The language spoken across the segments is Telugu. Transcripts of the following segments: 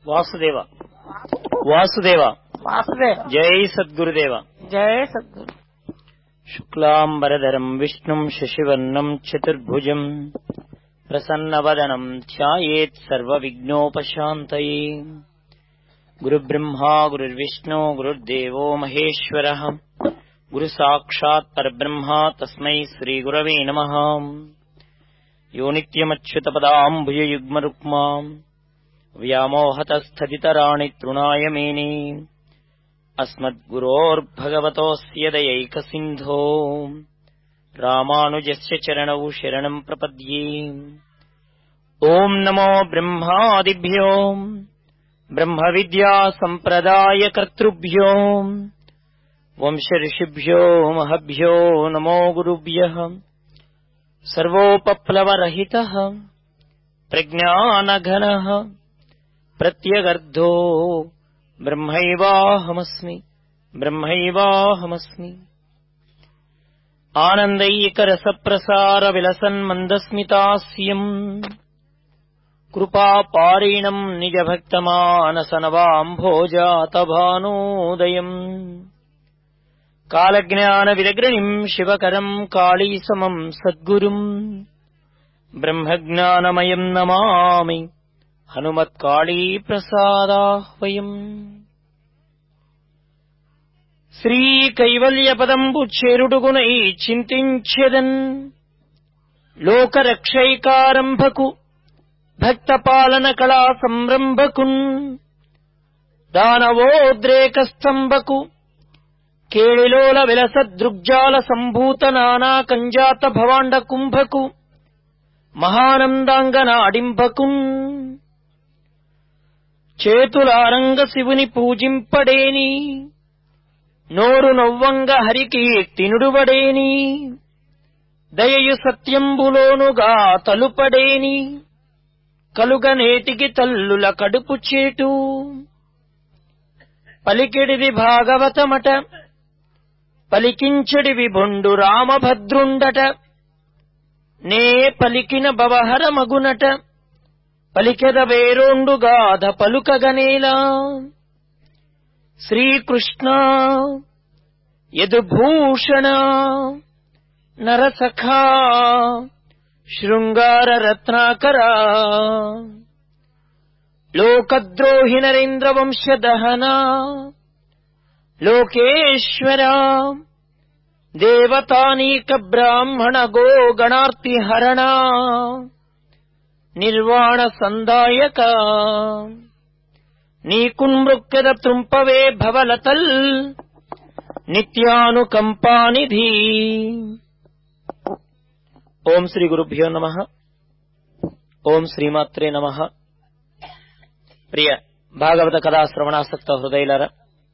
వాసుదేవ వాసుదేవ వాసుదేవ జై సద్గురుదేవ జయ సద్గురు శుక్లాంబరధరం విష్ణుం శశివర్ణం చతుర్భుజం ప్రసన్నవదనం ధ్యాయేత్ సర్వవిఘ్నోపశాంతయే గురుబ్రహ్మా గురుర్విష్ణు గురుర్దేవో మహేశ్వర గురు సాక్షాత్ పరబ్రహ్మ తస్మై శ్రీగురవే నమ యో నిత్యమచ్యుతపదాంభుజయుగ్మరుక్మా వ్యామోహతస్థితరాణి తృణాయ మేనే अस्मद्गुरोर्भगवतोऽस्य दयैकसिन्धो रामानुजस्य चरणौ शरणम् प्रपद्ये ॐ नमो ब्रह्मादिभ्यो ब्रह्मविद्यासम्प्रदायकर्तृभ्यो वंशऋषिभ्यो महभ्यो नमो गुरुभ्यः सर्वोपप्लवरहितः प्रज्ञानघनः प्रत्यगर्धो ब्रह्मैवाहमस्मि ब्रह्मैवाहमस्मि आनन्दैकरसप्रसारविलसन्मन्दस्मितास्यम् कृपापारीणम् निजभक्तमानसनवाम्भोजातभानोदयम् कालज्ञानविदग्रणिम् शिवकरम् काळीसमम् सद्गुरुम् ब्रह्मज्ञानमयम् नमामि హనుమత్కాళీప్రసాదాహ్వయం శ్రీ కైవల్యపదంబు చేరుడుగునై చింతించెదన్ లోకరక్షైకారంభకు భక్తపాలన కళా సంరంభకున్ దానవోద్రేకస్తంభకు కేళిలోల విలసదృగ్జాల సంభూత నానా కంజాత భవాండ కుంభకు మహానందాంగన అడింభకున్ చేతులారంగ శివుని పూజింపడేని నోరు నొవ్వంగ హరికి తినుడువడేని దయయు సత్యంబులోనుగా తలుపడేని కలుగ నేటికి తల్లుల కడుపు చేటు పలికిడిది భాగవతమట పలికించడివి బొండు రామభద్రుండట నే పలికిన భవహర మగునట పలికెద వేరోండుగాధ పలుకగనేలా శ్రీకృష్ణ యదుభూషణ నరసఖా శృంగార రత్నాకర లోకద్రోహి నరేంద్ర వంశదహన లోకేశ్వర దేవతానీక బ్రాహ్మణ గో గణార్తి హరణ నిర్వాణ సందాయక నీకున్మృక్యద త్రుంపవే భవలతల్ నిత్యానుకంపానిధి ఓం శ్రీ గురుభ్యో నమ ఓం శ్రీమాత్రే నమ ప్రియ భాగవత కథా శ్రవణాసక్త హృదయులర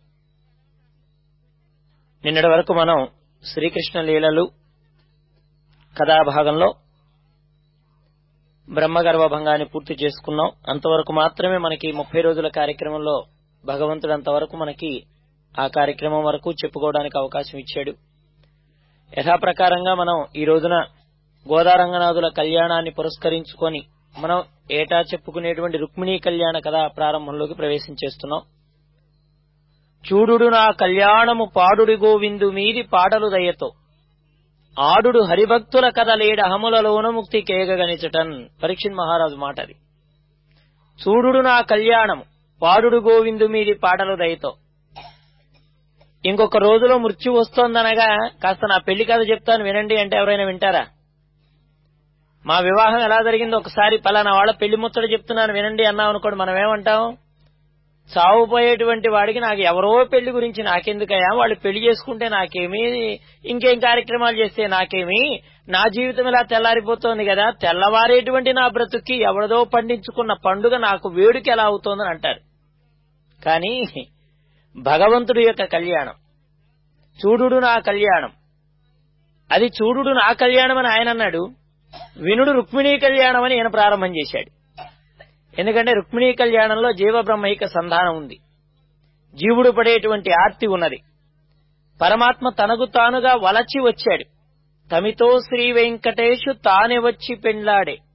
నిన్నటి వరకు మనం శ్రీకృష్ణ లీలలు కథాభాగంలో బ్రహ్మగర్భ భంగాన్ని పూర్తి చేసుకున్నాం అంతవరకు మాత్రమే మనకి ముప్పై రోజుల కార్యక్రమంలో భగవంతుడు అంతవరకు మనకి ఆ కార్యక్రమం వరకు చెప్పుకోవడానికి అవకాశం ఇచ్చాడు యథాప్రకారంగా మనం ఈ రోజున గోదారంగనాథుల కళ్యాణాన్ని పురస్కరించుకొని మనం ఏటా చెప్పుకునేటువంటి రుక్మిణీ కళ్యాణ కథ ప్రారంభంలోకి ప్రవేశించేస్తున్నాం చూడుడు నా కళ్యాణము పాడుడి గోవిందు మీది పాటలు దయతో ఆడుడు హరిభక్తుల కథ లేడహములలోన ముక్తి కేగగనిచటన్ పరీక్షిత్ మహారాజు మాట అది చూడుడు నా కళ్యాణం పాడుడు గోవిందు మీది పాటలు దయతో ఇంకొక రోజులో మృత్యు వస్తోందనగా కాస్త నా పెళ్లి కథ చెప్తాను వినండి అంటే ఎవరైనా వింటారా మా వివాహం ఎలా జరిగిందో ఒకసారి పలానా వాళ్ళ పెళ్లి ముచ్చట చెప్తున్నాను వినండి అన్నాం అనుకోండి మనం ఏమంటాం చావుపోయేటువంటి వాడికి నాకు ఎవరో పెళ్లి గురించి నాకెందుకయ్యా వాళ్ళు పెళ్లి చేసుకుంటే నాకేమి ఇంకేం కార్యక్రమాలు చేస్తే నాకేమి నా జీవితం ఇలా తెల్లారిపోతోంది కదా తెల్లవారేటువంటి నా బ్రతుక్కి ఎవరిదో పండించుకున్న పండుగ నాకు వేడుక ఎలా అవుతోందని అంటారు కానీ భగవంతుడి యొక్క కళ్యాణం చూడుడు నా కళ్యాణం అది చూడుడు నా కళ్యాణం అని ఆయన అన్నాడు వినుడు రుక్మిణీ కళ్యాణం అని ఈయన ప్రారంభం చేశాడు ఎందుకంటే రుక్మిణీ కళ్యాణంలో జీవబ్రహ్మైక సంధానం ఉంది జీవుడు పడేటువంటి ఆర్తి ఉన్నది పరమాత్మ తనకు తానుగా వలచి వచ్చాడు తమితో శ్రీ వెంకటేశు తానే వచ్చి పెండ్లాడే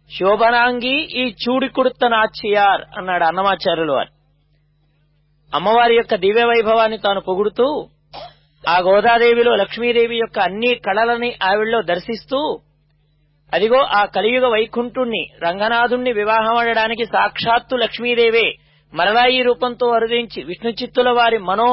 శోభనాంగి ఈ చూడి కుడుత నాచియార్ అన్నాడు అన్నమాచార్యులు వారు అమ్మవారి యొక్క దివ్య వైభవాన్ని తాను పొగుడుతూ ఆ గోదాదేవిలో లక్ష్మీదేవి యొక్క అన్ని కళలని ఆవిడలో దర్శిస్తూ అదిగో ఆ కలియుగ వైకుంఠుణ్ణి రంగనాథుణ్ణి వివాహం ఆడడానికి సాక్షాత్తు లక్ష్మీదేవే మరలా ఈ రూపంతో అరుదించి విష్ణు చిత్తుల వారి మనో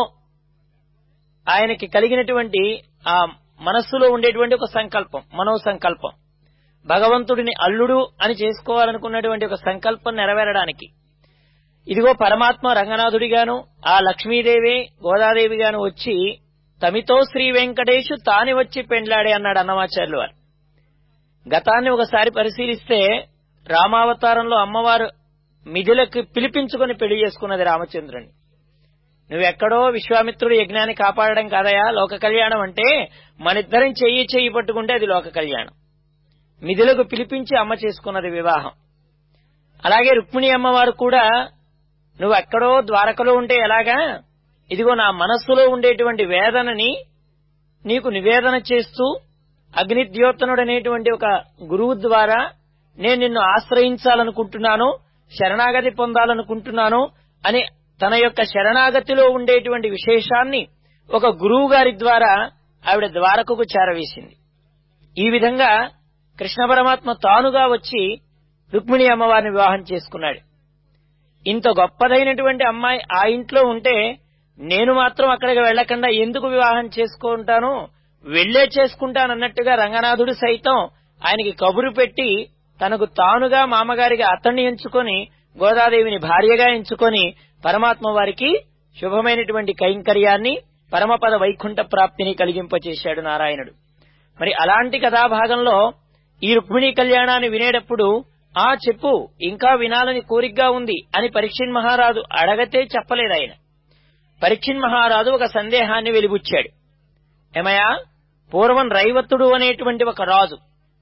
ఆయనకి కలిగినటువంటి ఆ మనస్సులో ఉండేటువంటి ఒక సంకల్పం మనో సంకల్పం భగవంతుడిని అల్లుడు అని చేసుకోవాలనుకున్నటువంటి ఒక సంకల్పం నెరవేరడానికి ఇదిగో పరమాత్మ రంగనాథుడిగాను ఆ లక్ష్మీదేవి గోదాదేవిగాను వచ్చి తమితో శ్రీ వెంకటేశు తాని వచ్చి పెండ్లాడే అన్నాడు అన్నమాచార్యులు వారు గతాన్ని ఒకసారి పరిశీలిస్తే రామావతారంలో అమ్మవారు మిథులకు పిలిపించుకొని పెళ్లి చేసుకున్నది రామచంద్రుని నువ్వెక్కడో విశ్వామిత్రుడు యజ్ఞాన్ని కాపాడడం కాదయా లోక కళ్యాణం అంటే మనిద్దరం చెయ్యి చెయ్యి పట్టుకుంటే అది లోక కళ్యాణం మిథులకు పిలిపించి అమ్మ చేసుకున్నది వివాహం అలాగే రుక్మిణి అమ్మవారు కూడా నువ్వు ఎక్కడో ద్వారకలో ఉంటే ఎలాగా ఇదిగో నా మనస్సులో ఉండేటువంటి వేదనని నీకు నివేదన చేస్తూ అగ్నిద్యోతనుడు అనేటువంటి ఒక గురువు ద్వారా నేను నిన్ను ఆశ్రయించాలనుకుంటున్నాను శరణాగతి పొందాలనుకుంటున్నాను అని తన యొక్క శరణాగతిలో ఉండేటువంటి విశేషాన్ని ఒక గురువు గారి ద్వారా ఆవిడ ద్వారకకు చేరవేసింది ఈ విధంగా కృష్ణ పరమాత్మ తానుగా వచ్చి రుక్మిణి అమ్మవారిని వివాహం చేసుకున్నాడు ఇంత గొప్పదైనటువంటి అమ్మాయి ఆ ఇంట్లో ఉంటే నేను మాత్రం అక్కడికి వెళ్లకుండా ఎందుకు వివాహం చేసుకుంటాను వెళ్లే చేసుకుంటానన్నట్టుగా రంగనాథుడు సైతం ఆయనకి కబురు పెట్టి తనకు తానుగా మామగారికి అతన్ని ఎంచుకొని గోదాదేవిని భార్యగా ఎంచుకొని పరమాత్మ వారికి శుభమైనటువంటి కైంకర్యాన్ని పరమపద వైకుంఠ ప్రాప్తిని కలిగింపచేశాడు నారాయణుడు మరి అలాంటి కథాభాగంలో ఈ రుక్మిణీ కళ్యాణాన్ని వినేటప్పుడు ఆ చెప్పు ఇంకా వినాలని కోరికగా ఉంది అని పరీక్షిన్ మహారాజు అడగతే చెప్పలేదు ఆయన పరీక్షిన్ మహారాజు ఒక సందేహాన్ని వెలిబుచ్చాడు ఏమయ్యా పూర్వం రైవత్తుడు అనేటువంటి ఒక రాజు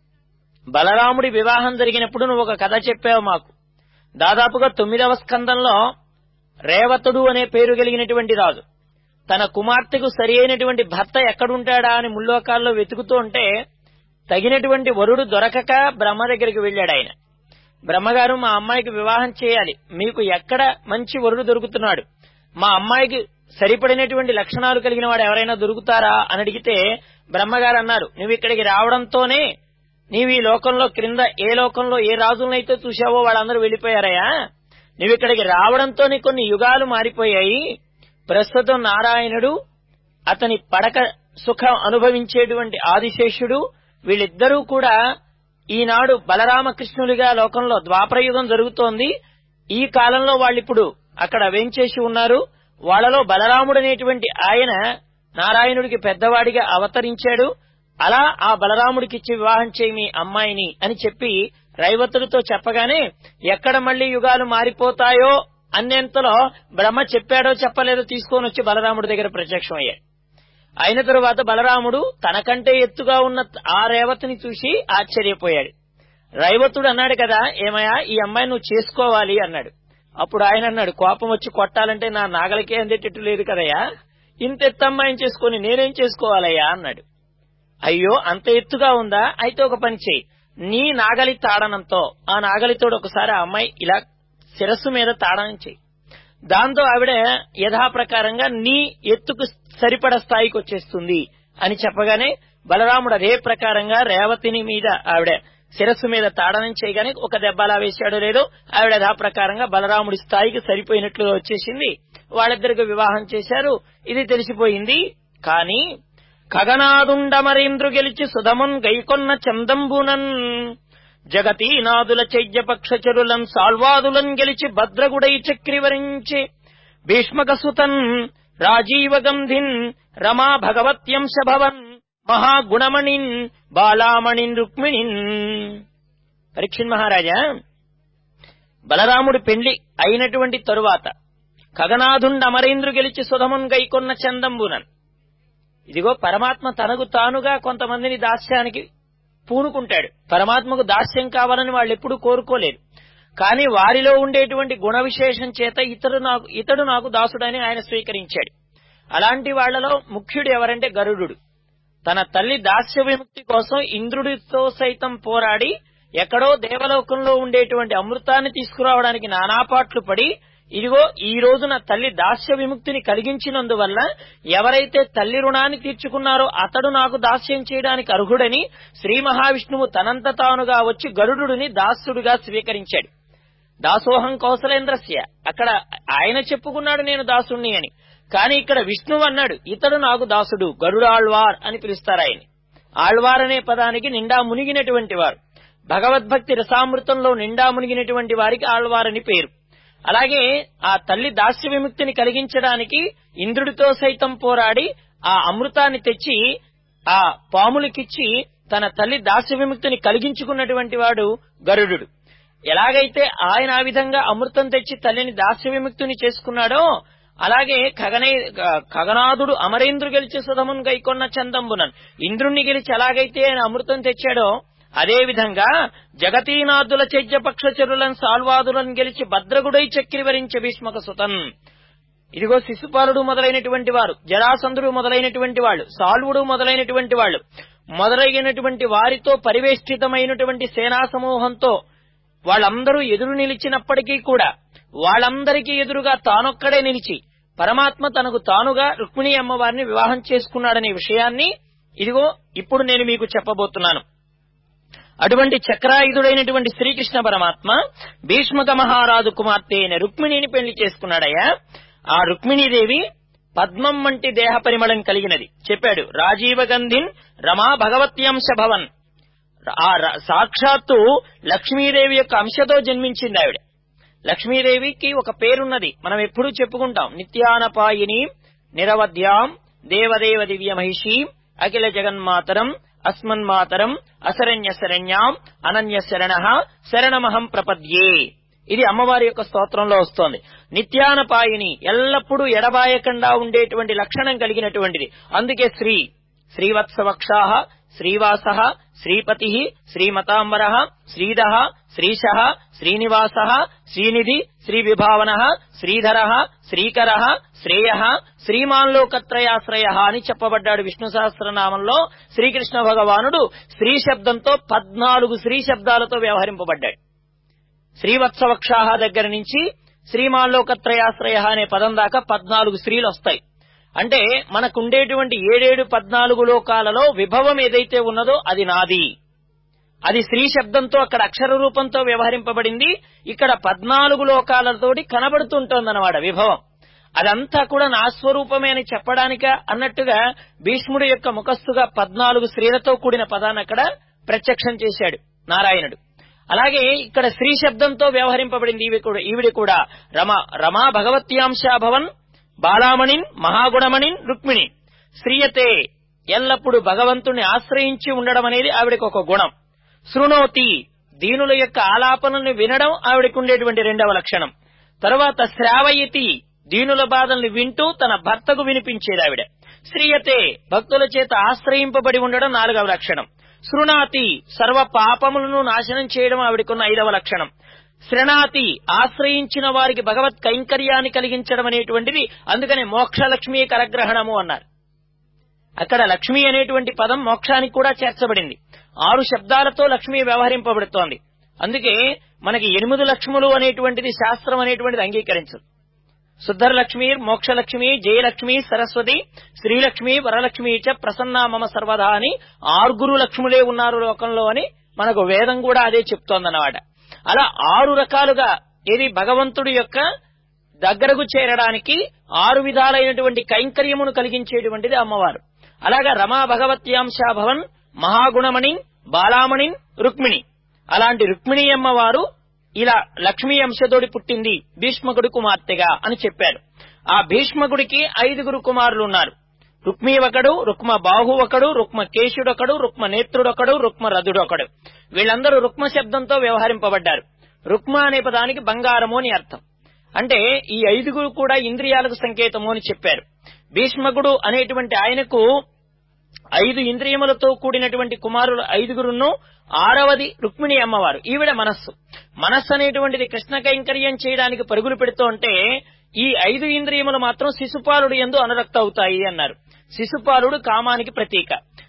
బలరాముడి వివాహం జరిగినప్పుడు నువ్వు ఒక కథ చెప్పావు మాకు దాదాపుగా తొమ్మిదవ స్కందంలో రేవతుడు అనే పేరు కలిగినటువంటి రాజు తన కుమార్తెకు సరి అయినటువంటి భర్త ఎక్కడుంటాడా అని ముల్లోకాల్లో వెతుకుతూ ఉంటే తగినటువంటి వరుడు దొరకక బ్రహ్మ దగ్గరికి వెళ్ళాడు ఆయన బ్రహ్మగారు మా అమ్మాయికి వివాహం చేయాలి మీకు ఎక్కడ మంచి వరుడు దొరుకుతున్నాడు మా అమ్మాయికి సరిపడినటువంటి లక్షణాలు కలిగిన వాడు ఎవరైనా దొరుకుతారా అని అడిగితే బ్రహ్మగారు అన్నారు నువ్వు ఇక్కడికి రావడంతోనే నీవు ఈ లోకంలో క్రింద ఏ లోకంలో ఏ రాజులనైతే చూశావో వాళ్ళందరూ వెళ్లిపోయారయ్యా నువ్వు ఇక్కడికి రావడంతోనే కొన్ని యుగాలు మారిపోయాయి ప్రస్తుతం నారాయణుడు అతని పడక సుఖం అనుభవించేటువంటి ఆదిశేషుడు వీళ్ళిద్దరూ కూడా ఈనాడు బలరామకృష్ణులుగా లోకంలో ద్వాపరయుగం జరుగుతోంది ఈ కాలంలో వాళ్ళిప్పుడు అక్కడ వేంచేసి ఉన్నారు వాళ్ళలో బలరాముడు అనేటువంటి ఆయన నారాయణుడికి పెద్దవాడిగా అవతరించాడు అలా ఆ బలరాముడికిచ్చి వివాహం చేయి మీ అమ్మాయిని అని చెప్పి రైవతుడితో చెప్పగానే ఎక్కడ మళ్లీ యుగాలు మారిపోతాయో అన్నంతలో బ్రహ్మ చెప్పాడో చెప్పలేదో తీసుకొని వచ్చి బలరాముడి దగ్గర ప్రత్యక్షమయ్యాడు అయిన తరువాత బలరాముడు తనకంటే ఎత్తుగా ఉన్న ఆ రేవతిని చూసి ఆశ్చర్యపోయాడు రైవతుడు అన్నాడు కదా ఏమయ్యా ఈ అమ్మాయి నువ్వు చేసుకోవాలి అన్నాడు అప్పుడు ఆయన అన్నాడు కోపం వచ్చి కొట్టాలంటే నా నాగలికే అందేటట్టు లేదు కదయ్యా ఇంత ఎత్తు అమ్మాయిని చేసుకుని నేనేం చేసుకోవాలయ్యా అన్నాడు అయ్యో అంత ఎత్తుగా ఉందా అయితే ఒక పని చేయి నీ నాగలి తాడనంతో ఆ నాగలితోడు ఒకసారి ఆ అమ్మాయి ఇలా శిరస్సు మీద తాడనం చేయి దాంతో ఆవిడ యథాప్రకారంగా నీ ఎత్తుకు సరిపడ స్థాయికి వచ్చేస్తుంది అని చెప్పగానే బలరాముడు అదే ప్రకారంగా రేవతిని మీద ఆవిడ శిరస్సు మీద తాడనం చేయగానే ఒక దెబ్బ అలా వేశాడో లేదో ఆవిడ యథా ప్రకారంగా బలరాముడి స్థాయికి సరిపోయినట్లుగా వచ్చేసింది వాళ్ళిద్దరికి వివాహం చేశారు ఇది తెలిసిపోయింది కానీ ఖగనాదుండమరేంద్రు గెలిచి సుధమన్ గైకొన్న చందంబునన్ జగతీనాదుల చైద్యపక్షచరులన్ సాల్వాదులన్ గెలిచి భద్రగుడై చక్రివరించి భీష్మకసుతన్ రాజీవ గంధిన్ రమా భగవత్యంశ భవన్ మహాగుణమణిన్ బాలామణిన్ రుక్మిణిన్ పరీక్షణ్ మహారాజా బలరాముడి పెండ్లి అయినటువంటి తరువాత ఖగనాథుండ అమరేంద్రు గెలిచి సుధమున్ గైకొన్న చందంబునన్ ఇదిగో పరమాత్మ తనకు తానుగా కొంతమందిని దాస్యానికి పూనుకుంటాడు పరమాత్మకు దాస్యం కావాలని వాళ్ళు ఎప్పుడూ కోరుకోలేరు కానీ వారిలో ఉండేటువంటి గుణ విశేషం చేత ఇతడు నాకు ఇతడు నాకు దాసుడని ఆయన స్వీకరించాడు అలాంటి వాళ్లలో ముఖ్యుడు ఎవరంటే గరుడు తన తల్లి దాస్య విముక్తి కోసం ఇంద్రుడితో సైతం పోరాడి ఎక్కడో దేవలోకంలో ఉండేటువంటి అమృతాన్ని తీసుకురావడానికి నానాపాట్లు పడి ఇదిగో ఈ రోజున తల్లి దాస్య విముక్తిని కలిగించినందువల్ల ఎవరైతే తల్లి రుణాన్ని తీర్చుకున్నారో అతడు నాకు దాస్యం చేయడానికి అర్హుడని శ్రీ మహావిష్ణువు తనంత తానుగా వచ్చి గరుడుని దాసుడుగా స్వీకరించాడు దాసోహం కౌశలేంద్రస్య అక్కడ ఆయన చెప్పుకున్నాడు నేను దాసుణ్ణి అని కానీ ఇక్కడ విష్ణువు అన్నాడు ఇతడు నాకు దాసుడు గరుడాళ్వార్ అని పిలుస్తారు ఆయన ఆళ్వార్ అనే పదానికి నిండా మునిగినటువంటి వారు భగవద్భక్తి రసామృతంలో నిండా మునిగినటువంటి వారికి ఆళ్వార్ అని పేరు అలాగే ఆ తల్లి దాస్య విముక్తిని కలిగించడానికి ఇంద్రుడితో సైతం పోరాడి ఆ అమృతాన్ని తెచ్చి ఆ పాములకిచ్చి తన తల్లి దాస్య విముక్తిని కలిగించుకున్నటువంటి వాడు గరుడు ఎలాగైతే ఆయన ఆ విధంగా అమృతం తెచ్చి తల్లిని దాస్య విముక్తిని చేసుకున్నాడో అలాగే ఖగనే ఖగనాథుడు అమరేంద్రు గెలిచి సుధమున్ గైకొన్న చందంబునన్ ఇంద్రుణ్ణి గెలిచి ఎలాగైతే ఆయన అమృతం తెచ్చాడో అదే విధంగా జగతీనాథుల చైద్యపక్షచరులను సాల్వాదులను గెలిచి భద్రగుడై చక్రివరించ భీష్మక సుతన్ ఇదిగో శిశుపాలుడు మొదలైనటువంటి వారు జరాసంధుడు మొదలైనటువంటి వాళ్ళు సాల్వుడు మొదలైనటువంటి వాళ్ళు మొదలైనటువంటి వారితో పరివేష్టితమైనటువంటి సేనా సమూహంతో వాళ్ళందరూ ఎదురు నిలిచినప్పటికీ కూడా వాళ్ళందరికీ ఎదురుగా తానొక్కడే నిలిచి పరమాత్మ తనకు తానుగా రుక్మిణి అమ్మవారిని వివాహం చేసుకున్నాడనే విషయాన్ని ఇదిగో ఇప్పుడు నేను మీకు చెప్పబోతున్నాను అటువంటి చక్రాయుధుడైనటువంటి శ్రీకృష్ణ పరమాత్మ భీష్మక మహారాజు కుమార్తె అయిన రుక్మిణిని పెళ్లి చేసుకున్నాడయ్యా ఆ రుక్మిణీదేవి పద్మం వంటి దేహ పరిమళం కలిగినది చెప్పాడు రాజీవ గంధిన్ రమా భగవత్యంశ భవన్ ఆ ర- సాక్షాత్తు లక్ష్మీదేవి యొక్క అంశతో జన్మించింది ఆవిడ లక్ష్మీదేవికి ఒక పేరున్నది మనం ఎప్పుడూ చెప్పుకుంటాం నిత్యానపాయిని నిరవధ్యాం దేవదేవ దివ్య మహిషీం అఖిల జగన్మాతరం అస్మన్మాతరం అశరణ్య శరణ్యాం అనన్య శరణ శరణమహం ప్రపద్యే ఇది అమ్మవారి యొక్క స్తోత్రంలో వస్తోంది నిత్యానపాయిని ఎల్లప్పుడూ ఎడబాయకుండా ఉండేటువంటి లక్షణం కలిగినటువంటిది అందుకే శ్రీ శ్రీవత్సవక్షాహ శ్రీవాస శ్రీపతి శ్రీమతాంబర శ్రీధ శ్రీశ శ్రీనివాస శ్రీనిధి శ్రీవిభావన శ్రీధర శ్రీకర శ్రేయ శ్రీమాన్లోకత్రయాశ్రయ అని చెప్పబడ్డాడు విష్ణు సహస్రనామంలో శ్రీకృష్ణ భగవానుడు శ్రీ శబ్దంతో పద్నాలుగు శ్రీ శబ్దాలతో వ్యవహరింపబడ్డాడు శ్రీవత్సవక్షాహ దగ్గర నుంచి శ్రీమాన్లోకత్రయాశ్రయ అనే పదం దాకా పద్నాలుగు స్త్రీలు వస్తాయి అంటే మనకుండేటువంటి ఏడేడు పద్నాలుగు లోకాలలో విభవం ఏదైతే ఉన్నదో అది నాది అది స్త్రీ శబ్దంతో అక్కడ అక్షర రూపంతో వ్యవహరింపబడింది ఇక్కడ పద్నాలుగు లోకాలతోటి కనబడుతుంటోందన్నమాట విభవం అదంతా కూడా నా స్వరూపమే అని చెప్పడానిక అన్నట్టుగా భీష్ముడి యొక్క ముఖస్థుగా పద్నాలుగు స్త్రీలతో కూడిన పదాన్ని అక్కడ ప్రత్యక్షం చేశాడు నారాయణుడు అలాగే ఇక్కడ స్త్రీ శబ్దంతో వ్యవహరింపబడింది ఈవి కూడా ఈవిడి కూడా రమ రమా భగవత్యాంశాభవన్ బాలామణిన్ మహాగుణమణిన్ రుక్మిణి శ్రీయతే ఎల్లప్పుడూ భగవంతుణ్ణి ఆశ్రయించి ఉండడం అనేది ఆవిడకి ఒక గుణం శృణోతి దీనుల యొక్క ఆలాపనల్ని వినడం ఆవిడకు ఉండేటువంటి రెండవ లక్షణం తర్వాత శ్రావయతి దీనుల బాధల్ని వింటూ తన భర్తకు వినిపించేది ఆవిడ శ్రీయతే భక్తుల చేత ఆశ్రయింపబడి ఉండడం నాలుగవ లక్షణం శృణాతి సర్వ పాపములను నాశనం చేయడం ఆవిడకున్న ఐదవ లక్షణం శృణాతి ఆశ్రయించిన వారికి భగవత్ కైంకర్యాన్ని కలిగించడం అనేటువంటిది అందుకనే మోక్షలక్ష్మీ కరగ్రహణము అన్నారు అక్కడ లక్ష్మి అనేటువంటి పదం మోక్షానికి కూడా చేర్చబడింది ఆరు శబ్దాలతో లక్ష్మి వ్యవహరింపబడుతోంది అందుకే మనకి ఎనిమిది లక్ష్ములు అనేటువంటిది శాస్త్రం అనేటువంటిది అంగీకరించదు శుద్ధర లక్ష్మి మోక్షలక్ష్మి జయలక్ష్మి సరస్వతి శ్రీలక్ష్మి వరలక్ష్మి చ ప్రసన్నా మమ సర్వదా అని ఆరుగురు లక్ష్ములే ఉన్నారు లోకంలో అని మనకు వేదం కూడా అదే చెప్తోందన్నమాట అలా ఆరు రకాలుగా ఏది భగవంతుడి యొక్క దగ్గరకు చేరడానికి ఆరు విధాలైనటువంటి కైంకర్యమును కలిగించేటువంటిది అమ్మవారు అలాగా రమా భగవత్యాంశాభవన్ మహాగుణమణిన్ బాలామణిన్ రుక్మిణి అలాంటి రుక్మిణి అమ్మవారు ఇలా లక్ష్మీ అంశతోడి పుట్టింది భీష్మకుడి కుమార్తెగా అని చెప్పారు ఆ భీష్మకుడికి ఐదుగురు కుమారులు ఉన్నారు రుక్మి ఒకడు రుక్మ బాహు ఒకడు రుక్మ కేశుడొకడు రుక్మ నేత్రుడొకడు రుక్మ రథుడొకడు వీళ్ళందరూ రుక్మ శబ్దంతో వ్యవహరింపబడ్డారు రుక్మ అనే పదానికి బంగారము అని అర్థం అంటే ఈ ఐదుగురు కూడా ఇంద్రియాలకు సంకేతము అని చెప్పారు భీష్మకుడు అనేటువంటి ఆయనకు ఐదు ఇంద్రియములతో కూడినటువంటి కుమారులు ఐదుగురును ఆరవది రుక్మిణి అమ్మవారు ఈవిడ మనస్సు మనస్సు అనేటువంటిది కృష్ణ కైంకర్యం చేయడానికి పరుగులు పెడుతూ ఉంటే ఈ ఐదు ఇంద్రియములు మాత్రం శిశుపాలుడు ఎందు అనురక్త అవుతాయి అన్నారు శిశుపాలుడు కామానికి ప్రతీక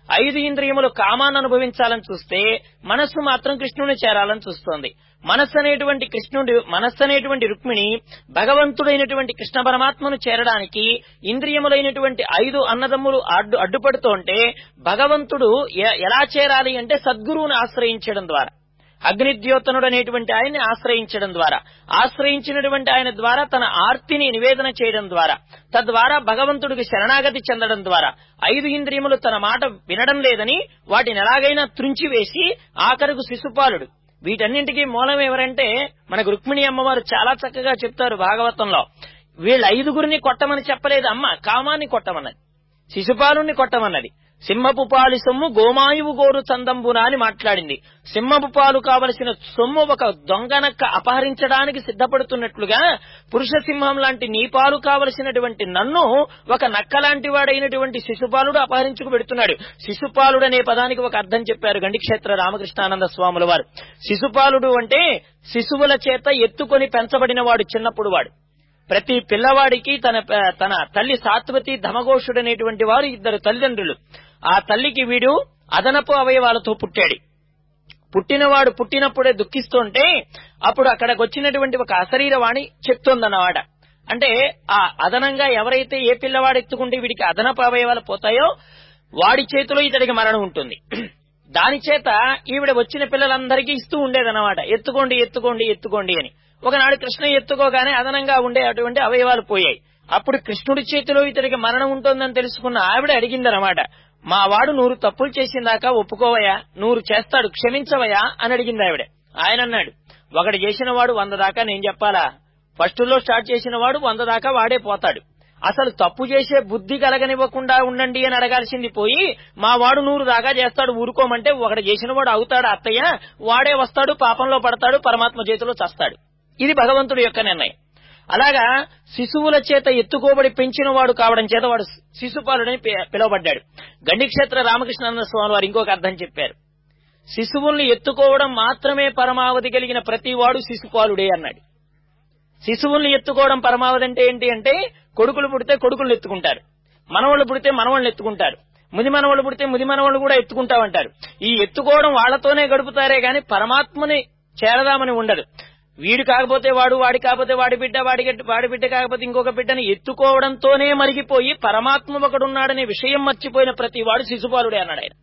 ఐదు ఇంద్రియములు కామాన్ని అనుభవించాలని చూస్తే మనస్సు మాత్రం కృష్ణుని చేరాలని చూస్తోంది మనస్సు అనేటువంటి కృష్ణుడు మనస్సు అనేటువంటి రుక్మిణి భగవంతుడైనటువంటి కృష్ణ పరమాత్మను చేరడానికి ఇంద్రియములైనటువంటి ఐదు అన్నదమ్ములు అడ్డు అడ్డుపడుతుంటే భగవంతుడు ఎ- ఎలా చేరాలి అంటే సద్గురువుని ఆశ్రయించడం ద్వారా అగ్నిద్యోతనుడు అనేటువంటి ఆయన్ని ఆశ్రయించడం ద్వారా ఆశ్రయించినటువంటి ఆయన ద్వారా తన ఆర్తిని నివేదన చేయడం ద్వారా తద్వారా భగవంతుడికి శరణాగతి చెందడం ద్వారా ఐదు ఇంద్రియములు తన మాట వినడం లేదని వాటిని ఎలాగైనా త్రుంచివేసి ఆఖరుకు శిశుపాలుడు వీటన్నింటికీ మూలం ఎవరంటే మనకు రుక్మిణి అమ్మవారు చాలా చక్కగా చెప్తారు భాగవతంలో వీళ్ళ ఐదుగురిని కొట్టమని చెప్పలేదు అమ్మ కామాన్ని కొట్టమన్నది శిశుపాలుణ్ణి కొట్టమన్నది సింహపు పాలు సొమ్ము గోమాయువు గోరు చందంబున అని మాట్లాడింది సింహపు పాలు కావలసిన సొమ్ము ఒక దొంగనక్క అపహరించడానికి సిద్ధపడుతున్నట్లుగా పురుష సింహం లాంటి నీ పాలు కావలసినటువంటి నన్ను ఒక నక్క లాంటి వాడైనటువంటి శిశుపాలుడు అపహరించుకు పెడుతున్నాడు శిశుపాలుడు అనే పదానికి ఒక అర్థం చెప్పారు గండిక్షేత్ర రామకృష్ణానంద స్వాముల వారు శిశుపాలుడు అంటే శిశువుల చేత ఎత్తుకొని పెంచబడిన వాడు చిన్నప్పుడు వాడు ప్రతి పిల్లవాడికి తన తన తల్లి సాత్వతి ధమఘోషుడు అనేటువంటి వారు ఇద్దరు తల్లిదండ్రులు ఆ తల్లికి వీడు అదనపు అవయవాలతో పుట్టాడు పుట్టినవాడు పుట్టినప్పుడే దుఃఖిస్తుంటే అప్పుడు అక్కడికి వచ్చినటువంటి ఒక అశరీరవాణి చెప్తోందన్నమాట అంటే ఆ అదనంగా ఎవరైతే ఏ పిల్లవాడు ఎత్తుకుంటే వీడికి అదనపు అవయవాలు పోతాయో వాడి చేతిలో ఇతడికి మరణం ఉంటుంది దాని చేత ఈవిడ వచ్చిన పిల్లలందరికీ ఇస్తూ ఉండేదన్నమాట ఎత్తుకోండి ఎత్తుకోండి ఎత్తుకోండి అని ఒకనాడు కృష్ణ ఎత్తుకోగానే అదనంగా ఉండే అటువంటి అవయవాలు పోయాయి అప్పుడు కృష్ణుడి చేతిలో ఇతడికి మరణం ఉంటుందని తెలుసుకున్న ఆవిడ అడిగిందనమాట మా వాడు నూరు తప్పులు చేసిందాకా ఒప్పుకోవయా నూరు చేస్తాడు క్షమించవయా అని అడిగింది ఆవిడ ఆయన అన్నాడు ఒకటి చేసిన వాడు వంద దాకా నేను చెప్పాలా ఫస్ట్ లో స్టార్ట్ చేసిన వాడు వంద దాకా వాడే పోతాడు అసలు తప్పు చేసే బుద్ధి కలగనివ్వకుండా ఉండండి అని అడగాల్సింది పోయి మా వాడు నూరు దాకా చేస్తాడు ఊరుకోమంటే ఒకటి చేసిన వాడు అవుతాడు అత్తయ్య వాడే వస్తాడు పాపంలో పడతాడు పరమాత్మ చేతిలో చస్తాడు ఇది భగవంతుడి యొక్క నిర్ణయం అలాగా శిశువుల చేత ఎత్తుకోబడి పెంచిన వాడు కావడం చేత వాడు శిశుపాలుడని పి- పిలువబడ్డాడు గండిక్షేత్ర రామకృష్ణానంద స్వామి వారు ఇంకొక అర్థం చెప్పారు శిశువుల్ని ఎత్తుకోవడం మాత్రమే పరమావధి కలిగిన ప్రతి వాడు శిశుపాలుడే అన్నాడు శిశువుల్ని ఎత్తుకోవడం పరమావధి అంటే ఏంటి అంటే కొడుకులు పుడితే కొడుకులు ఎత్తుకుంటారు మనవాళ్ళు పుడితే మనవాళ్ళని ఎత్తుకుంటారు ముది మనవాళ్ళు పుడితే ముది మనవాళ్ళు కూడా ఎత్తుకుంటామంటారు ఈ ఎత్తుకోవడం వాళ్లతోనే గడుపుతారే గాని పరమాత్మని చేరదామని ఉండదు వీడు కాకపోతే వాడు వాడి కాకపోతే వాడి బిడ్డ వాడి గడ్డ- వాడి బిడ్డ కాకపోతే ఇంకొక బిడ్డని ఎత్తుకోవడంతోనే మరిగిపోయి పరమాత్మ ఒకడున్నాడనే విషయం మర్చిపోయిన ప్రతి వాడు శిశుపాలుడే అన్నాడు ఆయన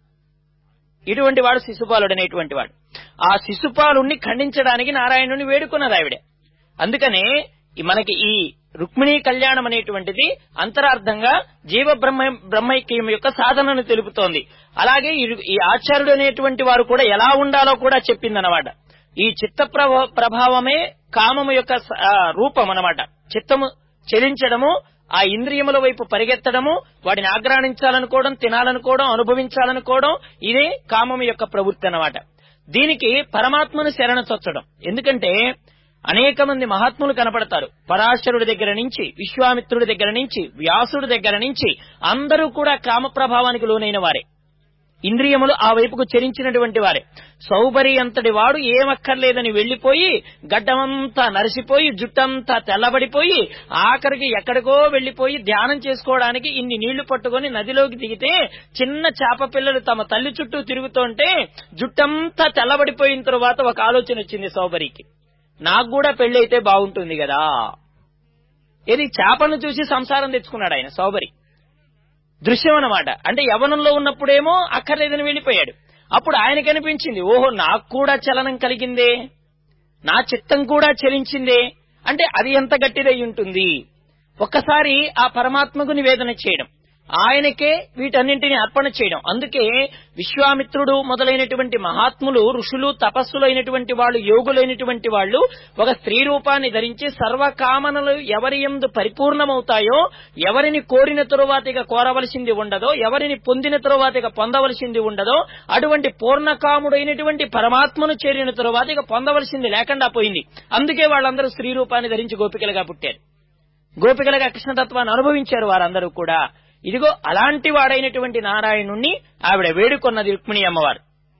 ఇటువంటి వాడు శిశుపాలుడు అనేటువంటి వాడు ఆ శిశుపాలుణ్ణి ఖండించడానికి నారాయణుని వేడుకున్నది ఆవిడ అందుకనే ఈ మనకి ఈ రుక్మిణీ కళ్యాణం అనేటువంటిది అంతరార్థంగా జీవ బ్రహ్మ బ్రహ్మైక్యం యొక్క సాధనను తెలుపుతోంది అలాగే ఈ రు- ఈ ఆచార్యుడు అనేటువంటి వారు కూడా ఎలా ఉండాలో కూడా చెప్పిందనమాట ఈ చిత్త ప్రభా- ప్రభావమే కామము యొక్క స- ఆ, రూపం అన్నమాట చిత్తము చెలించడము ఆ ఇంద్రియముల వైపు పరిగెత్తడము వాటిని ఆగ్రాణించాలనుకోవడం తినాలనుకోవడం అనుభవించాలనుకోవడం ఇదే కామము యొక్క ప్రవృత్తి అన్నమాట దీనికి పరమాత్మను శరణ చొచ్చడం ఎందుకంటే అనేక మంది మహాత్ములు కనపడతారు పరాశరుడి దగ్గర నుంచి విశ్వామిత్రుడి దగ్గర నుంచి వ్యాసుడి దగ్గర నుంచి అందరూ కూడా కామ ప్రభావానికి లోనైన వారే ఇంద్రియములు ఆ వైపుకు చెరించినటువంటి వారే సౌబరి అంతటి వాడు ఏమక్కర్లేదని వెళ్లిపోయి గడ్డమంతా నరిసిపోయి జుట్టంతా తెల్లబడిపోయి ఆఖరికి ఎక్కడికో వెళ్లిపోయి ధ్యానం చేసుకోవడానికి ఇన్ని నీళ్లు పట్టుకొని నదిలోకి దిగితే చిన్న చేప పిల్లలు తమ తల్లి చుట్టూ తిరుగుతుంటే జుట్టంతా తెల్లబడిపోయిన తరువాత ఒక ఆలోచన వచ్చింది సౌబరికి నాకు కూడా పెళ్లి అయితే బాగుంటుంది కదా ఇది చేపను చూసి సంసారం తెచ్చుకున్నాడు ఆయన సౌబరి దృశ్యం అన్నమాట అంటే యవనంలో ఉన్నప్పుడేమో అక్కర్లేదని వెళ్ళిపోయాడు అప్పుడు ఆయనకి అనిపించింది ఓహో నాకు కూడా చలనం కలిగిందే నా చిత్తం కూడా చలించిందే అంటే అది ఎంత గట్టిదై ఉంటుంది ఒక్కసారి ఆ పరమాత్మకు నివేదన చేయడం ఆయనకే వీటన్నింటిని అర్పణ చేయడం అందుకే విశ్వామిత్రుడు మొదలైనటువంటి మహాత్ములు ఋషులు తపస్సులైనటువంటి వాళ్ళు యోగులైనటువంటి వాళ్ళు ఒక స్త్రీ రూపాన్ని ధరించి సర్వకామనలు ఎవరి ఎందు పరిపూర్ణమవుతాయో ఎవరిని కోరిన తరువాత ఇక కోరవలసింది ఉండదో ఎవరిని పొందిన తరువాత ఇక పొందవలసింది ఉండదో అటువంటి పూర్ణకాముడైనటువంటి పరమాత్మను చేరిన తరువాత ఇక పొందవలసింది లేకుండా పోయింది అందుకే వాళ్ళందరూ స్త్రీ రూపాన్ని ధరించి గోపికలుగా పుట్టారు గోపికలుగా కృష్ణతత్వాన్ని అనుభవించారు వారందరూ కూడా ఇదిగో అలాంటి వాడైనటువంటి నారాయణుణ్ణి ఆవిడ వేడుకొన్నది రుక్మిణి అమ్మవారు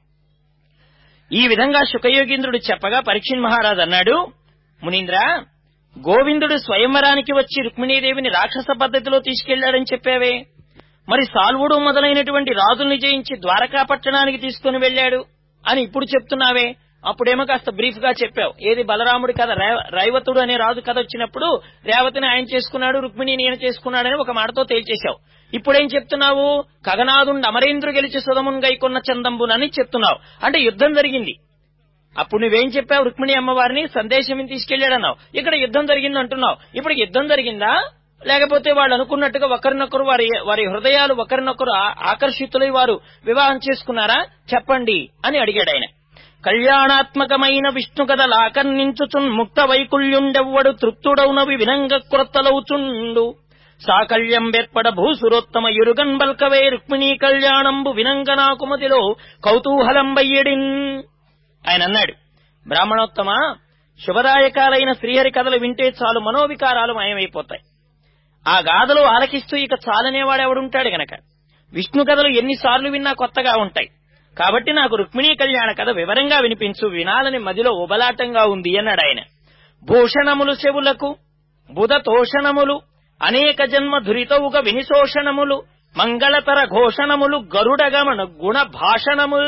ఈ విధంగా శుకయోగీంద్రుడు చెప్పగా పరీక్షణ్ మహారాజు అన్నాడు మునీంద్ర గోవిందుడు స్వయంవరానికి వచ్చి రుక్మిణీదేవిని రాక్షస పద్ధతిలో తీసుకెళ్లాడని చెప్పావే మరి సాల్వుడు మొదలైనటువంటి రాజుల్ని జయించి ద్వారకా పట్టణానికి తీసుకుని వెళ్ళాడు అని ఇప్పుడు చెప్తున్నావే అప్పుడేమో కాస్త బ్రీఫ్ గా చెప్పావు ఏది బలరాముడి కథ రే- రైవతుడు అనే రాజు కథ వచ్చినప్పుడు రేవతిని ఆయన చేసుకున్నాడు రుక్మిణిని ఈయన చేసుకున్నాడని ఒక మాటతో తేల్చేశావు ఇప్పుడేం చెప్తున్నావు కగనాదుండి అమరేంద్రు గెలిచి సుధమున్ గైకొన్న చందంబునని చెప్తున్నావు అంటే యుద్ధం జరిగింది అప్పుడు నువ్వేం చెప్పావు రుక్మిణి అమ్మవారిని సందేశం తీసుకెళ్లాడన్నావు ఇక్కడ యుద్ధం జరిగింది అంటున్నావు ఇప్పుడు యుద్ధం జరిగిందా లేకపోతే వాళ్ళు అనుకున్నట్టుగా ఒకరినొకరు వారి వారి హృదయాలు ఒకరినొకరు ఆ- ఆకర్షితులై వారు వివాహం చేసుకున్నారా చెప్పండి అని అడిగాడు ఆయన కళ్యాణాత్మకమైన విష్ణు కథలు ఆకర్ణించుచున్ ముక్త వైకుల్యుండెవ్వడు తృప్తుడౌనవి వినంగ క్రొత్తలవుచుండు సాకల్యం బెర్పడ భూసురోత్తమ యురుగన్ బల్కవే రుక్మిణీ కళ్యాణంబు వినంగనాకుమతిలో కౌతూహలంబయ్యడిన్ ఆయన అన్నాడు బ్రాహ్మణోత్తమ శుభదాయకాలైన శ్రీహరి కథలు వింటే చాలు మనోవికారాలు మాయమైపోతాయి ఆ గాథలు ఆలకిస్తూ ఇక చాలనేవాడెవడుంటాడు గనక విష్ణు కథలు ఎన్నిసార్లు విన్నా కొత్తగా ఉంటాయి కాబట్టి నాకు రుక్మిణీ కళ్యాణ కథ వివరంగా వినిపించు వినాలని మదిలో ఉబలాటంగా ఉంది అన్నాడు ఆయన భూషణములు చెవులకు బుధ తోషణములు అనేక జన్మ ధురితవుగా వినిశోషణములు మంగళతర ఘోషణములు గరుడగమన గుణ భాషణముల్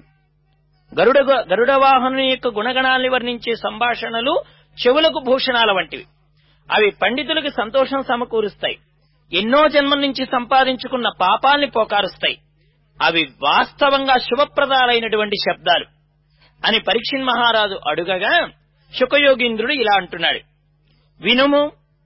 గరుడ గరుడ వాహనం యొక్క గుణగణాల్ని వర్ణించే సంభాషణలు చెవులకు భూషణాల వంటివి అవి పండితులకు సంతోషం సమకూరుస్తాయి ఎన్నో జన్మల నుంచి సంపాదించుకున్న పాపాల్ని పోకారుస్తాయి అవి వాస్తవంగా శుభప్రదాలైనటువంటి శబ్దాలు అని పరీక్షిన్ మహారాజు అడుగగా శుకయోగీంద్రుడు ఇలా అంటున్నాడు వినుము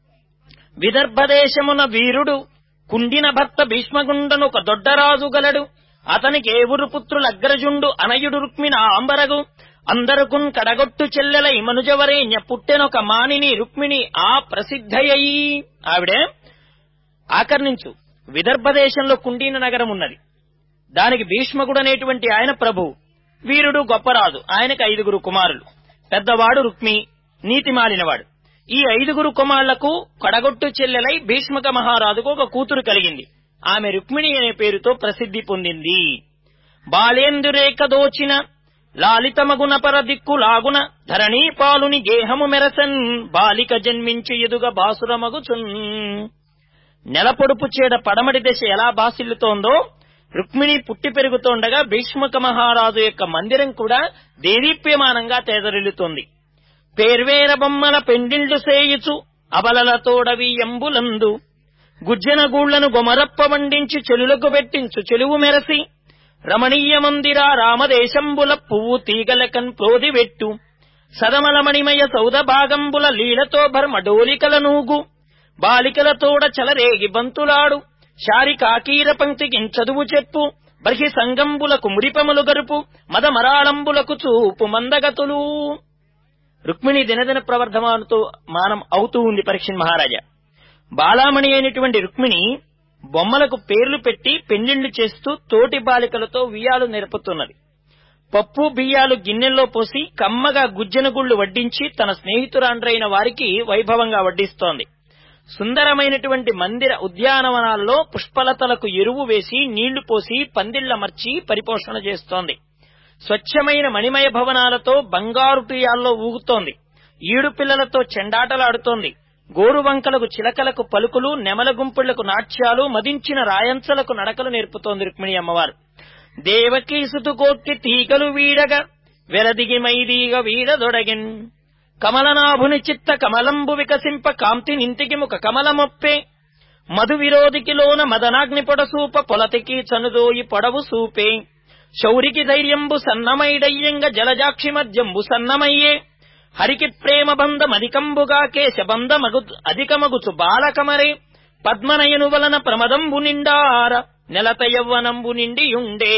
విదర్భదేశమున వీరుడు కుండిన భర్త భీష్మగుండను ఒక దొడ్డరాజు గలడు అతనికి ఏవురు పుత్రుల అగ్రజుండు అనయుడు రుక్మిణ ఆంబరగు అందరుకున్ కడగొట్టు చెల్లెలై మనుజవరేణ్య పుట్టెనొక మానిని రుక్మిణి ఆ ప్రసిద్ధయయి ఆవిడే ఆకర్ణించు విదర్భ దేశంలో కుండీన నగరం ఉన్నది దానికి భీష్మకుడు అనేటువంటి ఆయన ప్రభు వీరుడు గొప్పరాజు ఆయనకు ఐదుగురు కుమారులు పెద్దవాడు రుక్మి నీతి మాలినవాడు ఈ ఐదుగురు కుమారులకు కడగొట్టు చెల్లెలై భీష్మక మహారాజుకు ఒక కూతురు కలిగింది ఆమె రుక్మిణి అనే పేరుతో ప్రసిద్ధి పొందింది బాలేందురేక దోచిన లాలితమగున పర దిక్కు లాగున ధరణీ పాలుని గేహము మెరసన్ బాలిక జన్మించి ఎదుగ బాసురమగుచున్ నెలపొడుపు చేడ పడమటి దశ ఎలా బాసిల్లుతోందో రుక్మిణి పుట్టి పెరుగుతోండగా భీష్మక మహారాజు యొక్క మందిరం కూడా దేదీప్యమానంగా తేదరిల్లుతోంది పేర్వేర బొమ్మల పెండిళ్లు సేయుచు అబలలతోడవి ఎంబులందు గుజ్జన గూళ్లను గొమరప్ప వండించి చెలులకు పెట్టించు చెలువు మెరసి రమణీయ మందిర రామదేశంబుల పువ్వు తీగలకన్ ప్రోదివెట్టు సదమలమణిమయ సౌద భాగంబుల లీలతో భర్మడోలికల నూగు బాలికలతోడ చలరేగి బంతులాడు శారి కాకీర పంక్తికి చదువు చెప్పు బర్హి సంగంబులకు మురిపములు గరుపు మద మరాళంబులకు చూపు మందగతులు రుక్మిణి దినదిన ప్రవర్ధమానుతో మానం అవుతూ ఉంది పరీక్షణ్ మహారాజా బాలామణి అయినటువంటి రుక్మిణి బొమ్మలకు పేర్లు పెట్టి పెండిళ్లు చేస్తూ తోటి బాలికలతో వియాలు నిరపుతున్నది పప్పు బియ్యాలు గిన్నెల్లో పోసి కమ్మగా గుజ్జన గుళ్లు వడ్డించి తన స్నేహితురాండ్రైన వారికి వైభవంగా వడ్డిస్తోంది సుందరమైనటువంటి మందిర ఉద్యానవనాల్లో పుష్పలతలకు ఎరువు వేసి నీళ్లు పోసి పందిళ్లమర్చి పరిపోషణ చేస్తోంది స్వచ్ఛమైన మణిమయ భవనాలతో బంగారు టీయాల్లో ఊగుతోంది ఈడు పిల్లలతో చెండాటలాడుతోంది గోరువంకలకు చిలకలకు పలుకులు నెమల గుంపుళ్లకు నాట్యాలు మదించిన రాయంచలకు నడకలు నేర్పుతోంది రుక్మిణి అమ్మవారు దేవకీ సుతుకోక్కి తీగలు వీడగా వెలదిగి మైదీగ వీడదొడగిన్ కమలనాభుని చిత్త కమలంబు వికసింప కాంతి నింతికి ముఖ కమలమొప్పే మధు విరోధికిలోన మదనాగ్ని పొడసూప పొలతికి చనుదోయి పొడవు సూపే శౌరికి ధైర్యంబు సన్నమైడయ్యంగ జలజాక్షి మధ్యంబు సన్నమయ్యే హరికి ప్రేమ బంధమధికంబుగా కేశబంధమగు అధికమగుచు బాలకమరే పద్మనయను వలన ప్రమదంబు నిండార నెలత యవ్వనంబు నిండియుండే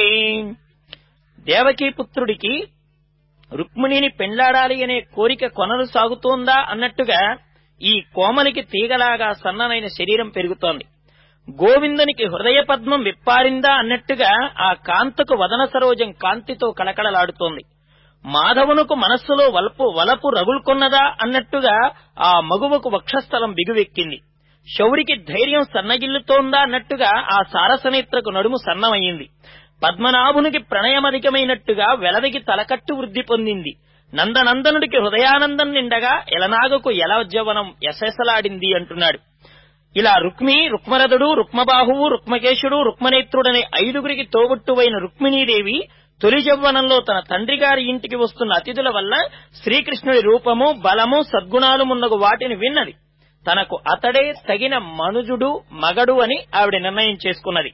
దేవకీ పుత్రుడికి రుక్మిణిని పెండ్లాడాలి అనే కోరిక కొనలు సాగుతోందా అన్నట్టుగా ఈ కోమలికి తీగలాగా సన్ననైన శరీరం పెరుగుతోంది గోవిందునికి హృదయ పద్మం విప్పారిందా అన్నట్టుగా ఆ కాంతకు వదన సరోజం కాంతితో కళకళలాడుతోంది మాధవునకు మనస్సులో వలపు వలపు రగులుకొన్నదా అన్నట్టుగా ఆ మగువకు వక్షస్థలం బిగువెక్కింది శౌరికి ధైర్యం సన్నగిల్లుతోందా అన్నట్టుగా ఆ సారసనేత్రకు నడుము సన్నమయ్యింది పద్మనాభునికి ప్రణయమధికమైనట్టుగా వెలదికి తలకట్టు వృద్ధి పొందింది నందనందనుడికి హృదయానందం నిండగా ఎలనాగకు ఎలజవనం ఎసెసలాడింది అంటున్నాడు ఇలా రుక్మి రుక్మరథుడు రుక్మబాహువు రుక్మకేశుడు రుక్మనేత్రుడనే ఐదుగురికి తోబుట్టువైన రుక్మిణీదేవి తొలి యవ్వనంలో తన తండ్రి గారి ఇంటికి వస్తున్న అతిథుల వల్ల శ్రీకృష్ణుడి రూపము బలము సద్గుణాలు మున్నగు వాటిని విన్నది తనకు అతడే తగిన మనుజుడు మగడు అని ఆవిడ నిర్ణయం చేసుకున్నది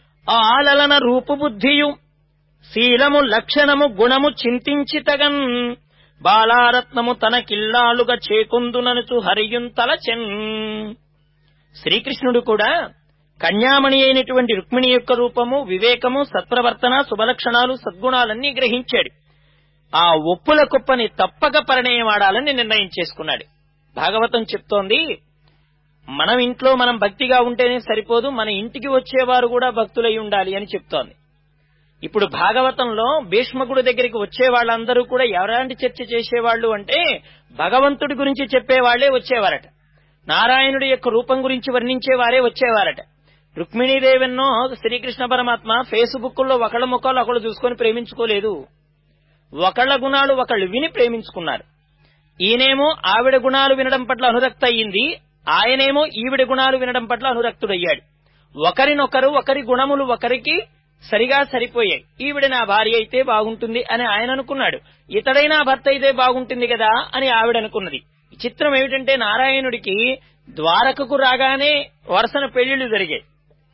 ఆలలన రూపుబుద్ధియు శీలము లక్షణము గుణము చింతించి తగన్ బాలారత్నము తనకిల్లాలుగా చేకుందుననుచు హరియుంతలచెన్ శ్రీకృష్ణుడు కూడా కన్యామణి అయినటువంటి రుక్మిణి యొక్క రూపము వివేకము సత్ప్రవర్తన శుభలక్షణాలు సద్గుణాలన్నీ గ్రహించాడు ఆ ఒప్పుల కుప్పని తప్పక పరిణయమాడాలని నిర్ణయం చేసుకున్నాడు భాగవతం చెప్తోంది మనం ఇంట్లో మనం భక్తిగా ఉంటేనే సరిపోదు మన ఇంటికి వచ్చేవారు కూడా భక్తులై ఉండాలి అని చెప్తోంది ఇప్పుడు భాగవతంలో భీష్మకుడి దగ్గరికి వచ్చే వాళ్ళందరూ కూడా ఎవరాంటి చర్చ చేసేవాళ్ళు అంటే భగవంతుడి గురించి చెప్పేవాళ్లే వచ్చేవారట నారాయణుడి యొక్క రూపం గురించి వర్ణించేవారే వచ్చేవారట రుక్మిణీదేవెన్నో శ్రీకృష్ణ పరమాత్మ ఫేస్బుక్ లో ఒకళ్ళ ముఖాలు ఒకళ్ళు చూసుకొని ప్రేమించుకోలేదు ఒకళ్ళ గుణాలు ఒకళ్ళు విని ప్రేమించుకున్నారు ఈయనేమో ఆవిడ గుణాలు వినడం పట్ల అనురక్త అయ్యింది ఆయనేమో ఈవిడ గుణాలు వినడం పట్ల అనురక్తుడయ్యాడు ఒకరినొకరు ఒకరి గుణములు ఒకరికి సరిగా సరిపోయాయి ఈవిడ నా భార్య అయితే బాగుంటుంది అని ఆయన అనుకున్నాడు ఇతడైనా భర్త అయితే బాగుంటుంది కదా అని ఆవిడ అనుకున్నది చిత్రం ఏమిటంటే నారాయణుడికి ద్వారకకు రాగానే వరుసన పెళ్లిళ్లు జరిగాయి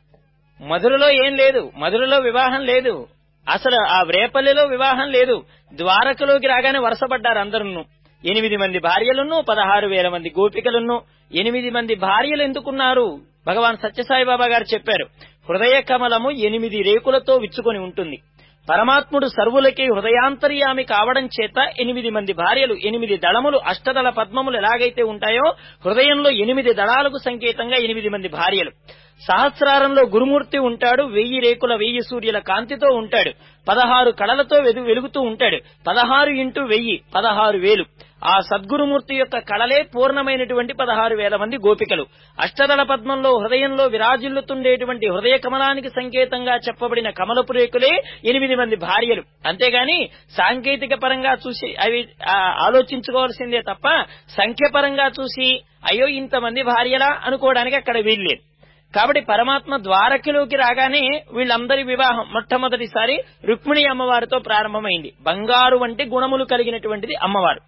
మధురలో ఏం లేదు మధురలో వివాహం లేదు అసలు ఆ రేపల్లిలో వివాహం లేదు ద్వారకలోకి రాగానే వరుసపడ్డారు అందరును ఎనిమిది మంది భార్యలును పదహారు వేల మంది గోపికలును ఎనిమిది మంది భార్యలు ఎందుకున్నారు భగవాన్ సత్యసాయిబాబా గారు చెప్పారు హృదయ కమలము ఎనిమిది రేకులతో విచ్చుకొని ఉంటుంది పరమాత్ముడు సర్వులకి హృదయాంతర్యామి కావడం చేత ఎనిమిది మంది భార్యలు ఎనిమిది దళములు అష్టదళ పద్మములు ఎలాగైతే ఉంటాయో హృదయంలో ఎనిమిది దళాలకు సంకేతంగా ఎనిమిది మంది భార్యలు సహస్రారంలో గురుమూర్తి ఉంటాడు వెయ్యి రేకుల వెయ్యి సూర్యుల కాంతితో ఉంటాడు పదహారు కళలతో వెదు- వెలుగుతూ ఉంటాడు పదహారు ఇంటూ వెయ్యి పదహారు వేలు ఆ సద్గురుమూర్తి యొక్క కళలే పూర్ణమైనటువంటి పదహారు వేల మంది గోపికలు అష్టదళ పద్మంలో హృదయంలో విరాజిల్లుతుండేటువంటి హృదయ కమలానికి సంకేతంగా చెప్పబడిన కమలపు రేకులే ఎనిమిది మంది భార్యలు అంతేగాని సాంకేతిక పరంగా చూసి అవి ఆ, ఆలోచించుకోవాల్సిందే తప్ప సంఖ్యపరంగా చూసి అయ్యో ఇంతమంది భార్యలా అనుకోవడానికి అక్కడ వీల్లేదు కాబట్టి పరమాత్మ ద్వారకలోకి రాగానే వీళ్ళందరి వివాహం మొట్టమొదటిసారి రుక్మిణి అమ్మవారితో ప్రారంభమైంది బంగారు వంటి గుణములు కలిగినటువంటిది అమ్మవారు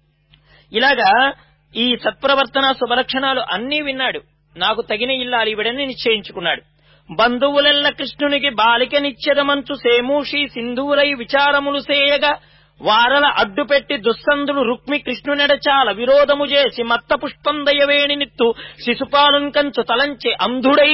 ఇలాగా ఈ సత్ప్రవర్తన శుభలక్షణాలు అన్నీ విన్నాడు నాకు తగిన ఇల్లాలి ఇవిడని నిశ్చయించుకున్నాడు బంధువులెల్ల కృష్ణునికి బాలికనిచ్చెదమంచు సేమూషి సింధూరై విచారములు సేయగా వారల అడ్డుపెట్టి దుస్సందులు రుక్మి కృష్ణునెడచాల విరోధము చేసి మత్త పుష్పందయవేణి నిత్తు శిశుపాలున్ కంచు తలంచె అంధుడై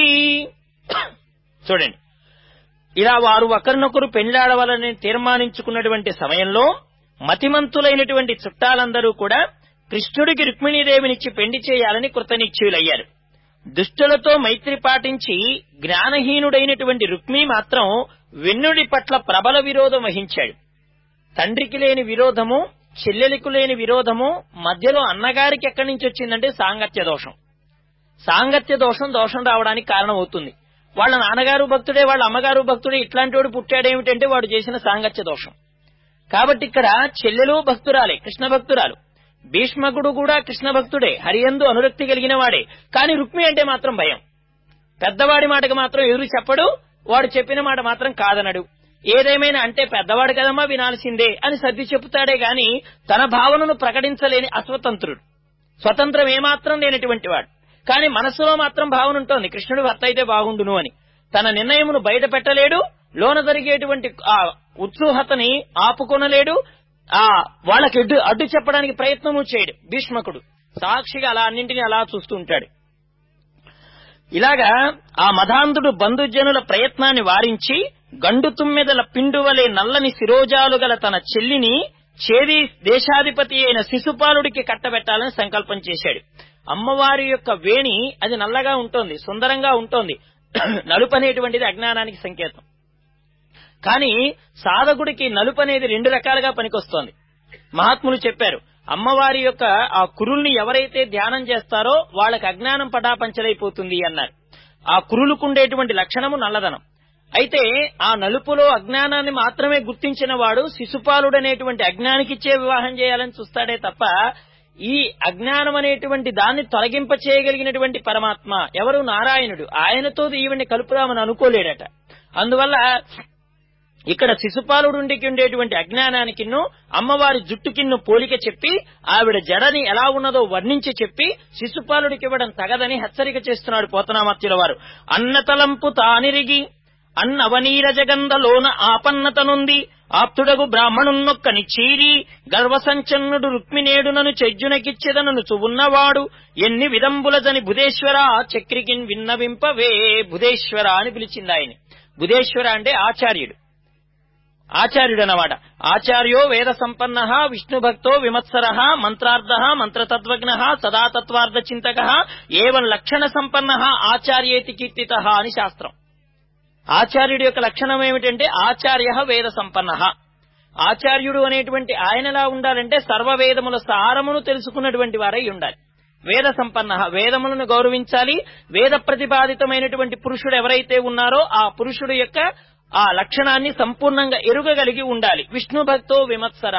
చూడండి ఇలా వారు ఒకరినొకరు పెళ్లాడవాలని తీర్మానించుకున్నటువంటి సమయంలో మతిమంతులైనటువంటి చుట్టాలందరూ కూడా కృష్ణుడికి రుక్మిణీదేవినిచ్చి పెండి చేయాలని కృతనిశ్చయులయ్యారు దుష్టులతో మైత్రి పాటించి జ్ఞానహీనుడైనటువంటి రుక్మి మాత్రం వెన్నుడి పట్ల ప్రబల విరోధం వహించాడు తండ్రికి లేని విరోధము చెల్లెలికి లేని విరోధము మధ్యలో అన్నగారికి ఎక్కడి నుంచి వచ్చిందంటే సాంగత్య దోషం సాంగత్య దోషం దోషం రావడానికి కారణం అవుతుంది వాళ్ళ నాన్నగారు భక్తుడే వాళ్ళ అమ్మగారు భక్తుడే ఇట్లాంటి వాడు పుట్టాడేమిటంటే వాడు చేసిన సాంగత్య దోషం కాబట్టి ఇక్కడ చెల్లెలు భక్తురాలే కృష్ణ భక్తురాలు భీష్మకుడు కూడా కృష్ణ భక్తుడే హరియందు అనురక్తి కలిగిన వాడే కానీ రుక్మి అంటే మాత్రం భయం పెద్దవాడి మాటకు మాత్రం ఎవరు చెప్పడు వాడు చెప్పిన మాట మాత్రం కాదనడు ఏదేమైనా అంటే పెద్దవాడు కదమ్మా వినాల్సిందే అని సర్ది చెబుతాడే గాని తన భావనను ప్రకటించలేని అస్వతంత్రుడు స్వతంత్రం ఏమాత్రం లేనటువంటి వాడు కానీ మనస్సులో మాత్రం భావన ఉంటుంది కృష్ణుడు భర్త అయితే బాగుండును అని తన నిర్ణయమును బయట పెట్టలేడు లోన జరిగేటువంటి ఆ ఉత్సుహతని ఆపుకొనలేడు ఆ వాళ్ళకి అడ్డు అడ్డు చెప్పడానికి ప్రయత్నము చేయడు భీష్మకుడు సాక్షిగా అలా అన్నింటినీ అలా చూస్తూ ఉంటాడు ఇలాగా ఆ మధాంధుడు బంధుజనుల ప్రయత్నాన్ని వారించి గండు తుమ్మెదల పిండువలే నల్లని శిరోజాలు గల తన చెల్లిని చేది దేశాధిపతి అయిన శిశుపాలుడికి కట్టబెట్టాలని సంకల్పం చేశాడు అమ్మవారి యొక్క వేణి అది నల్లగా ఉంటోంది సుందరంగా ఉంటోంది నలుపు అనేటువంటిది అజ్ఞానానికి సంకేతం కానీ సాధకుడికి నలుపు అనేది రెండు రకాలుగా పనికొస్తోంది మహాత్ములు చెప్పారు అమ్మవారి యొక్క ఆ కురుల్ని ఎవరైతే ధ్యానం చేస్తారో వాళ్ళకి అజ్ఞానం పటాపంచలైపోతుంది అన్నారు ఆ కురులుకుండేటువంటి లక్షణము నల్లదనం అయితే ఆ నలుపులో అజ్ఞానాన్ని మాత్రమే గుర్తించిన వాడు శిశుపాలుడనేటువంటి అజ్ఞానికిచ్చే వివాహం చేయాలని చూస్తాడే తప్ప ఈ అజ్ఞానం అనేటువంటి దాన్ని తొలగింప చేయగలిగినటువంటి పరమాత్మ ఎవరు నారాయణుడు ఆయనతో ఈవిని కలుపుదామని అనుకోలేడట అందువల్ల ఇక్కడ శిశుపాలుడుండికి ఉండేటువంటి అజ్ఞానానికిన్ను అమ్మవారి జుట్టుకిన్ను పోలిక చెప్పి ఆవిడ జడని ఎలా ఉన్నదో వర్ణించి చెప్పి శిశుపాలుడికి ఇవ్వడం తగదని హెచ్చరిక చేస్తున్నాడు పోతనామత్యుల వారు అన్నతలంపు తానిరిగి అన్నవనీర జగందలోన ఆపన్నతనుంది ఆప్తుడగు బ్రాహ్మణున్నొక్కని చీరి గర్వసంచన్నుడు రుక్మినేడునను చెజ్జునకిచ్చెదనను చువున్నవాడు ఎన్ని విదంబులజని బుధేశ్వర చక్రికిన్ విన్నవింపవే బుధేశ్వర అని పిలిచింది ఆయన బుధేశ్వర అంటే ఆచార్యుడు ఆచార్యుడు అన్నమాట ఆచార్యో వేద సంపన్న విష్ణు భక్తో విమత్సర మంత్రార్థ మంత్రతత్వజ్ఞ సదా తత్వార్థ చింతక ఏవం లక్షణ సంపన్న ఆచార్యేతి కీర్తిత అని శాస్త్రం ఆచార్యుడి యొక్క లక్షణం ఏమిటంటే ఆచార్య వేద సంపన్న ఆచార్యుడు అనేటువంటి ఆయనలా ఉండాలంటే సర్వవేదముల సారమును తెలుసుకున్నటువంటి వారై ఉండాలి వేద సంపన్న వేదములను గౌరవించాలి వేద ప్రతిపాదితమైనటువంటి పురుషుడు ఎవరైతే ఉన్నారో ఆ పురుషుడు యొక్క ఆ లక్షణాన్ని సంపూర్ణంగా ఎరుగగలిగి ఉండాలి విష్ణు భక్తో విమత్సర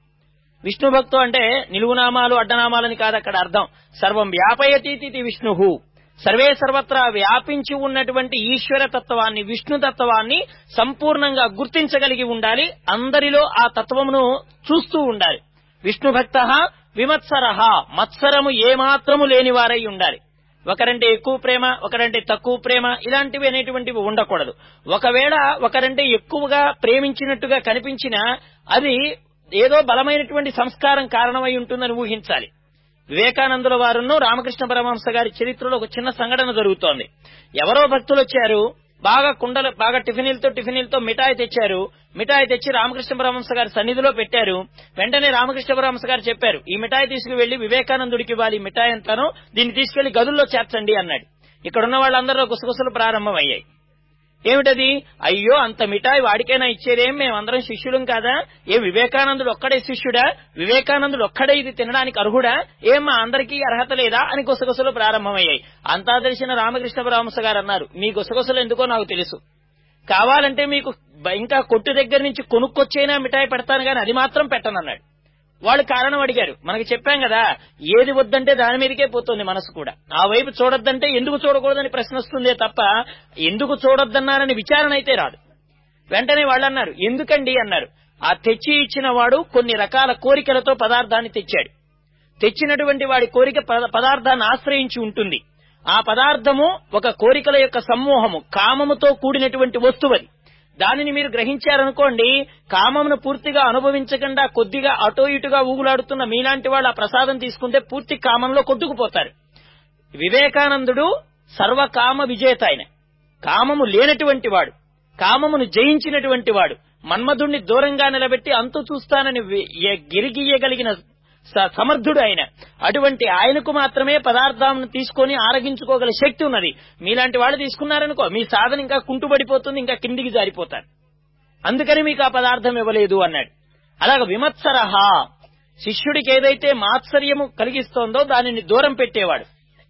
విష్ణు భక్తో అంటే నిలువునామాలు అడ్డనామాలని కాదు అక్కడ అర్థం సర్వం వ్యాపయతీతి విష్ణు సర్వే సర్వత్రా వ్యాపించి ఉన్నటువంటి ఈశ్వర తత్వాన్ని విష్ణు తత్వాన్ని సంపూర్ణంగా గుర్తించగలిగి ఉండాలి అందరిలో ఆ తత్వమును చూస్తూ ఉండాలి విష్ణు భక్త విమత్సర మత్సరము ఏమాత్రము లేని వారై ఉండాలి ఒకరంటే ఎక్కువ ప్రేమ ఒకరంటే తక్కువ ప్రేమ ఇలాంటివి అనేటువంటివి ఉండకూడదు ఒకవేళ ఒకరంటే ఎక్కువగా ప్రేమించినట్టుగా కనిపించినా అది ఏదో బలమైనటువంటి సంస్కారం కారణమై ఉంటుందని ఊహించాలి వివేకానందుల వారును రామకృష్ణ పరమహంస గారి చరిత్రలో ఒక చిన్న సంఘటన జరుగుతోంది ఎవరో భక్తులు వచ్చారు బాగా కుండలు బాగా టిఫినీలతో టిఫినీలతో మిఠాయి తెచ్చారు మిఠాయి తెచ్చి రామకృష్ణ పరమహంస గారి సన్నిధిలో పెట్టారు వెంటనే రామకృష్ణ పరమహంస గారు చెప్పారు ఈ మిఠాయి తీసుకువెళ్లి వివేకానందుడికి ఇవ్వాలి ఈ మిఠాయి అంతాను దీన్ని తీసుకెళ్లి గదుల్లో చేర్చండి అన్నాడు ఇక్కడ ఉన్న వాళ్ళందరూ గుసగుసలు ప్రారంభమయ్యాయి ఏమిటది అయ్యో అంత మిఠాయి వాడికైనా ఇచ్చేదేం మేమందరం శిష్యులం కాదా ఏ వివేకానందుడు ఒక్కడే శిష్యుడా వివేకానందుడు ఒక్కడే ఇది తినడానికి అర్హుడా ఏం మా అందరికీ అర్హత లేదా అని గుసగుసలు ప్రారంభమయ్యాయి అంతా తెలిసిన రామకృష్ణ పరమహంస గారు అన్నారు మీ గుసగుసలు ఎందుకో నాకు తెలుసు కావాలంటే మీకు బ- ఇంకా కొట్టు దగ్గర నుంచి కొనుక్కొచ్చైనా మిఠాయి పెడతాను కానీ అది మాత్రం పెట్టనన్నాడు వాళ్ళు కారణం అడిగారు మనకి చెప్పాం కదా ఏది వద్దంటే దాని మీదకే పోతుంది మనసు కూడా ఆ వైపు చూడొద్దంటే ఎందుకు చూడకూడదని ప్రశ్న వస్తుందే తప్ప ఎందుకు చూడొద్దన్నారని విచారణ అయితే రాదు వెంటనే వాళ్ళు అన్నారు ఎందుకండి అన్నారు ఆ తెచ్చి ఇచ్చిన వాడు కొన్ని రకాల కోరికలతో పదార్థాన్ని తెచ్చాడు తెచ్చినటువంటి వాడి కోరిక పద- పదార్థాన్ని ఆశ్రయించి ఉంటుంది ఆ పదార్థము ఒక కోరికల యొక్క సమూహము కామముతో కూడినటువంటి వస్తువది దానిని మీరు గ్రహించారనుకోండి కామమును పూర్తిగా అనుభవించకుండా కొద్దిగా అటో ఇటుగా ఊగులాడుతున్న మీలాంటి వాళ్ళు ఆ ప్రసాదం తీసుకుంటే పూర్తి కామంలో కొట్టుకుపోతారు వివేకానందుడు సర్వకామ విజేత ఆయన కామము లేనటువంటి వాడు కామమును జయించినటువంటి వాడు మన్మధుణ్ణి దూరంగా నిలబెట్టి అంతు చూస్తానని వి- ఎ- గిరిగీయగలిగిన స- సమర్థుడు ఆయన అటువంటి ఆయనకు మాత్రమే పదార్థాలను తీసుకొని ఆరగించుకోగల శక్తి ఉన్నది మీలాంటి వాళ్ళు తీసుకున్నారనుకో మీ సాధన ఇంకా కుంటుపడిపోతుంది ఇంకా కిందికి జారిపోతారు అందుకని మీకు ఆ పదార్థం ఇవ్వలేదు అన్నాడు అలాగ విమత్సరహ శిష్యుడికి ఏదైతే మాత్సర్యము కలిగిస్తోందో దానిని దూరం పెట్టేవాడు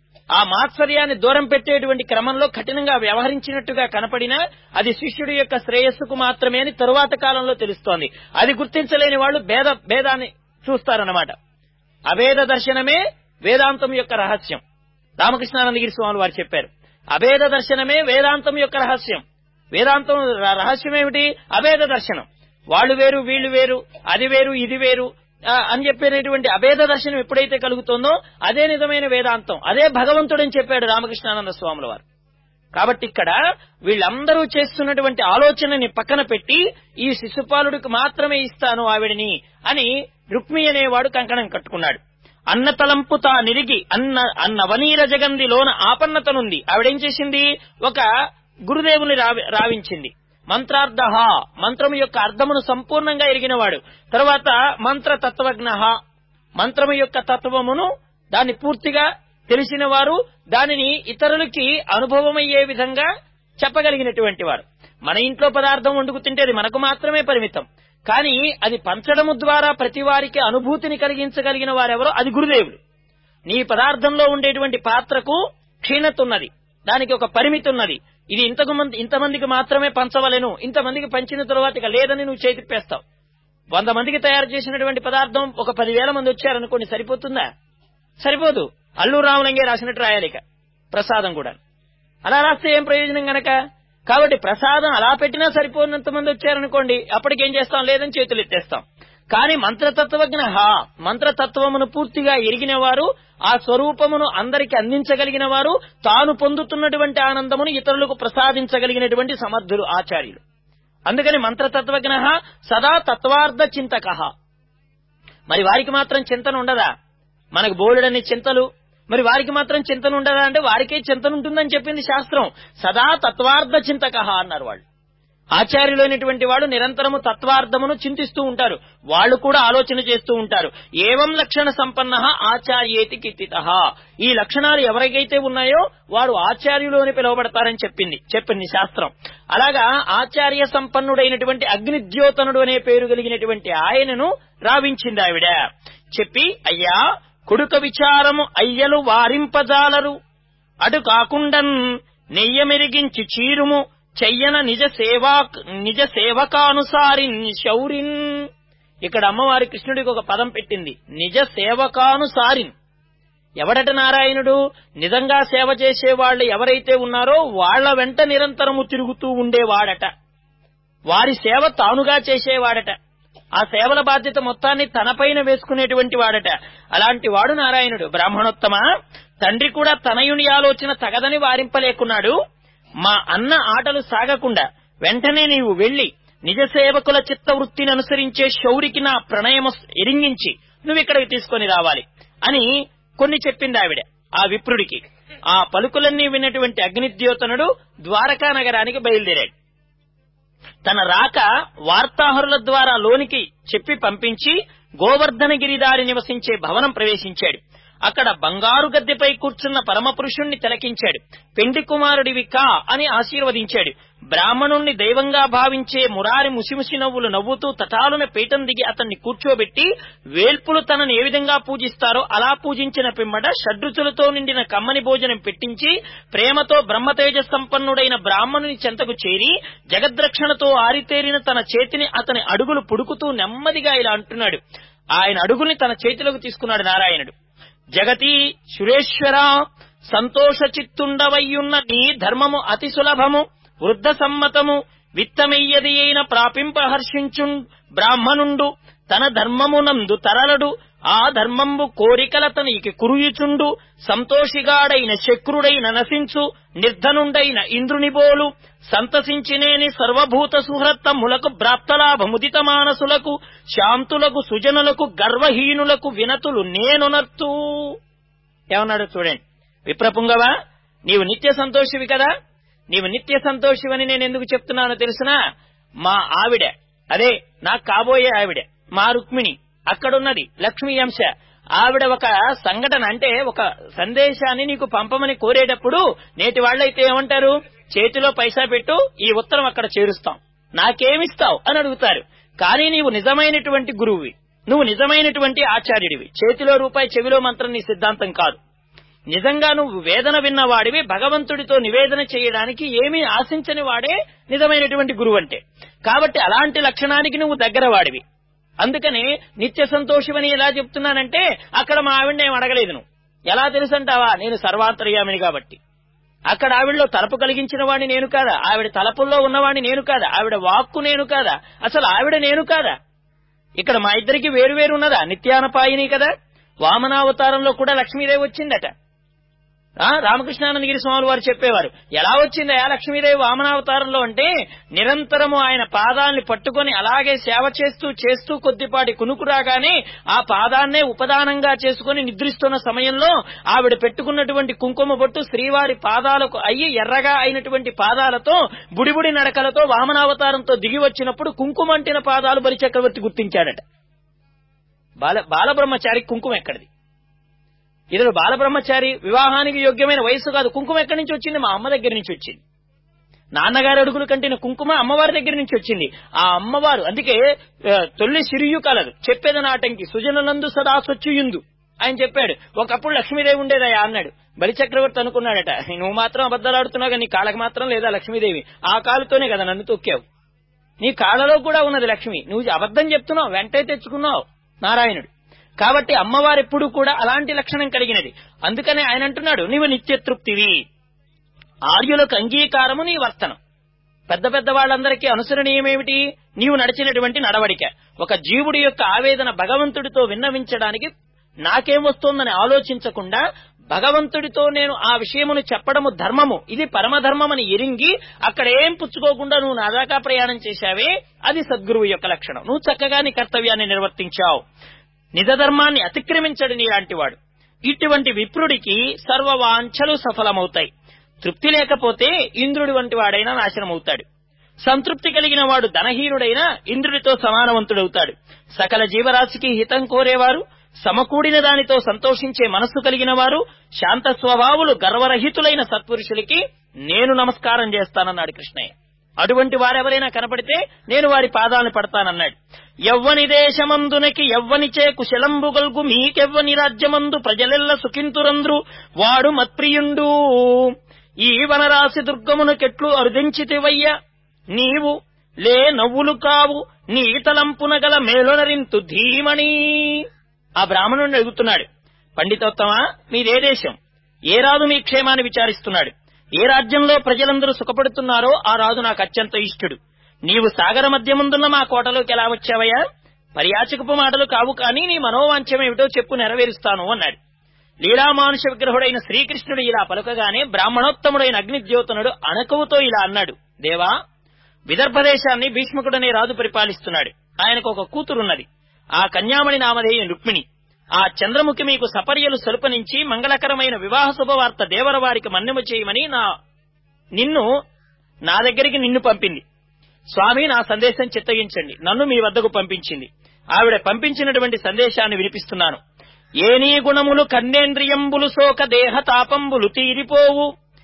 ఆ మాత్సర్యాన్ని దూరం పెట్టేటువంటి క్రమంలో కఠినంగా వ్యవహరించినట్టుగా కనపడినా అది శిష్యుడి యొక్క శ్రేయస్సుకు మాత్రమే అని తరువాత కాలంలో తెలుస్తోంది అది గుర్తించలేని వాళ్ళు భేద భేదాన్ని చూస్తారన్నమాట అభేద దర్శనమే వేదాంతం యొక్క రహస్యం రామకృష్ణానందగిరి స్వామి వారు చెప్పారు అభేద దర్శనమే వేదాంతం యొక్క రహస్యం వేదాంతం ర- రహస్యం ఏమిటి అభేద దర్శనం వాళ్ళు వేరు వీళ్ళు వేరు అది వేరు ఇది వేరు ఆ, అని చెప్పేటటువంటి అభేద దర్శనం ఎప్పుడైతే కలుగుతుందో అదే నిజమైన వేదాంతం అదే భగవంతుడని చెప్పాడు రామకృష్ణానంద స్వాముల వారు కాబట్టి ఇక్కడ వీళ్ళందరూ చేస్తున్నటువంటి ఆలోచనని పక్కన పెట్టి ఈ శిశుపాలుడికి మాత్రమే ఇస్తాను ఆవిడని అని రుక్మి అనేవాడు కంకణం కట్టుకున్నాడు అన్న తలంపు తా నిరిగి అన్న అన్న వనీర జగందిలోన ఆపన్నతనుంది ఆవిడేం చేసింది ఒక గురుదేవుని రావి రావించింది మంత్రార్థ మంత్రము యొక్క అర్థమును సంపూర్ణంగా ఎరిగినవాడు తర్వాత మంత్ర తత్వజ్ఞ మంత్రము యొక్క తత్వమును దాన్ని పూర్తిగా తెలిసిన వారు దానిని ఇతరులకి అనుభవమయ్యే విధంగా చెప్పగలిగినటువంటి వారు మన ఇంట్లో పదార్థం వండుకు తింటే అది మనకు మాత్రమే పరిమితం కానీ అది పంచడము ద్వారా ప్రతి వారికి అనుభూతిని కలిగించగలిగిన వారెవరో అది గురుదేవుడు నీ పదార్థంలో ఉండేటువంటి పాత్రకు క్షీణత ఉన్నది దానికి ఒక పరిమితి ఉన్నది ఇది ఇంతకు మంది ఇంతమందికి మాత్రమే పంచవలెను ఇంతమందికి పంచిన తరువాత ఇక లేదని నువ్వు చేతిప్పేస్తావు వంద మందికి తయారు చేసినటువంటి పదార్థం ఒక పదివేల మంది వచ్చారనుకోండి సరిపోతుందా సరిపోదు అల్లూరు రామలింగే రాసినట్టు రాయాలి ఇక ప్రసాదం కూడా అలా రాస్తే ఏం ప్రయోజనం గనక కాబట్టి ప్రసాదం అలా పెట్టినా సరిపోనంత మంది వచ్చారనుకోండి అప్పటికేం చేస్తాం లేదని చేతులు ఎత్తేస్తాం కానీ మంత్రతత్వజ్ఞ మంత్రతత్వమును పూర్తిగా ఎరిగిన వారు ఆ స్వరూపమును అందరికి అందించగలిగిన వారు తాను పొందుతున్నటువంటి ఆనందమును ఇతరులకు ప్రసాదించగలిగినటువంటి సమర్థులు ఆచార్యులు అందుకని మంత్రతత్వజ్ఞ సదా తత్వార్థ చింతక మరి వారికి మాత్రం చింతన ఉండదా మనకు బోలెడని చింతలు మరి వారికి మాత్రం చింతన ఉండదా అంటే వారికే చింతన ఉంటుందని చెప్పింది శాస్త్రం సదా తత్వార్థ చింతక అన్నారు వాళ్ళు ఆచార్యులైనటువంటి వాడు నిరంతరము తత్వార్థమును చింతిస్తూ ఉంటారు వాళ్ళు కూడా ఆలోచన చేస్తూ ఉంటారు ఏవం లక్షణ సంపన్న ఆచార్యేతి కీర్తిత ఈ లక్షణాలు ఎవరికైతే ఉన్నాయో వాడు ఆచార్యులు అని పిలువబడతారని చెప్పింది చెప్పింది శాస్త్రం అలాగా ఆచార్య సంపన్నుడైనటువంటి అగ్నిద్యోతనుడు అనే పేరు కలిగినటువంటి ఆయనను రావించింది ఆవిడ చెప్పి అయ్యా కొడుక విచారము అయ్యలు వారింపజాలరు అటు కాకుండన్ నెయ్యమెరిగించి చీరుము చెయ్యన నిజ సేవా నిజ సేవకానుసారిన్ శౌరిన్ ఇక్కడ అమ్మవారి కృష్ణుడికి ఒక పదం పెట్టింది నిజ సేవకానుసారిన్ ఎవడట నారాయణుడు నిజంగా సేవ చేసే వాళ్ళు ఎవరైతే ఉన్నారో వాళ్ల వెంట నిరంతరము తిరుగుతూ ఉండేవాడట వారి సేవ తానుగా చేసేవాడట ఆ సేవల బాధ్యత మొత్తాన్ని తనపైన వేసుకునేటువంటి వాడట అలాంటి వాడు నారాయణుడు బ్రాహ్మణోత్తమ తండ్రి కూడా తనయుని ఆలోచన తగదని వారింపలేకున్నాడు మా అన్న ఆటలు సాగకుండా వెంటనే నీవు వెళ్లి నిజ సేవకుల చిత్తవృత్తిని అనుసరించే శౌరికి నా ప్రణయము ఎరింగించి నువ్వు ఇక్కడికి తీసుకొని రావాలి అని కొన్ని చెప్పింది ఆవిడ ఆ విప్రుడికి ఆ పలుకులన్నీ విన్నటువంటి అగ్నిద్యోతనుడు ద్వారకా నగరానికి బయలుదేరాడు తన రాక వార్తాహరుల ద్వారా లోనికి చెప్పి పంపించి గోవర్ధనగిరిదారి నివసించే భవనం ప్రవేశించాడు అక్కడ బంగారు గద్దెపై కూర్చున్న పరమపురుషుణ్ణి తిలకించాడు పెండి కుమారుడివి కా అని ఆశీర్వదించాడు బ్రాహ్మణుణ్ణి దైవంగా భావించే మురారి ముసిముసి నవ్వులు నవ్వుతూ తటాలున పీఠం దిగి అతన్ని కూర్చోబెట్టి వేల్పులు తనను ఏ విధంగా పూజిస్తారో అలా పూజించిన పిమ్మట షడ్రుచులతో నిండిన కమ్మని భోజనం పెట్టించి ప్రేమతో బ్రహ్మతేజ సంపన్నుడైన బ్రాహ్మణుని చెంతకు చేరి జగద్రక్షణతో ఆరితేరిన తన చేతిని అతని అడుగులు పుడుకుతూ నెమ్మదిగా ఇలా అంటున్నాడు ఆయన అడుగుల్ని తన చేతిలోకి తీసుకున్నాడు నారాయణుడు జగతి సురేశ్వర సంతోష చిత్తుండవయ్యున్న నీ ధర్మము అతి సులభము వృద్ధ సమ్మతము విత్తమెయ్యది అయిన ప్రాపింపహర్షించు బ్రాహ్మణుండు తన ధర్మమునందు తరలడు ఆ ధర్మంబు కోరికల తనకి కురుయుచుండు సంతోషిగాడైన శక్రుడైన నశించు నిర్ధనుండైన ఇంద్రునిబోలు సంతసించినేని సర్వభూత సుహృత్తములకు ప్రాప్తలాభముదిత మానసులకు శాంతులకు సుజనులకు గర్వహీనులకు వినతులు నేనునర్తూ ఏమన్నాడు చూడండి విప్రపుంగవా నీవు నిత్య సంతోషివి కదా నీవు నిత్య సంతోషివని నేను ఎందుకు చెప్తున్నానో తెలుసునా మా ఆవిడ అదే నాకు కాబోయే ఆవిడ మా రుక్మిణి అక్కడున్నది లక్ష్మీ అంశ ఆవిడ ఒక సంఘటన అంటే ఒక సందేశాన్ని నీకు పంపమని కోరేటప్పుడు నేటి వాళ్ళైతే ఏమంటారు చేతిలో పైసా పెట్టు ఈ ఉత్తరం అక్కడ చేరుస్తాం నాకేమిస్తావు అని అడుగుతారు కానీ నీవు నిజమైనటువంటి గురువువి నువ్వు నిజమైనటువంటి ఆచార్యుడివి చేతిలో రూపాయి చెవిలో మంత్రం నీ సిద్ధాంతం కాదు నిజంగా నువ్వు వేదన విన్నవాడివి భగవంతుడితో నివేదన చేయడానికి ఏమీ ఆశించని వాడే నిజమైనటువంటి గురువు అంటే కాబట్టి అలాంటి లక్షణానికి నువ్వు దగ్గర వాడివి అందుకని నిత్య సంతోషమని ఎలా చెప్తున్నానంటే అక్కడ మా ఆవిడని ఏం అడగలేదు నువ్వు ఎలా తెలుసంటావా నేను సర్వాంతర్యామిని కాబట్టి అక్కడ ఆవిడలో తలపు కలిగించిన వాడిని నేను కాదా ఆవిడ తలపుల్లో ఉన్నవాడిని నేను కాదా ఆవిడ వాక్కు నేను కాదా అసలు ఆవిడ నేను కాదా ఇక్కడ మా ఇద్దరికి వేరు వేరు ఉన్నదా నిత్యానపాయిని కదా వామనావతారంలో కూడా లక్ష్మీదేవి వచ్చిందట ఆ రామకృష్ణానందగిరి స్వామి వారు చెప్పేవారు ఎలా వచ్చింది ఆ లక్ష్మీదేవి వామనావతారంలో అంటే నిరంతరము ఆయన పాదాల్ని పట్టుకొని అలాగే సేవ చేస్తూ చేస్తూ కొద్దిపాటి కునుకు రాగానే ఆ పాదాన్నే ఉపదానంగా చేసుకుని నిద్రిస్తున్న సమయంలో ఆవిడ పెట్టుకున్నటువంటి కుంకుమ బొట్టు శ్రీవారి పాదాలకు అయ్యి ఎర్రగా అయినటువంటి పాదాలతో బుడిబుడి నడకలతో వామనావతారంతో దిగి వచ్చినప్పుడు కుంకుమంటిన పాదాలు బలిచక్రవర్తి గుర్తించాడట బాల బాలబ్రహ్మచారి కుంకుమ ఎక్కడిది ఇతడు బాలబ్రహ్మచారి వివాహానికి యోగ్యమైన వయసు కాదు కుంకుమ ఎక్కడి నుంచి వచ్చింది మా అమ్మ దగ్గర నుంచి వచ్చింది నాన్నగారి అడుగులు కంటిన కుంకుమ అమ్మవారి దగ్గర నుంచి వచ్చింది ఆ అమ్మవారు అందుకే ఆ, తొల్లి సిరియు కలదు చెప్పేది నాటంకి సుజనులందు సదా స్వచ్చుయుందు ఆయన చెప్పాడు ఒకప్పుడు లక్ష్మీదేవి ఉండేదయా అన్నాడు బలిచక్రవర్తి అనుకున్నాడట నువ్వు మాత్రం అబద్ధాలు ఆడుతున్నావు కానీ నీ కాళ్ళకి మాత్రం లేదా లక్ష్మీదేవి ఆ కాలుతోనే కదా నన్ను తొక్కావు నీ కాళ్ళలో కూడా ఉన్నది లక్ష్మి నువ్వు అబద్ధం చెప్తున్నావు వెంటే తెచ్చుకున్నావు నారాయణుడు కాబట్టి అమ్మవారు ఎప్పుడు కూడా అలాంటి లక్షణం కలిగినది అందుకనే ఆయన అంటున్నాడు నీవు నిత్యతృప్తివి ఆర్యులకు అంగీకారము నీ వర్తనం పెద్ద పెద్ద వాళ్ళందరికీ అనుసరణీయమేమిటి నీవు నడిచినటువంటి నడవడిక ఒక జీవుడి యొక్క ఆవేదన భగవంతుడితో విన్నవించడానికి నాకేం వస్తోందని ఆలోచించకుండా భగవంతుడితో నేను ఆ విషయమును చెప్పడము ధర్మము ఇది పరమధర్మమని ఎరింగి అక్కడ ఏం పుచ్చుకోకుండా నువ్వు నా దాకా ప్రయాణం చేశావే అది సద్గురువు యొక్క లక్షణం నువ్వు చక్కగా నీ కర్తవ్యాన్ని నిర్వర్తించావు నిజ ధర్మాన్ని అతిక్రమించడు నీలాంటివాడు ఇటువంటి విప్రుడికి సర్వవాంఛలు సఫలమవుతాయి తృప్తి లేకపోతే ఇంద్రుడి వంటి వాడైనా నాశనమవుతాడు సంతృప్తి కలిగిన వాడు ధనహీనుడైనా ఇంద్రుడితో సమానవంతుడవుతాడు సకల జీవరాశికి హితం కోరేవారు సమకూడిన దానితో సంతోషించే మనస్సు కలిగిన వారు శాంత స్వభావులు గర్వరహితులైన సత్పురుషులకి నేను నమస్కారం చేస్తానన్నాడు కృష్ణయ్య అటువంటి వారెవరైనా కనపడితే నేను వారి పాదాలను పడతానన్నాడు ఎవ్వని దేశమందునకి ఎవ్వనిచే కుశలంబు గల్గు మీకెవ్వని రాజ్యమందు ప్రజలెల్ల సుఖింతురంద్రు వాడు మత్ప్రియుండు ఈ వనరాశి దుర్గమును కెట్లు అరుదించితివయ్య నీవు లే నవ్వులు కావు నీ తలంపున గల మేలునరింతు ధీమణి ఆ బ్రాహ్మణుడిని అడుగుతున్నాడు పండితోత్తమా మీదే దేశం ఏ రాజు మీ క్షేమాన్ని విచారిస్తున్నాడు ఏ రాజ్యంలో ప్రజలందరూ సుఖపడుతున్నారో ఆ రాజు నాకు అత్యంత ఇష్టుడు నీవు సాగర మధ్యముందున్న మా కోటలోకి ఎలా వచ్చావయ్యా పర్యాచకపు మాటలు కావు కానీ నీ మనోవాంఛం ఏమిటో చెప్పు నెరవేరుస్తాను అన్నాడు లీలామానుష విగ్రహుడైన శ్రీకృష్ణుడు ఇలా పలుకగానే బ్రాహ్మణోత్తముడైన అగ్నిద్యోతనుడు అణకువుతో ఇలా అన్నాడు దేవా విదర్భదేశాన్ని భీష్మకుడనే రాజు పరిపాలిస్తున్నాడు ఆయనకు ఒక కూతురున్నది ఆ కన్యామణి నామధేయం రుక్మిణి ఆ చంద్రముఖి మీకు సపర్యలు సలుపనించి మంగళకరమైన వివాహ శుభవార్త దేవరవారికి మన్నిమ చేయమని నా నిన్ను నా దగ్గరికి నిన్ను పంపింది స్వామి నా సందేశం చిత్తగించండి నన్ను మీ వద్దకు పంపించింది ఆవిడ పంపించినటువంటి సందేశాన్ని వినిపిస్తున్నాను ఏనీ గుణములు కన్నేంద్రియంబులు సోక దేహ తాపంబులు తీరిపోవు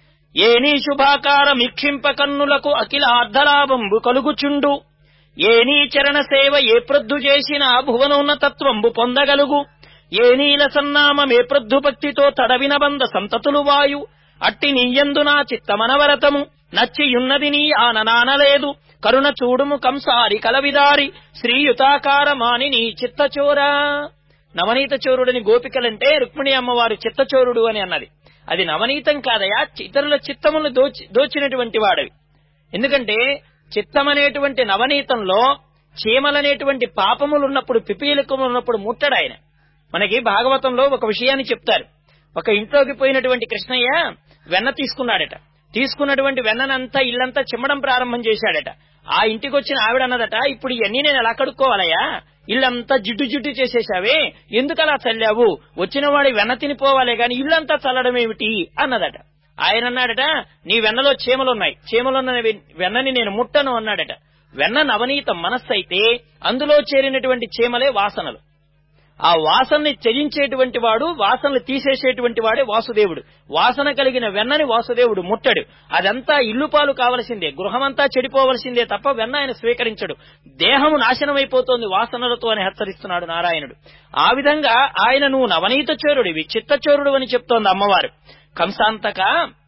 ఏనీ శుభాకార మిక్షింప కన్నులకు అఖిల అర్ధలాభంబు కలుగుచుండు ఏనీ చరణ సేవ ఏ ప్రొద్దు చేసినా భువనోన్నతత్వంబు పొందగలుగు ఏ నీల సన్నామం ఏ ప్రొద్దు భక్తితో తడవిన బంద సంతతులు వాయు అట్టి నీయందు నా చిత్తమనవరతము నచ్చియున్నది నీ ఆననానలేదు కరుణ చూడుము కంసారి కలవిదారి శ్రీయుతాకారమాని నీ చిత్తచోరా నవనీత చోరుడని గోపికలంటే రుక్మిణి అమ్మవారు చిత్తచోరుడు అని అన్నది అది నవనీతం కాదయా ఇతరుల చిత్తములను దోచి దోచినటువంటి వాడవి ఎందుకంటే చిత్తమనేటువంటి నవనీతంలో చీమలనేటువంటి పాపములున్నప్పుడు పిపీలకములు ఉన్నప్పుడు ముట్టడు ఆయన మనకి భాగవతంలో ఒక విషయాన్ని చెప్తారు ఒక ఇంట్లోకి పోయినటువంటి కృష్ణయ్య వెన్న తీసుకున్నాడట తీసుకున్నటువంటి వెన్ననంతా ఇల్లంతా చిమ్మడం ప్రారంభం చేశాడట ఆ ఇంటికి వచ్చిన ఆవిడ అన్నదట ఇప్పుడు ఇవన్నీ నేను ఎలా కడుక్కోవాలయ్యా ఇల్లంతా జిడ్డు జిడ్డు చేసేశావే ఎందుకు అలా చల్లావు వచ్చిన వాడి వెన్న తినిపోవాలే గాని ఇల్లంతా చల్లడం ఏమిటి అన్నదట ఆయన అన్నాడట నీ వెన్నలో చీమలున్నాయి చీమలున్న వెన్నని నేను ముట్టను అన్నాడట వెన్న నవనీతం మనస్సు అయితే అందులో చేరినటువంటి చీమలే వాసనలు ఆ వాసనని త్యజించేటువంటి వాడు వాసనలు తీసేసేటువంటి వాడే వాసుదేవుడు వాసన కలిగిన వెన్నని వాసుదేవుడు ముట్టడు అదంతా ఇల్లు పాలు కావలసిందే గృహమంతా చెడిపోవలసిందే తప్ప వెన్న ఆయన స్వీకరించడు దేహము నాశనమైపోతోంది వాసనలతో అని హెచ్చరిస్తున్నాడు నారాయణుడు ఆ విధంగా ఆయన నువ్వు నవనీత చోరుడివి చిత్తచోరుడు అని చెప్తోంది అమ్మవారు కంసాంతక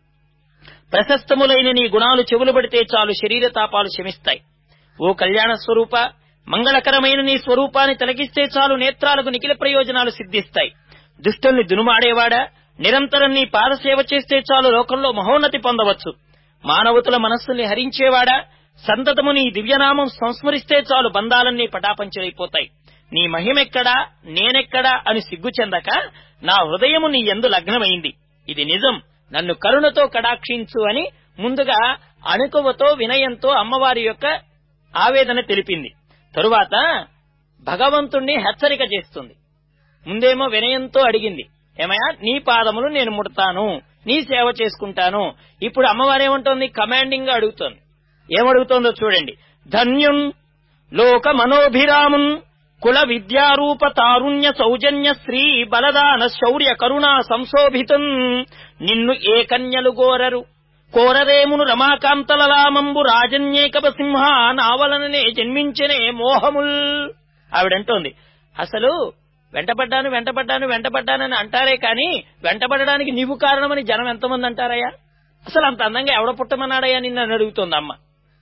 ప్రశస్తములైన నీ గుణాలు చెవులు పడితే చాలు శరీర తాపాలు శమిస్తాయి ఓ కళ్యాణ స్వరూప మంగళకరమైన నీ స్వరూపాన్ని తొలగిస్తే చాలు నేత్రాలకు నిఖిల ప్రయోజనాలు సిద్ధిస్తాయి దుష్టుల్ని దునుమాడేవాడా నిరంతరం నీ పాదసేవ చేస్తే చాలు లోకంలో మహోన్నతి పొందవచ్చు మానవతుల మనస్సుల్ని హరించేవాడా సంతతము నీ దివ్యనామం సంస్మరిస్తే చాలు బంధాలన్నీ పటాపంచలైపోతాయి నీ మహిమెక్కడా నేనెక్కడా అని సిగ్గు చెందక నా హృదయము నీ ఎందు లగ్నమైంది ఇది నిజం నన్ను కరుణతో కడాక్షించు అని ముందుగా అణుకువతో వినయంతో అమ్మవారి యొక్క ఆవేదన తెలిపింది తరువాత భగవంతుణ్ణి హెచ్చరిక చేస్తుంది ముందేమో వినయంతో అడిగింది ఏమయ్యా నీ పాదములు నేను ముడతాను నీ సేవ చేసుకుంటాను ఇప్పుడు అమ్మవారేమంటోంది కమాండింగ్ గా అడుగుతోంది ఏమడుగుతోందో చూడండి ధన్యున్ లోక మనోభిరామున్ కుల విద్యారూప తారుణ్య సౌజన్య శ్రీ బలదాన శౌర్య కరుణా సంశోభితం నిన్ను ఏ కన్యలు గోరరు కోరరేమును రమాకాంతలలామంబు రాజన్యేకప సింహ నావలననే జన్మించనే మోహముల్ ఆవిడంటోంది అసలు వెంటపడ్డాను వెంటపడ్డాను వెంటపడ్డానని అంటారే కానీ వెంటపడడానికి నీవు కారణమని జనం ఎంతమంది అంటారయ్యా అసలు అంత అందంగా ఎవడ పుట్టమన్నాడయ్యా నిన్ను అని అడుగుతోంది అమ్మ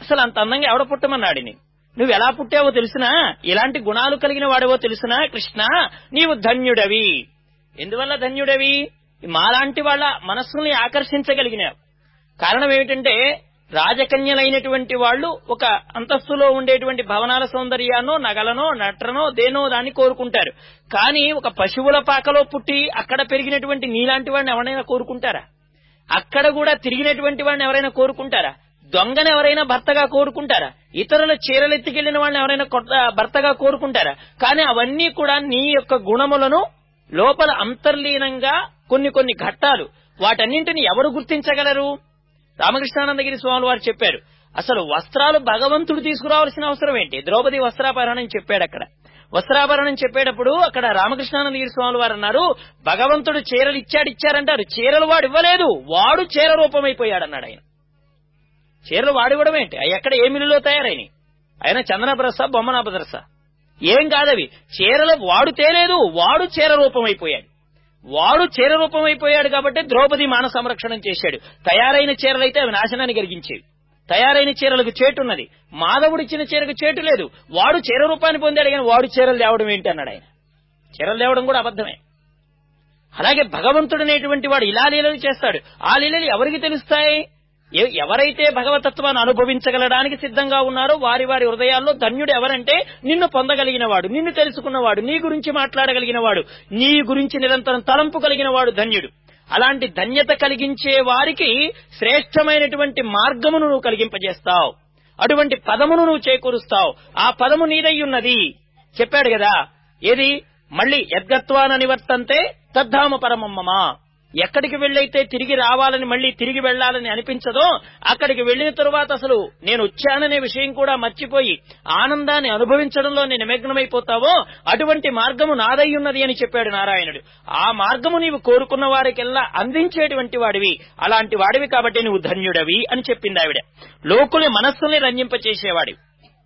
అసలు అంత అందంగా ఎవడ పుట్టమన్నాడు నేను నువ్వు ఎలా పుట్టావో తెలుసునా ఇలాంటి గుణాలు కలిగిన వాడవో తెలుసునా కృష్ణ నీవు ధన్యుడవి ఎందువల్ల ధన్యుడవి మాలాంటి వాళ్ళ మనస్సుని ఆకర్షించగలిగినావు కారణం ఏమిటంటే రాజకన్యలైనటువంటి వాళ్ళు ఒక అంతస్తులో ఉండేటువంటి భవనాల సౌందర్యాన్నో నగలనో నట్రనో దేనో దాన్ని కోరుకుంటారు కానీ ఒక పశువుల పాకలో పుట్టి అక్కడ పెరిగినటువంటి నీలాంటి వాడిని ఎవరైనా కోరుకుంటారా అక్కడ కూడా తిరిగినటువంటి వాడిని ఎవరైనా కోరుకుంటారా దొంగని ఎవరైనా భర్తగా కోరుకుంటారా ఇతరుల చీరలు ఎత్తుకెళ్లిన వాడిని ఎవరైనా కొత్త- భర్తగా కోరుకుంటారా కానీ అవన్నీ కూడా నీ యొక్క గుణములను లోపల అంతర్లీనంగా కొన్ని కొన్ని ఘట్టాలు వాటన్నింటిని ఎవరు గుర్తించగలరు రామకృష్ణానందగిరి స్వామి వారు చెప్పారు అసలు వస్త్రాలు భగవంతుడు తీసుకురావాల్సిన అవసరం ఏంటి ద్రౌపది వస్త్రాపహరణం చెప్పాడు అక్కడ వస్త్రాభరణం చెప్పేటప్పుడు అక్కడ రామకృష్ణానందగిరి స్వామి వారు అన్నారు భగవంతుడు చీరలు ఇచ్చాడు ఇచ్చారంటారు చీరలు వాడు ఇవ్వలేదు వాడు చీర రూపమైపోయాడు అన్నాడు ఆయన చీరలు వాడివ్వడం ఏంటి అవి ఎక్కడ ఏ మిల్లులో తయారైనవి ఆయన చందన బ్రస బొమ్మన బ్రస ఏం కాదవి చీరలు వాడు తేలేదు వాడు చీర రూపమైపోయాడు వాడు చీర రూపమైపోయాడు కాబట్టి ద్రౌపది మాన సంరక్షణం చేశాడు తయారైన చీరలైతే అవి నాశనాన్ని కలిగించేవి తయారైన చీరలకు చేటున్నది మాధవుడిచ్చిన చీరకు చేటు లేదు వాడు చీర రూపాన్ని పొందాడు కానీ వాడు చీరలు తేవడం ఏంటి అన్నాడు ఆయన చీరలు తేవడం కూడా అబద్ధమే అలాగే భగవంతుడు అనేటువంటి వాడు ఇలా లీలలు చేస్తాడు ఆ లీలలు ఎవరికి తెలుస్తాయి ఎ- ఎవరైతే భగవతత్వాన్ని అనుభవించగలడానికి సిద్ధంగా ఉన్నారో వారి వారి హృదయాల్లో ధన్యుడు ఎవరంటే నిన్ను పొందగలిగిన వాడు నిన్ను తెలుసుకున్నవాడు నీ గురించి మాట్లాడగలిగిన వాడు నీ గురించి నిరంతరం తలంపు కలిగిన వాడు ధన్యుడు అలాంటి ధన్యత కలిగించే వారికి శ్రేష్టమైనటువంటి మార్గమును నువ్వు కలిగింపజేస్తావు అటువంటి పదమును నువ్వు చేకూరుస్తావు ఆ పదము నీదై ఉన్నది చెప్పాడు కదా ఏది మళ్ళీ యద్గత్వాన నివర్తంతే తద్ధామ పరమమ్మమా ఎక్కడికి వెళ్ళైతే తిరిగి రావాలని మళ్ళీ తిరిగి వెళ్ళాలని అనిపించదో అక్కడికి వెళ్ళిన తరువాత అసలు నేను వచ్చాననే విషయం కూడా మర్చిపోయి ఆనందాన్ని అనుభవించడంలో నేను నిమగ్నమైపోతావో అటువంటి మార్గము నాదై ఉన్నది అని చెప్పాడు నారాయణుడు ఆ మార్గము నీవు కోరుకున్న వారికెల్లా అందించేటువంటి వాడివి అలాంటి వాడివి కాబట్టి నువ్వు ధన్యుడవి అని చెప్పింది ఆవిడ లోకుల మనస్సుల్ని రంజింపచేసేవాడివి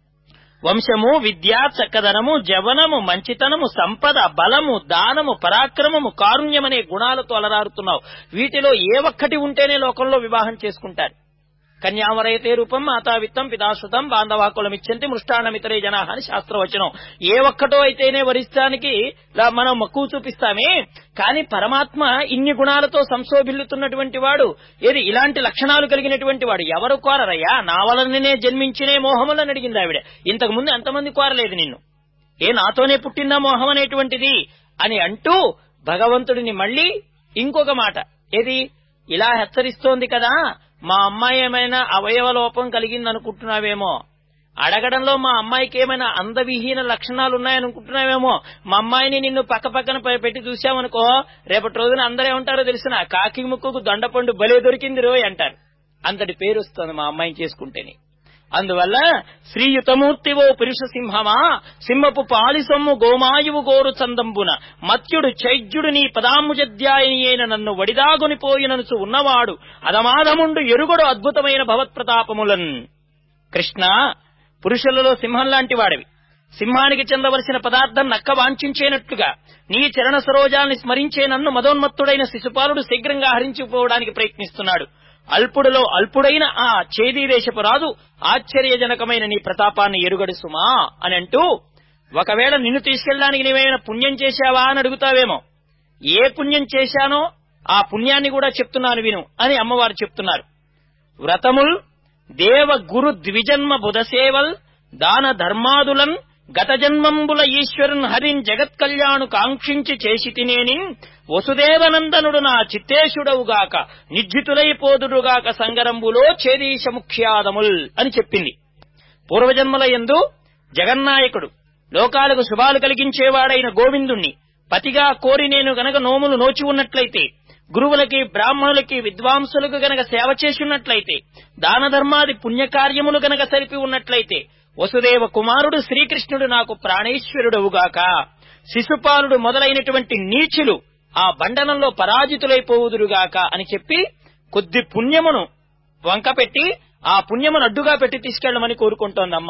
వంశము విద్య చక్కదనము జవనము మంచితనము సంపద బలము దానము పరాక్రమము కారుణ్యమనే గుణాలతో అలరారుతున్నావు వీటిలో ఏ ఒక్కటి ఉంటేనే లోకంలో వివాహం చేసుకుంటారు కన్యావరైతే రూపం మాతావిత్తం పిదాశ్రుతం బాంధవాకులమిచ్చంతి మృష్టాన్నమితరే జనా అని శాస్త్రవచనం ఏ ఒక్కటో అయితేనే వరిస్తానికి లా- మనం మక్కువ చూపిస్తామే కానీ పరమాత్మ ఇన్ని గుణాలతో సంశోభిల్లుతున్నటువంటి వాడు ఏది ఇలాంటి లక్షణాలు కలిగినటువంటి వాడు ఎవరు కోరరయ్యా నా వలననే జన్మించినే మోహములని అడిగింది ఆవిడ ఇంతకు ముందు ఎంతమంది కోరలేదు నిన్ను ఏ నాతోనే పుట్టిందా మోహం అనేటువంటిది అని అంటూ భగవంతుడిని మళ్ళీ ఇంకొక మాట ఏది ఇలా హెచ్చరిస్తోంది కదా మా అమ్మాయి ఏమైనా అవయవ లోపం కలిగింది అనుకుంటున్నావేమో అడగడంలో మా అమ్మాయికి ఏమైనా అందవిహీన లక్షణాలు ఉన్నాయనుకుంటున్నావేమో మా అమ్మాయిని నిన్ను పక్క పక్కన పె- పెట్టి చూసామనుకో రేపటి రోజున అందరూ ఏమంటారో తెలిసిన కాకి ముక్కుకు దొండపండు బలే దొరికింది రోయ్ అంటారు అంతటి పేరు వస్తుంది మా అమ్మాయిని చేసుకుంటేనే అందువల్ల శ్రీయుతమూర్తివో పురుష సింహమా సింహపు పాలిసొమ్ము గోమాయువు గోరు చందంబున మత్యుడు చైద్యుడు నీ పదాముజద్యాయని అయిన నన్ను వడిదాగొనిపోయిననుచు ఉన్నవాడు అదమాధముండు ఎరుగడు అద్భుతమైన భవత్ప్రతాపములన్ కృష్ణ పురుషులలో సింహం లాంటి వాడివి సింహానికి చెందవలసిన పదార్థం నక్క వాంఛించేనట్లుగా నీ చరణ సరోజాల్ని స్మరించే నన్ను మదోన్మత్తుడైన శిశుపాలుడు శీఘ్రంగా హరించిపోవడానికి ప్రయత్నిస్తున్నాడు అల్పుడులో అల్పుడైన ఆ చేదీదేశపు రాజు ఆశ్చర్యజనకమైన నీ ప్రతాపాన్ని ఎరుగడు సుమా అని అంటూ ఒకవేళ నిన్ను తీసుకెళ్ళడానికి నీవేమైనా పుణ్యం చేశావా అని అడుగుతావేమో ఏ పుణ్యం చేశానో ఆ పుణ్యాన్ని కూడా చెప్తున్నాను విను అని అమ్మవారు చెప్తున్నారు వ్రతముల్ దేవ గురు ద్విజన్మ బుధసేవల్ దాన ధర్మాదులన్ గత జన్మంబుల ఈశ్వరున్ హరిన్ జగత్ కళ్యాణు కాంక్షించి చేసి తినేనిన్ వసుదేవనందనుడు నా చిత్తేశుడవుగాక నిర్జితులైపోదుడుగాక సంగరంబులో చేదీశ ముఖ్యాదముల్ అని చెప్పింది పూర్వజన్మల యందు జగన్నాయకుడు లోకాలకు శుభాలు కలిగించేవాడైన గోవిందుణ్ణి పతిగా కోరి నేను గనక నోములు నోచి ఉన్నట్లయితే గురువులకి బ్రాహ్మణులకి విద్వాంసులకు గనక సేవ చేసినట్లయితే దాన ధర్మాది పుణ్యకార్యములు గనక సరిపి ఉన్నట్లయితే వసుదేవ కుమారుడు శ్రీకృష్ణుడు నాకు ప్రాణేశ్వరుడవుగాక శిశుపాలుడు మొదలైనటువంటి నీచులు ఆ బండనంలో పరాజితులైపోవుదురుగాక అని చెప్పి కొద్ది పుణ్యమును వంకపెట్టి ఆ పుణ్యమును అడ్డుగా పెట్టి తీసుకెళ్లమని కోరుకుంటోందమ్మ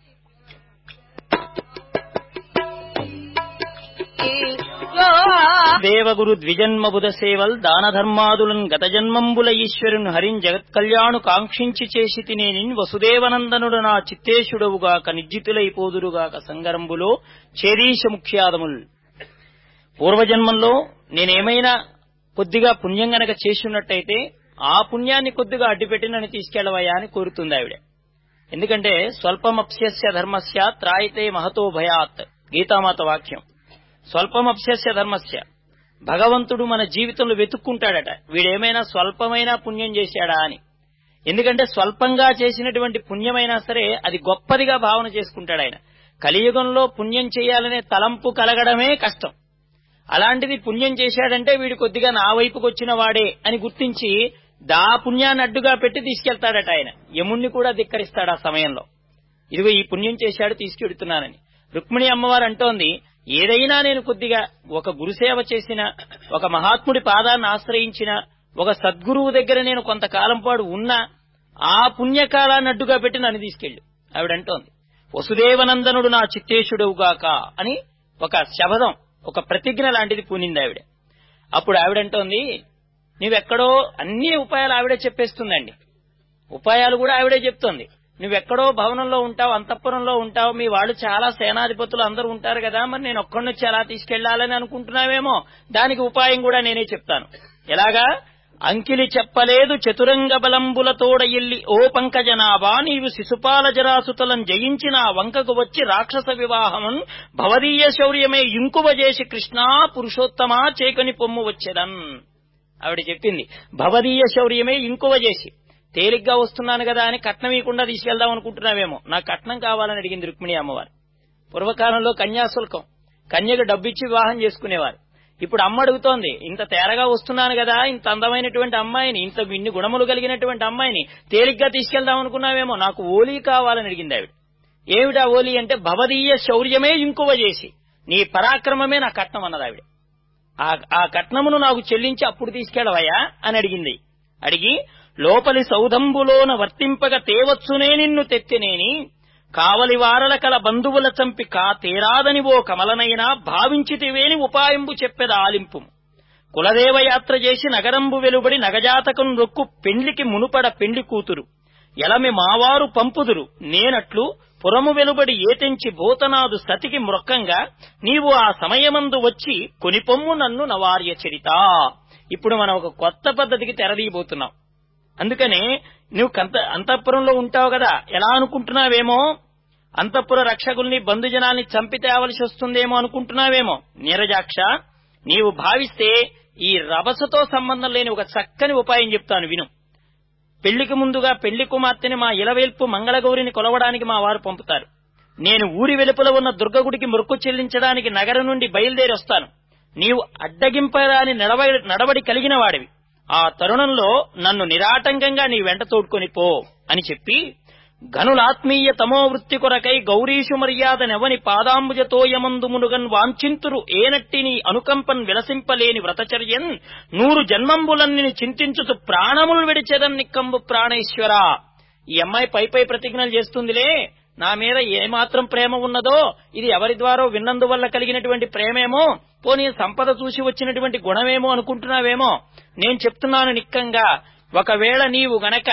यो దేవగురు ద్విజన్మ బుధ సేవల్ దాన ధర్మాదులను గత జన్మంబుల ఈశ్వరుని హరిం జగత్ కళ్యాణు కాంక్షించి చేసి తినేని వసుదేవనందనుడు నా చిత్తేశుడవుగాక నిర్జితులైపోదురుగాక సంగరంబులో చేరీశ ముఖ్యాదముల్ పూర్వజన్మంలో నేనేమైనా కొద్దిగా పుణ్యం గనక చేసి ఉన్నట్టయితే ఆ పుణ్యాన్ని కొద్దిగా అడ్డుపెట్టి నన్ను తీసుకెళ్లవయ్యా అని కోరుతుంది ఆవిడ ఎందుకంటే స్వల్పమప్స్యస్య ధర్మస్య త్రాయితే మహతో భయాత్ గీతామాత వాక్యం స్వల్పమప్స్యస్య ధర్మస్య భగవంతుడు మన జీవితంలో వెతుక్కుంటాడట వీడేమైనా స్వల్పమైన పుణ్యం చేశాడా అని ఎందుకంటే స్వల్పంగా చేసినటువంటి పుణ్యమైనా సరే అది గొప్పదిగా భావన చేసుకుంటాడు ఆయన కలియుగంలో పుణ్యం చేయాలనే తలంపు కలగడమే కష్టం అలాంటిది పుణ్యం చేశాడంటే వీడు కొద్దిగా నా వైపుకు వచ్చిన వాడే అని గుర్తించి దా పుణ్యాన్ని అడ్డుగా పెట్టి తీసుకెళ్తాడట ఆయన యముణ్ణి కూడా ధిక్కరిస్తాడు ఆ సమయంలో ఇదిగో ఈ పుణ్యం చేశాడు తీసుకెడుతున్నానని రుక్మిణి అమ్మవారు అంటోంది ఏదైనా నేను కొద్దిగా ఒక గురుసేవ చేసిన ఒక మహాత్ముడి పాదాన్ని ఆశ్రయించిన ఒక సద్గురువు దగ్గర నేను కొంతకాలం పాటు ఉన్నా ఆ పుణ్యకాలాన్ని అడ్డుగా పెట్టి నన్ను తీసుకెళ్ళు ఆవిడంటోంది వసుదేవనందనుడు నా చిత్తేశుడవుగాక అని ఒక శబదం ఒక ప్రతిజ్ఞ లాంటిది పూనింది ఆవిడ అప్పుడు ఆవిడంటోంది నీవెక్కడో అన్ని ఉపాయాలు ఆవిడే చెప్పేస్తుందండి ఉపాయాలు కూడా ఆవిడే చెప్తోంది నువ్వెక్కడో భవనంలో ఉంటావు అంతఃపురంలో ఉంటావు మీ వాళ్ళు చాలా సేనాధిపతులు అందరూ ఉంటారు కదా మరి నేను ఒక్కడినొచ్చి ఎలా తీసుకెళ్లాలని అనుకుంటున్నావేమో దానికి ఉపాయం కూడా నేనే చెప్తాను ఎలాగా అంకిలి చెప్పలేదు చతురంగ బలంబులతోడ ఎల్లి ఓ పంకజనాభా నీవు శిశుపాల జరాసుతలం జయించిన ఆ వంకకు వచ్చి రాక్షస వివాహమున్ భవదీయ శౌర్యమే ఇంకువ చేసి కృష్ణా పురుషోత్తమా చేకని పొమ్ము వచ్చేదన్ ఆవిడ చెప్పింది భవదీయ శౌర్యమే ఇంకువ చేసి తేలిగ్గా వస్తున్నాను కదా అని కట్నం ఇవ్వకుండా తీసుకెళ్దాం అనుకుంటున్నావేమో నాకు కట్నం కావాలని అడిగింది రుక్మిణి అమ్మవారు పూర్వకాలంలో కన్యాశుల్కం కన్యకు డబ్బిచ్చి వివాహం చేసుకునేవారు ఇప్పుడు అమ్మ అడుగుతోంది ఇంత తేరగా వస్తున్నాను కదా ఇంత అందమైనటువంటి అమ్మాయిని ఇంత ఇన్ని గుణములు కలిగినటువంటి అమ్మాయిని తేలిగ్గా తీసుకెళ్దాం అనుకున్నావేమో నాకు ఓలీ కావాలని అడిగింది ఆవిడ ఏమిటా ఓలీ అంటే భవదీయ శౌర్యమే ఇంకువ చేసి నీ పరాక్రమమే నా కట్నం అన్నది ఆవిడ ఆ- ఆ కట్నమును నాకు చెల్లించి అప్పుడు తీసుకెళ్ళవయ్యా అని అడిగింది అడిగి లోపలి సౌధంబులోన వర్తింపగ తేవచ్చునే నిన్ను తెత్తినేని కావలి వారల కల బంధువుల చంపి కా తేరాదని ఓ కమలనైనా భావించితివేని ఉపాయంబు చెప్పెద ఆలింపు కులదేవ యాత్ర చేసి నగరంబు వెలుబడి నగజాతకం రొక్కు పెండ్లికి మునుపడ పెండ్లి కూతురు ఎలమి మావారు పంపుదురు నేనట్లు పురము వెలుబడి ఏతెంచి భూతనాదు సతికి మృక్కంగా నీవు ఆ సమయమందు వచ్చి కొనిపొమ్ము నన్ను నవార్య చరిత ఇప్పుడు మనం ఒక కొత్త పద్ధతికి తెరదీయబోతున్నాం అందుకనే నువ్వు కంత అంతఃపురంలో ఉంటావు కదా ఎలా అనుకుంటున్నావేమో అంతఃపుర రక్షకుల్ని బంధుజనాల్ని చంపి తేవలసి వస్తుందేమో అనుకుంటున్నావేమో నీరజాక్ష నీవు భావిస్తే ఈ రభసతో సంబంధం లేని ఒక చక్కని ఉపాయం చెప్తాను విను పెళ్లికి ముందుగా పెళ్లి కుమార్తెని మా ఇలవేల్పు మంగళగౌరిని కొలవడానికి మా వారు పంపుతారు నేను ఊరి వెలుపల ఉన్న దుర్గగుడికి మొక్కు చెల్లించడానికి నగరం నుండి బయలుదేరి వస్తాను నీవు అడ్డగింపరాని నడవడి నడవడి కలిగిన వాడివి ఆ తరుణంలో నన్ను నిరాటంకంగా నీ వెంట తోడ్కొని పో అని చెప్పి గనులాత్మీయ తమో వృత్తి కొరకై గౌరీషు మర్యాదనెవని పాదాంబుజతోయమందు మునుగన్ వాంఛింతురు ఏనట్టి నీ అనుకంపన్ విలసింపలేని వ్రతచర్యన్ నూరు జన్మంబులన్ని చింతించుతూ ప్రాణములు విడిచెదన్ నిక్కంబు ప్రాణేశ్వర ఈ అమ్మాయి పై పై ప్రతిజ్ఞలు చేస్తుందిలే నా మీద ఏమాత్రం ప్రేమ ఉన్నదో ఇది ఎవరి ద్వారా విన్నందువల్ల కలిగినటువంటి ప్రేమేమో పోనీ సంపద చూసి వచ్చినటువంటి గుణమేమో అనుకుంటున్నావేమో నేను చెప్తున్నాను నిక్కంగా ఒకవేళ నీవు గనక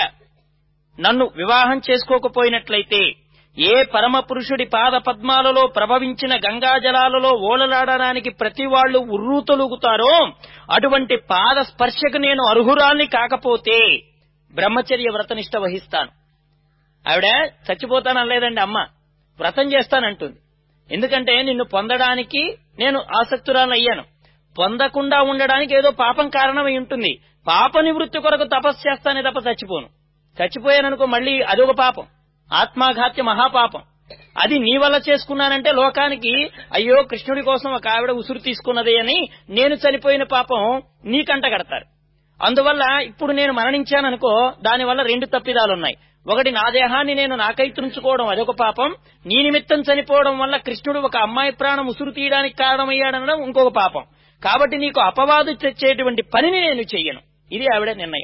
నన్ను వివాహం చేసుకోకపోయినట్లయితే ఏ పరమ పురుషుడి పాద పద్మాలలో ప్రభవించిన గంగాజలాలలో ఓలలాడడానికి ప్రతి వాళ్ళు ఉర్రూతొలుగుతారో అటువంటి పాద స్పర్శకు నేను అర్హురాల్ని కాకపోతే బ్రహ్మచర్య వ్రతనిష్ట వహిస్తాను ఆవిడ చచ్చిపోతానలేదండి అమ్మ వ్రతం చేస్తానంటుంది ఎందుకంటే నిన్ను పొందడానికి నేను ఆసక్తురాలు అయ్యాను పొందకుండా ఉండడానికి ఏదో పాపం కారణమై ఉంటుంది పాప నివృత్తి కొరకు తపస్సు చేస్తానే తప్ప చచ్చిపోను చచ్చిపోయాననుకో మళ్ళీ అదొక పాపం ఆత్మాఘాత్య మహాపాపం అది నీ వల్ల చేసుకున్నానంటే లోకానికి అయ్యో కృష్ణుడి కోసం ఒక ఆవిడ ఉసురు తీసుకున్నది అని నేను చనిపోయిన పాపం నీకంట కడతారు అందువల్ల ఇప్పుడు నేను మరణించాననుకో దానివల్ల రెండు తప్పిదాలున్నాయి ఒకటి నా దేహాన్ని నేను నాకై తుంచుకోవడం అదొక పాపం నీ నిమిత్తం చనిపోవడం వల్ల కృష్ణుడు ఒక అమ్మాయి ప్రాణం ఉసురు తీయడానికి కారణమయ్యాడనడం ఇంకొక పాపం కాబట్టి నీకు అపవాదు తెచ్చేటువంటి పనిని నేను చెయ్యను ఇది ఆవిడ నిర్ణయం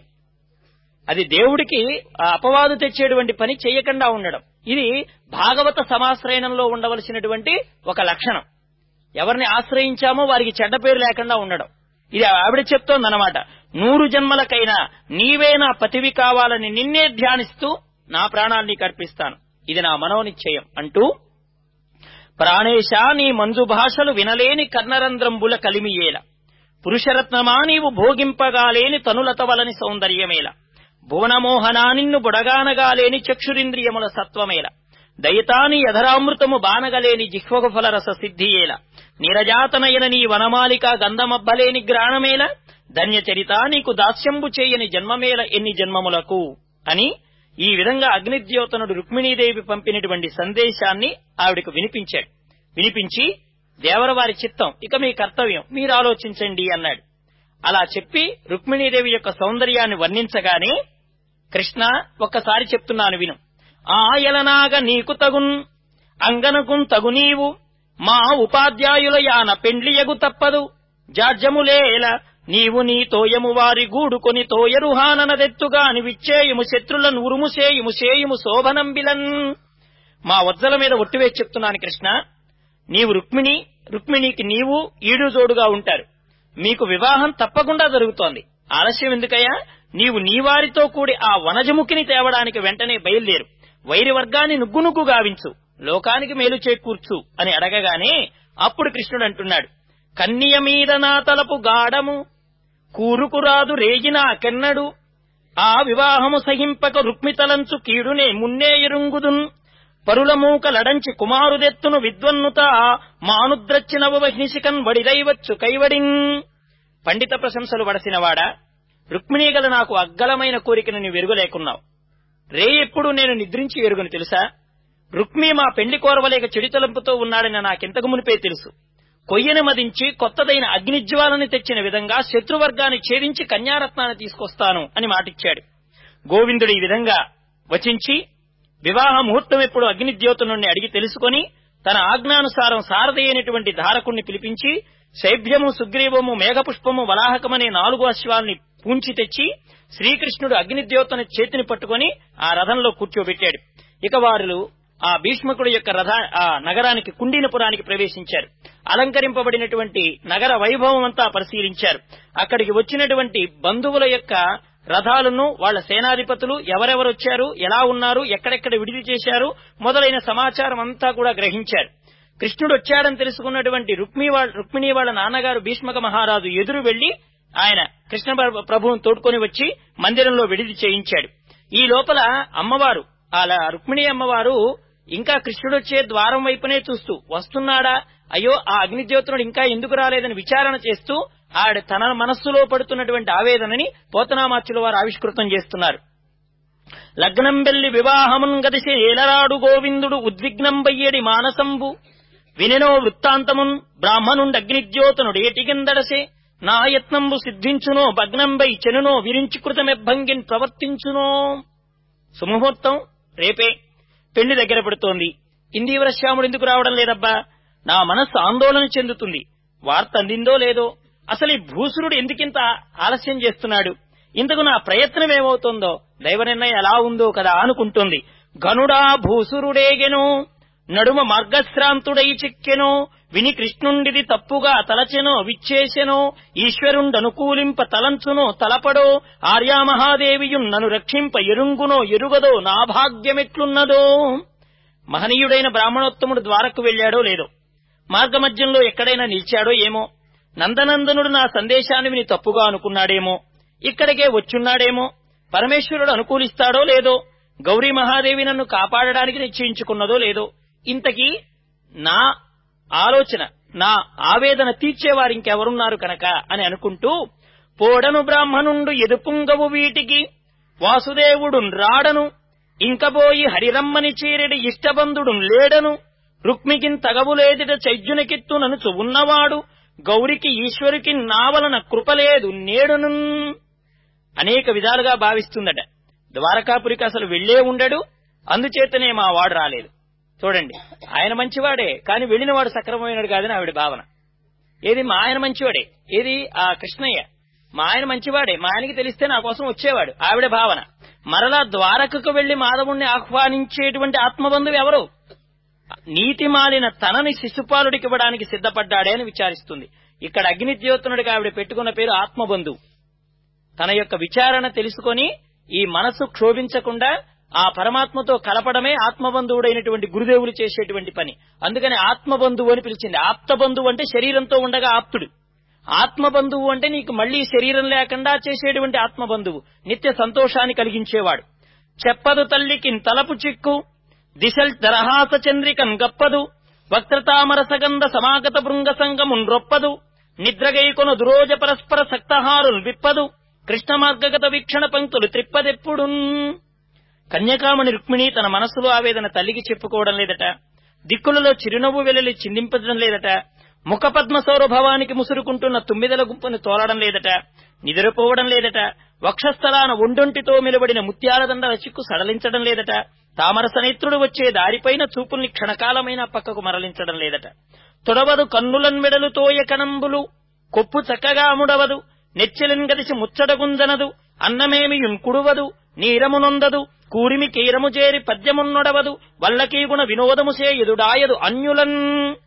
అది దేవుడికి ఆ అపవాదు తెచ్చేటువంటి పని చేయకుండా ఉండడం ఇది భాగవత సమాశ్రయణంలో ఉండవలసినటువంటి ఒక లక్షణం ఎవరిని ఆశ్రయించామో వారికి చెడ్డ పేరు లేకుండా ఉండడం ఇది ఆవిడ చెప్తోందన్నమాట నూరు జన్మలకైనా నీవే నా పతివి కావాలని నిన్నే ధ్యానిస్తూ నా ప్రాణాన్ని కర్పిస్తాను ఇది నా మనోనిశ్చయం అంటూ ప్రాణేశ నీ మంజు భాషలు వినలేని కర్ణరంధ్రంబుల కలిమియేల పురుషరత్నమా నీవు భోగింపగాలేని తనులతవలని సౌందర్యమేల భువనమోహనా నిన్ను బుడగానగాలేని చక్షురింద్రియముల సత్వమేల దయతాని యధరామృతము బానగలేని జిహ్వకు ఫలరస సిద్ధియేల నీరజాతనయన నీ వనమాలిక గంధమబ్బలేని గ్రాణమేల ధన్యచరిత నీకు దాస్యంబు చేయని జన్మమేల ఎన్ని జన్మములకు అని ఈ విధంగా అగ్నిద్యోతనుడు రుక్మిణీదేవి పంపినటువంటి సందేశాన్ని ఆవిడకు వినిపించాడు వినిపించి దేవరవారి చిత్తం ఇక మీ కర్తవ్యం మీరు ఆలోచించండి అన్నాడు అలా చెప్పి రుక్మిణీదేవి యొక్క సౌందర్యాన్ని వర్ణించగానే కృష్ణ ఒక్కసారి చెప్తున్నాను విను ఆయలనాగ నీకు తగున్ అంగనకున్ తగు నీవు మా ఉపాధ్యాయుల యాన పెండ్లియగు తప్పదు జాడ్యములేల నీవు నీ తోయము వారి గూడుకొని తోయరుహాననదెత్తుగా విచ్చేయుము శత్రులను ఉరుము సేయుము సేయుము శోభనంబిలన్ మా వజ్జల మీద ఒట్టివేసి చెప్తున్నాను కృష్ణ నీవు రుక్మిణి రుక్మిణికి నీవు ఈడు జోడుగా ఉంటారు మీకు వివాహం తప్పకుండా జరుగుతోంది ఆలస్యం ఎందుకయ్యా నీవు నీవారితో కూడి ఆ వనజముఖిని తేవడానికి వెంటనే బయలుదేరు వైరి వర్గాన్ని నుగ్గు నుగ్గు గావించు లోకానికి మేలు చేకూర్చు అని అడగగానే అప్పుడు కృష్ణుడు అంటున్నాడు కన్నియ మీద నా తలపు గాఢము కూరుకురాదు రేగినా కెన్నడు ఆ వివాహము సహింపక రుక్మితలంచు కీడునే మున్నే ఎరుంగుదున్ పరులమూక లడంచి కుమారుదెత్తును విద్వన్నుత మానుద్రచ్చినవ వహినిశికన్ వడిదైవచ్చు కైవడిన్ పండిత ప్రశంసలు వడసినవాడా రుక్మిణీగల నాకు అగ్గలమైన కోరికను నీ వెరుగలేకున్నావు రే ఎప్పుడు నేను నిద్రించి ఎరుగును తెలుసా రుక్మి మా పెండ్లి కోరవలేక చెడితలంపుతో ఉన్నాడని నాకెంతకు మునిపే తెలుసు కొయ్యను మదించి కొత్తదైన అగ్నిజ్వాలను తెచ్చిన విధంగా శత్రువర్గాన్ని ఛేదించి కన్యారత్నాన్ని తీసుకొస్తాను అని మాటిచ్చాడు గోవిందుడు ఈ విధంగా వచించి వివాహ ముహూర్తం ఎప్పుడు అగ్నిద్యోతునుణ్ణి అడిగి తెలుసుకొని తన ఆజ్ఞానుసారం సారథి అయినటువంటి ధారకుణ్ణి పిలిపించి శైభ్యము సుగ్రీవము మేఘపుష్పము వలాహకమనే నాలుగు అశ్వాల్ని పూంచి తెచ్చి శ్రీకృష్ణుడు అగ్నిద్యోతన చేతిని పట్టుకొని ఆ రథంలో కూర్చోబెట్టాడు ఇక వారు ఆ భీష్మకుడు యొక్క రథ ఆ నగరానికి కుండినపురానికి ప్రవేశించారు అలంకరింపబడినటువంటి నగర వైభవం అంతా పరిశీలించారు అక్కడికి వచ్చినటువంటి బంధువుల యొక్క రథాలను వాళ్ళ సేనాధిపతులు ఎవరెవరు వచ్చారు ఎలా ఉన్నారు ఎక్కడెక్కడ విడిది చేశారు మొదలైన సమాచారం అంతా కూడా గ్రహించారు కృష్ణుడు వచ్చాడని తెలుసుకున్నటువంటి రుక్మి వాళ్ళ రుక్మిణి వాళ్ళ నాన్నగారు భీష్మక మహారాజు ఎదురు వెళ్లి ఆయన కృష్ణ ప్రభువును తోడుకొని వచ్చి మందిరంలో విడిది చేయించాడు ఈ లోపల అమ్మవారు అలా రుక్మిణి అమ్మవారు ఇంకా కృష్ణుడు వచ్చే ద్వారం వైపునే చూస్తూ వస్తున్నాడా అయ్యో ఆ అగ్నిజ్యోతునుడు ఇంకా ఎందుకు రాలేదని విచారణ చేస్తూ ఆవిడ తన మనస్సులో పడుతున్నటువంటి ఆవేదనని పోతనామాచుల వారు ఆవిష్కృతం చేస్తున్నారు లగ్నం వెల్లి వివాహమున్ గదిసి ఏలరాడు గోవిందుడు ఉద్విగ్నం బయ్యడి మానసంబు వినెనో వృత్తాంతమున్ బ్రాహ్మణుండ అగ్నిజ్యోతనుడేటికిందడసే నా యత్నంబు సిద్ధించునో భగ్నంబై చెనునో విరించుకృతమెబ్భంగిన్ ప్రవర్తించునో సుముహూర్తం రేపే పెళ్లి దగ్గర పడుతోంది ఇందీవర శ్యాముడు ఎందుకు రావడం లేదబ్బా నా మనస్సు ఆందోళన చెందుతుంది వార్త అందిందో లేదో అసలు ఈ భూసురుడు ఎందుకింత ఆలస్యం చేస్తున్నాడు ఇంతకు నా ప్రయత్నం ఏమవుతుందో దైవ నిర్ణయం ఎలా ఉందో కదా అనుకుంటుంది గనుడా భూసురుడేగెను నడుమ మార్గశ్రాంతుడై చిక్కెను విని కృష్ణుండిది తప్పుగా తలచెనో విచ్చేసెనో ఈశ్వరుండనుకూలింప తలంచునో తలపడో ఆర్యామహాదేవియున్ నన్ను రక్షింప ఎరుంగునో ఎరుగదో నా భాగ్యమెట్లున్నదో మహనీయుడైన బ్రాహ్మణోత్తముడు ద్వారకు వెళ్లాడో లేదో మార్గమధ్యంలో ఎక్కడైనా నిలిచాడో ఏమో నందనందనుడు నా సందేశాన్ని విని తప్పుగా అనుకున్నాడేమో ఇక్కడికే వచ్చున్నాడేమో పరమేశ్వరుడు అనుకూలిస్తాడో లేదో గౌరీ మహాదేవి నన్ను కాపాడడానికి నిశ్చయించుకున్నదో లేదో ఇంతకీ నా ఆలోచన నా ఆవేదన తీర్చేవారు ఇంకెవరున్నారు కనుక అని అనుకుంటూ పోడను బ్రాహ్మణుండు ఎదుపుంగవు వీటికి వాసుదేవుడు రాడను ఇంకబోయి హరిరమ్మని చీరెడి ఇష్టబంధుడు లేడను రుక్మికిన్ తగవులేదిట చైద్యునికిత్తునను ఉన్నవాడు గౌరికి ఈశ్వరికి నావలన కృపలేదు నేడును అనేక విధాలుగా భావిస్తుందట ద్వారకాపురికి అసలు వెళ్లే ఉండడు అందుచేతనే మా వాడు రాలేదు చూడండి ఆయన మంచివాడే కానీ వెళ్ళినవాడు సక్రమమైనడు కాదని ఆవిడ భావన ఏది మా ఆయన మంచివాడే ఏది ఆ కృష్ణయ్య మా ఆయన మంచివాడే మా ఆయనకి తెలిస్తే నా కోసం వచ్చేవాడు ఆవిడ భావన మరలా ద్వారకకు వెళ్లి మాధవుణ్ణి ఆహ్వానించేటువంటి ఆత్మబంధువు ఎవరు నీతి మాలిన తనని శిశుపాలుడికి ఇవ్వడానికి సిద్ధపడ్డాడే అని విచారిస్తుంది ఇక్కడ అగ్నిద్యోతనుడికి ఆవిడ పెట్టుకున్న పేరు ఆత్మబంధువు తన యొక్క విచారణ తెలుసుకొని ఈ మనసు క్షోభించకుండా ఆ పరమాత్మతో కలపడమే ఆత్మబంధువుడైనటువంటి గురుదేవులు చేసేటువంటి పని అందుకని ఆత్మబంధువు అని పిలిచింది ఆప్తబంధువు అంటే శరీరంతో ఉండగా ఆప్తుడు ఆత్మబంధువు అంటే నీకు మళ్లీ శరీరం లేకుండా చేసేటువంటి ఆత్మబంధువు నిత్య సంతోషాన్ని కలిగించేవాడు చెప్పదు తల్లికి తలపు చిక్కు దిశల్ దరహాస చంద్రికన్ గప్పదు వక్రతామరసగంధ సమాగత బృంగ సంగమున్ రొప్పదు నిద్రగైకొన దురోజ పరస్పర సక్తహారుల్ విప్పదు కృష్ణ మార్గగత వీక్షణ పంక్తులు త్రిప్పదెప్పుడున్ కన్యకామణి రుక్మిణి తన మనస్సులో ఆవేదన తల్లికి చెప్పుకోవడం లేదట దిక్కులలో చిరునవ్వు వెలలి చిందింపడం లేదట ముఖపద్మ సౌరభవానికి ముసురుకుంటున్న తుమ్మిదల గుంపును తోలడం లేదట నిద్రపోవడం లేదట వక్షస్థలాన ఒండొంటితో నిలబడిన ముత్యాల దండల చిక్కు సడలించడం లేదట తామరస నేత్రుడు వచ్చే దారిపైన చూపుల్ని క్షణకాలమైన పక్కకు మరలించడం లేదట తొడవదు కన్నులన్ మెడలు తోయ కణంబులు కొప్పు చక్కగా ముడవదు నెచ్చెలిన్ గదిసి ముచ్చడగుంజనదు అన్నమేమియున్ కుడువదు నీరమునొందదు కూరిమి కీరము చేరి పద్యమున్నొడవదు వల్లకీగుణ వినోదము సేయుదుడాయదు అన్యులన్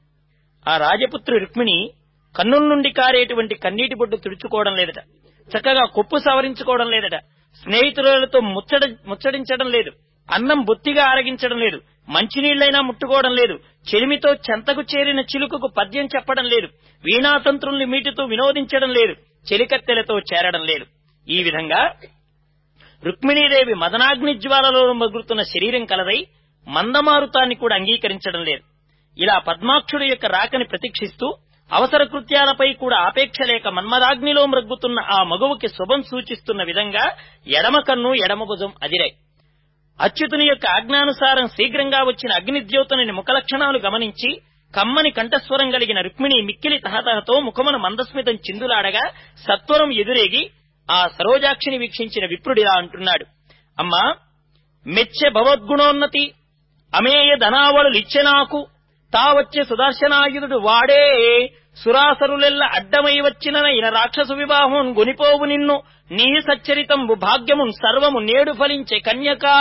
ఆ రాజపుత్రి రుక్మిణి కన్నుల నుండి కారేటువంటి కన్నీటి బొడ్డు తుడుచుకోవడం లేదట చక్కగా కొప్పు సవరించుకోవడం లేదట స్నేహితులతో ముచ్చట ముచ్చడించడం లేదు అన్నం బొత్తిగా ఆరగించడం లేదు మంచినీళ్లైనా ముట్టుకోవడం లేదు చెలిమితో చెంతకు చేరిన చిలుకకు పద్యం చెప్పడం లేదు వీణాతంత్రుల్ని మీటుతూ వినోదించడం లేదు చెలికత్తెలతో చేరడం లేదు ఈ విధంగా రుక్మిణీదేవి మదనాగ్ని జ్వాలలో మగులుతున్న శరీరం కలదై మందమారుతాన్ని కూడా అంగీకరించడం లేదు ఇలా పద్మాక్షుడు యొక్క రాకని ప్రతీక్షిస్తూ అవసర కృత్యాలపై కూడా ఆపేక్ష లేక మన్మదాగ్నిలో మ్రగ్గుతున్న ఆ మగువుకి శుభం సూచిస్తున్న విధంగా ఎడమ కన్ను ఎడమ భుజం అదిరాయి అచ్యుతుని యొక్క ఆజ్ఞానుసారం శీఘ్రంగా వచ్చిన అగ్నిద్యోతుని ముఖలక్షణాలు గమనించి కమ్మని కంఠస్వరం కలిగిన రుక్మిణి మిక్కిలి తహతహతో ముఖమున మందస్మితం చిందులాడగా సత్వరం ఎదురేగి ఆ సరోజాక్షిని వీక్షించిన విప్రుడిలా అంటున్నాడు అమ్మా మెచ్చె భవద్గుణోన్నతి అమేయ ధనావళులిచ్చె నాకు తా వచ్చే సుదర్శనాయుధుడు వాడే సురాసరులెల్ల అడ్డమై వచ్చిన ఈయన రాక్షసు వివాహం గొనిపోవు నిన్ను నీ సచ్చరితంబు భాగ్యమున్ సర్వము నేడు ఫలించే కన్యకా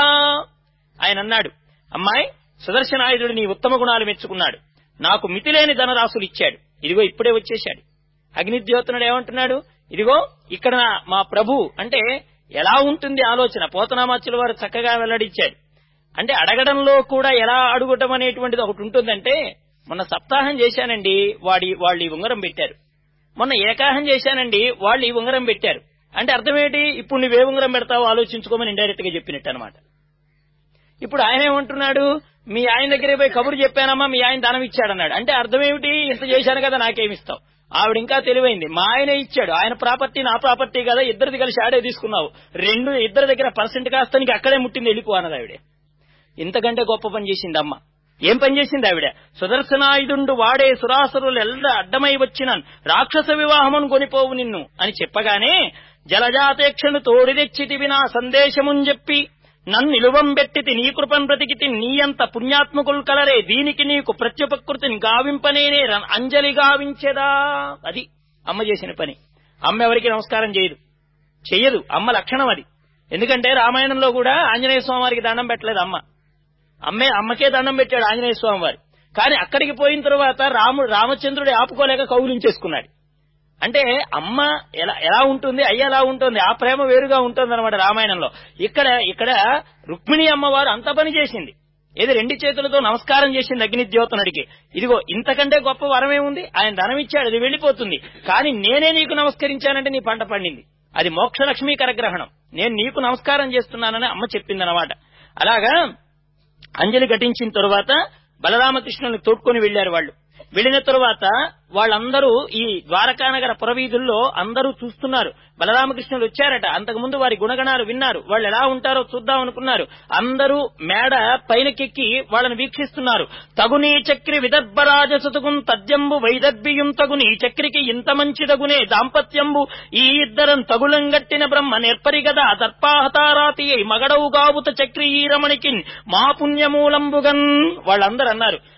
ఆయన అన్నాడు అమ్మాయి సుదర్శనాయుధుడు నీ ఉత్తమ గుణాలు మెచ్చుకున్నాడు నాకు మితిలేని ధనరాశులు ఇచ్చాడు ఇదిగో ఇప్పుడే వచ్చేశాడు అగ్నిద్యోతనుడు ఏమంటున్నాడు ఇదిగో ఇక్కడ మా ప్రభు అంటే ఎలా ఉంటుంది ఆలోచన పోతనామాచుల వారు చక్కగా వెల్లడించాడు అంటే అడగడంలో కూడా ఎలా అడుగటం అనేటువంటిది ఒకటి ఉంటుందంటే మొన్న సప్తాహం చేశానండి వాడి వాళ్ళు ఈ ఉంగరం పెట్టారు మొన్న ఏకాహం చేశానండి వాళ్ళు ఈ ఉంగరం పెట్టారు అంటే అర్థమేంటి ఇప్పుడు నువ్వే ఉంగరం పెడతావో ఆలోచించుకోమని ఇండైరెక్ట్ గా చెప్పినట్టు అనమాట ఇప్పుడు ఆయన ఏమంటున్నాడు మీ ఆయన దగ్గరే పోయి కబురు చెప్పానమ్మా మీ ఆయన దానం ఇచ్చాడన్నాడు అంటే అర్థమేమిటి ఇంత చేశాను కదా నాకేమిస్తావు ఆవిడ ఇంకా తెలివైంది మా ఆయన ఇచ్చాడు ఆయన ప్రాపర్టీ నా ప్రాపర్టీ కదా ఇద్దరిది కలిసి ఆడే తీసుకున్నావు రెండు ఇద్దరి దగ్గర పర్సెంట్ కాస్త నీకు అక్కడే ముట్టింది వెళ్ళిపో అన్నది ఆవిడే ఇంతకంటే గొప్ప పని చేసింది అమ్మ ఏం పని చేసింది ఆవిడ సుదర్శనాయుధుండు వాడే సురాసురులు ఎల్ల అడ్డమై వచ్చిన రాక్షస వివాహమును కొనిపోవు నిన్ను అని చెప్పగానే జలజాతేక్షను తోడి తెచ్చితివి నా సందేశముని చెప్పి నన్ను నిలువం పెట్టితి నీ కృపను బ్రతికితి నీ అంత పుణ్యాత్మకులు కలరే దీనికి నీకు ప్రత్యుపకృతిని గావింపనేనే ర- అంజలి గావించెదా అది అమ్మ చేసిన పని అమ్మ ఎవరికి నమస్కారం చేయదు చెయ్యదు అమ్మ లక్షణం అది ఎందుకంటే రామాయణంలో కూడా ఆంజనేయ స్వామి వారికి దండం పెట్టలేదు అమ్మ అమ్మే అమ్మకే దండం పెట్టాడు ఆంజనేయ స్వామి వారు కానీ అక్కడికి పోయిన తర్వాత రాముడు రామచంద్రుడు ఆపుకోలేక కౌలించేసుకున్నాడు అంటే అమ్మ ఎలా ఎలా ఉంటుంది అయ్య ఎలా ఉంటుంది ఆ ప్రేమ వేరుగా ఉంటుంది అనమాట రామాయణంలో ఇక్కడ ఇక్కడ రుక్మిణి అమ్మవారు అంత పని చేసింది ఏది రెండు చేతులతో నమస్కారం చేసింది అగ్నిద్యోతనుడికి ఇదిగో ఇంతకంటే గొప్ప వరమే ఉంది ఆయన ధనం ఇచ్చాడు అది వెళ్ళిపోతుంది కానీ నేనే నీకు నమస్కరించానంటే నీ పంట పండింది అది మోక్షలక్ష్మీ కరగ్రహణం నేను నీకు నమస్కారం చేస్తున్నానని అమ్మ చెప్పిందనమాట అలాగా అంజలి ఘటించిన తరువాత బలరామకృష్ణుని తోడ్కొని వెళ్లారు వాళ్ళు వెళ్ళిన తరువాత వాళ్ళందరూ ఈ ద్వారకానగర పురవీధుల్లో అందరూ చూస్తున్నారు బలరామకృష్ణులు వచ్చారట అంతకుముందు వారి గుణగణాలు విన్నారు వాళ్ళు ఎలా ఉంటారో చూద్దాం అనుకున్నారు అందరూ మేడ పైనకెక్కి వాళ్ళని వీక్షిస్తున్నారు తగునీ చక్రి విదర్భరాజ సుతుగుం తద్యంబు వైదర్భియం తగుని చక్రికి ఇంత మంచిదగునే దాంపత్యంబు ఈ ఇద్దరం తగులంగట్టిన బ్రహ్మ నేర్పరి గదా దర్పాహతారాతి అయి మగడవు గావుత చక్రి ఈ రమణికి మా పుణ్యమూలంబుగన్ వాళ్ళందరూ అన్నారు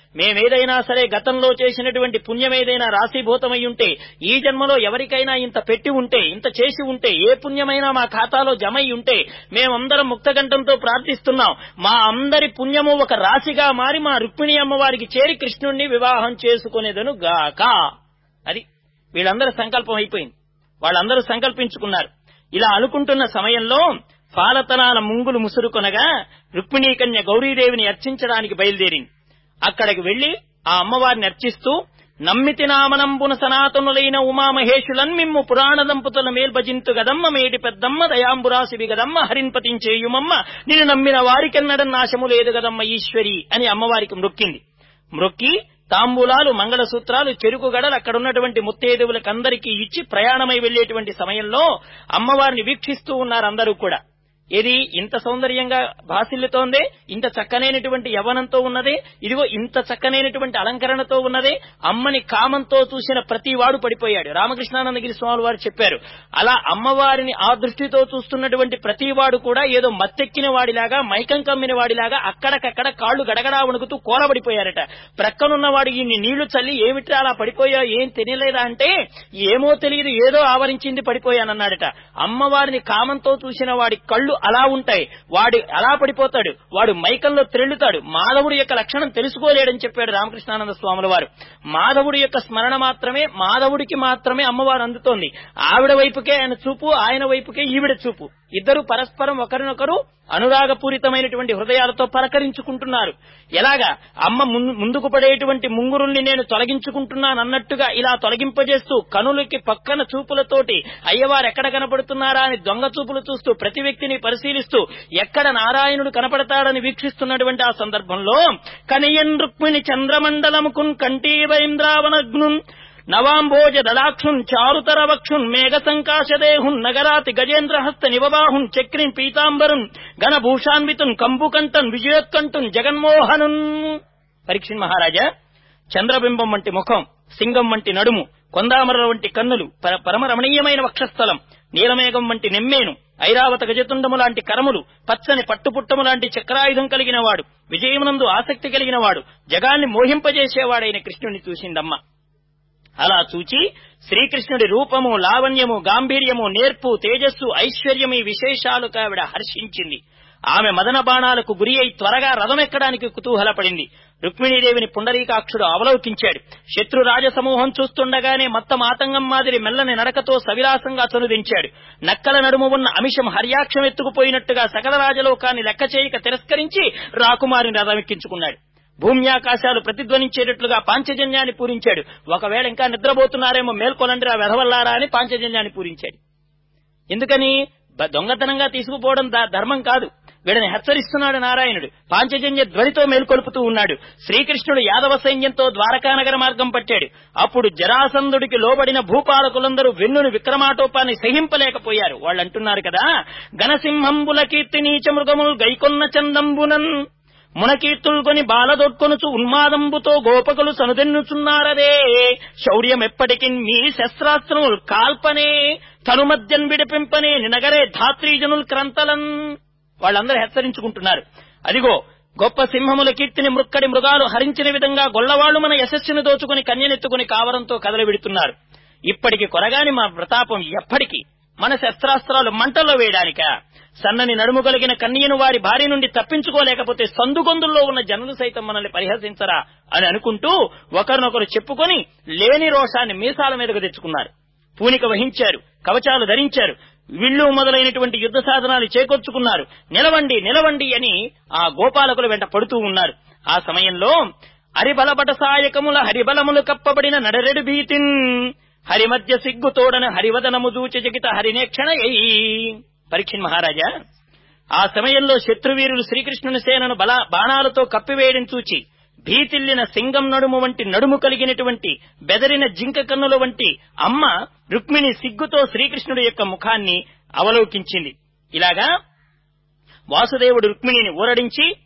మేమేదైనా సరే గతంలో చేసినటువంటి పుణ్యం ఏదైనా రాశీభూతమై ఉంటే ఈ జన్మలో ఎవరికైనా ఇంత పెట్టి ఉంటే ఇంత చేసి ఉంటే ఏ పుణ్యమైనా మా ఖాతాలో జమై ఉంటే మేమందరం ముక్తగంఠంతో ప్రార్థిస్తున్నాం మా అందరి పుణ్యము ఒక రాశిగా మారి మా రుక్మిణి అమ్మవారికి చేరి కృష్ణుణ్ణి వివాహం చేసుకునేదను గాక అది వీళ్ళందరూ సంకల్పం అయిపోయింది వాళ్ళందరూ సంకల్పించుకున్నారు ఇలా అనుకుంటున్న సమయంలో పాలతనాల ముంగులు ముసురుకొనగా రుక్మిణీకన్య గౌరీదేవిని అర్చించడానికి బయలుదేరింది అక్కడికి వెళ్లి ఆ అమ్మవారిని అర్చిస్తూ నమ్మితి నామనంబున సనాతనులైన ఉమామహేషులన్ మిమ్ము పురాణ దంపతుల మేల్భజింతు గదమ్మ మేడి పెద్దమ్మ దయాంబురాశివి గదమ్మ హరింపతించేయుమమ్మ నిన్ను నమ్మిన వారికెన్నడం నాశము లేదు గదమ్మ ఈశ్వరి అని అమ్మవారికి మ్రొక్కింది మ్రొక్కి తాంబూలాలు మంగళసూత్రాలు చెరుకు గడలు అక్కడ ఉన్నటువంటి ముత్తేదువులకందరికీ ఇచ్చి ప్రయాణమై వెళ్లేటువంటి సమయంలో అమ్మవారిని వీక్షిస్తూ ఉన్నారు అందరూ కూడా ఇది ఇంత సౌందర్యంగా భాసిల్లుతోంది ఇంత చక్కనైనటువంటి యవనంతో ఉన్నది ఇదిగో ఇంత చక్కనైనటువంటి అలంకరణతో ఉన్నది అమ్మని కామంతో చూసిన ప్రతి వాడు పడిపోయాడు రామకృష్ణానందగిరి స్వామి వారు చెప్పారు అలా అమ్మవారిని ఆ దృష్టితో చూస్తున్నటువంటి ప్రతి వాడు కూడా ఏదో మత్తెక్కిన వాడిలాగా మైకం కమ్మిన వాడిలాగా అక్కడకక్కడ కాళ్లు గడగడా వణుకుతూ కోలబడిపోయారట ప్రక్కనున్న వాడు ఈ నీళ్లు చల్లి ఏమిట్రా అలా పడిపోయా ఏం తెలియలేదా అంటే ఏమో తెలియదు ఏదో ఆవరించింది పడిపోయానన్నాడట అమ్మవారిని కామంతో చూసిన వాడి కళ్ళు అలా ఉంటాయి వాడు అలా పడిపోతాడు వాడు మైకంలో త్రెళ్ళుతాడు మాధవుడి యొక్క లక్షణం తెలుసుకోలేడని చెప్పాడు రామకృష్ణానంద స్వాముల వారు మాధవుడి యొక్క స్మరణ మాత్రమే మాధవుడికి మాత్రమే అమ్మవారు అందుతోంది ఆవిడ వైపుకే ఆయన చూపు ఆయన వైపుకే ఈవిడ చూపు ఇద్దరు పరస్పరం ఒకరినొకరు అనురాగపూరితమైనటువంటి హృదయాలతో పలకరించుకుంటున్నారు ఎలాగా అమ్మ ముందు- ముందుకు పడేటువంటి ముంగురుల్ని నేను తొలగించుకుంటున్నానన్నట్టుగా ఇలా తొలగింపజేస్తూ కనులకి పక్కన చూపులతోటి అయ్యవారు ఎక్కడ కనపడుతున్నారా అని దొంగ చూపులు చూస్తూ ప్రతి వ్యక్తిని పరిశీలిస్తూ ఎక్కడ నారాయణుడు కనపడతాడని వీక్షిస్తున్నటువంటి ఆ సందర్భంలో కనియన్ రుక్మిణి చంద్రమండలముకున్ కంఠీవైంద్రావనగ్నున్ నవాంభోజ దళాక్షున్ చారుతర వక్షున్ మేఘ సంకాశదేహున్ నగరాతి గజేంద్రహస్త నివబాహున్ చక్రిన్ పీతాంబరున్ ఘనభూషాన్వితున్ కంబుకంఠన్ విజయోత్కంఠున్ జగన్మోహనున్ పరీక్షణ్ మహారాజా చంద్రబింబం వంటి ముఖం సింగం వంటి నడుము కొందామర వంటి కన్నులు పర- పరమరమణీయమైన వక్షస్థలం నీలమేఘం వంటి నెమ్మేను ఐరావత గజతుండము లాంటి కరములు పచ్చని పట్టుపుట్టము లాంటి చక్రాయుధం కలిగిన వాడు విజయమునందు ఆసక్తి కలిగిన వాడు జగాన్ని మోహింపజేసేవాడైన కృష్ణుని చూసిందమ్మ అలా చూచి శ్రీకృష్ణుడి రూపము లావణ్యము గాంభీర్యము నేర్పు తేజస్సు ఐశ్వర్యం ఈ విశేషాలకు ఆవిడ హర్షించింది ఆమె మదన బాణాలకు గురి అయి త్వరగా రథమెక్కడానికి కుతూహలపడింది రుక్మిణీదేవిని పుండరీకాక్షుడు అవలోకించాడు శత్రు రాజ సమూహం చూస్తుండగానే మొత్తం ఆతంగం మాదిరి మెల్లని నడకతో సవిలాసంగా చనుదించాడు నక్కల నడుము ఉన్న అమిషం హర్యాక్షం ఎత్తుకుపోయినట్టుగా సకల రాజలోకాన్ని లెక్క చేయక తిరస్కరించి రాకుమారిని రథమెక్కించుకున్నాడు భూమ్యాకాశాలు ప్రతిధ్వనించేటట్లుగా పాంచజన్యాన్ని పూరించాడు ఒకవేళ ఇంకా నిద్రపోతున్నారేమో మేల్కొనండి ఆ వెధవల్లారా అని పాంచజన్యాన్ని పూరించాడు ఎందుకని బ- దొంగతనంగా తీసుకుపోవడం దా- ధర్మం కాదు వీడిని హెచ్చరిస్తున్నాడు నారాయణుడు పాంచజన్య ధ్వనితో మేల్కొల్పుతూ ఉన్నాడు శ్రీకృష్ణుడు యాదవ సైన్యంతో ద్వారకానగర మార్గం పట్టాడు అప్పుడు జరాసంధుడికి లోబడిన భూపాలకులందరూ వెన్నును విక్రమాటోపాన్ని సహింపలేకపోయారు వాళ్ళు అంటున్నారు కదా గణసింహంబుల కీర్తి నీచ మృగములు గైకొన్న చందంబునన్ మునకీర్తుల్కొని బాలదొట్కొనుచు ఉన్మాదంబుతో గోపకులు సనుదెన్నుచున్నారదే శౌర్యమెప్పటికి మీ శస్త్రాస్త్రముల్ కాల్పనే తనుమద్యన్ విడిపింపనే నినగరే ధాత్రీజనుల్ క్రంతలన్ వాళ్ళందరూ హెచ్చరించుకుంటున్నారు అదిగో గొప్ప సింహముల కీర్తిని మృక్కడి మృగాలు హరించిన విధంగా గొల్లవాళ్లు మన యశస్సును దోచుకుని కన్యనెత్తుకుని కావరంతో కదలవిడుతున్నారు ఇప్పటికి కొరగాని మా ప్రతాపం ఎప్పటికి మన శస్త్రాస్త్రాలు మంటల్లో వేయడానికా సన్నని నడుము కలిగిన కన్యను వారి భార్య నుండి తప్పించుకోలేకపోతే సందుగొందుల్లో ఉన్న జనులు సైతం మనల్ని పరిహసించరా అని అనుకుంటూ ఒకరినొకరు చెప్పుకొని లేని రోషాన్ని మీసాల మీదకు తెచ్చుకున్నారు పూనిక వహించారు కవచాలు ధరించారు విల్లు మొదలైనటువంటి యుద్ధ సాధనాలు చేకూర్చుకున్నారు నిలవండి నిలవండి అని ఆ గోపాలకుల వెంట పడుతూ ఉన్నారు ఆ సమయంలో హరిబలపట సాయకముల హరిబలములు కప్పబడిన నడరెడు భీతిన్ హరిమధ్య సిగ్గు తోడన హరివదనము దూచి జగిత హరినేక్షణ పరీక్షణ్ మహారాజా ఆ సమయంలో శత్రువీరులు శ్రీకృష్ణుని సేనను బల బాణాలతో కప్పివేయడం చూచి భీతిల్లిన సింగం నడుము వంటి నడుము కలిగినటువంటి బెదరిన జింక కన్నుల వంటి అమ్మ రుక్మిణి సిగ్గుతో శ్రీకృష్ణుడి యొక్క ముఖాన్ని అవలోకించింది ఇలాగా వాసుదేవుడు రుక్మిణిని ఊరడించి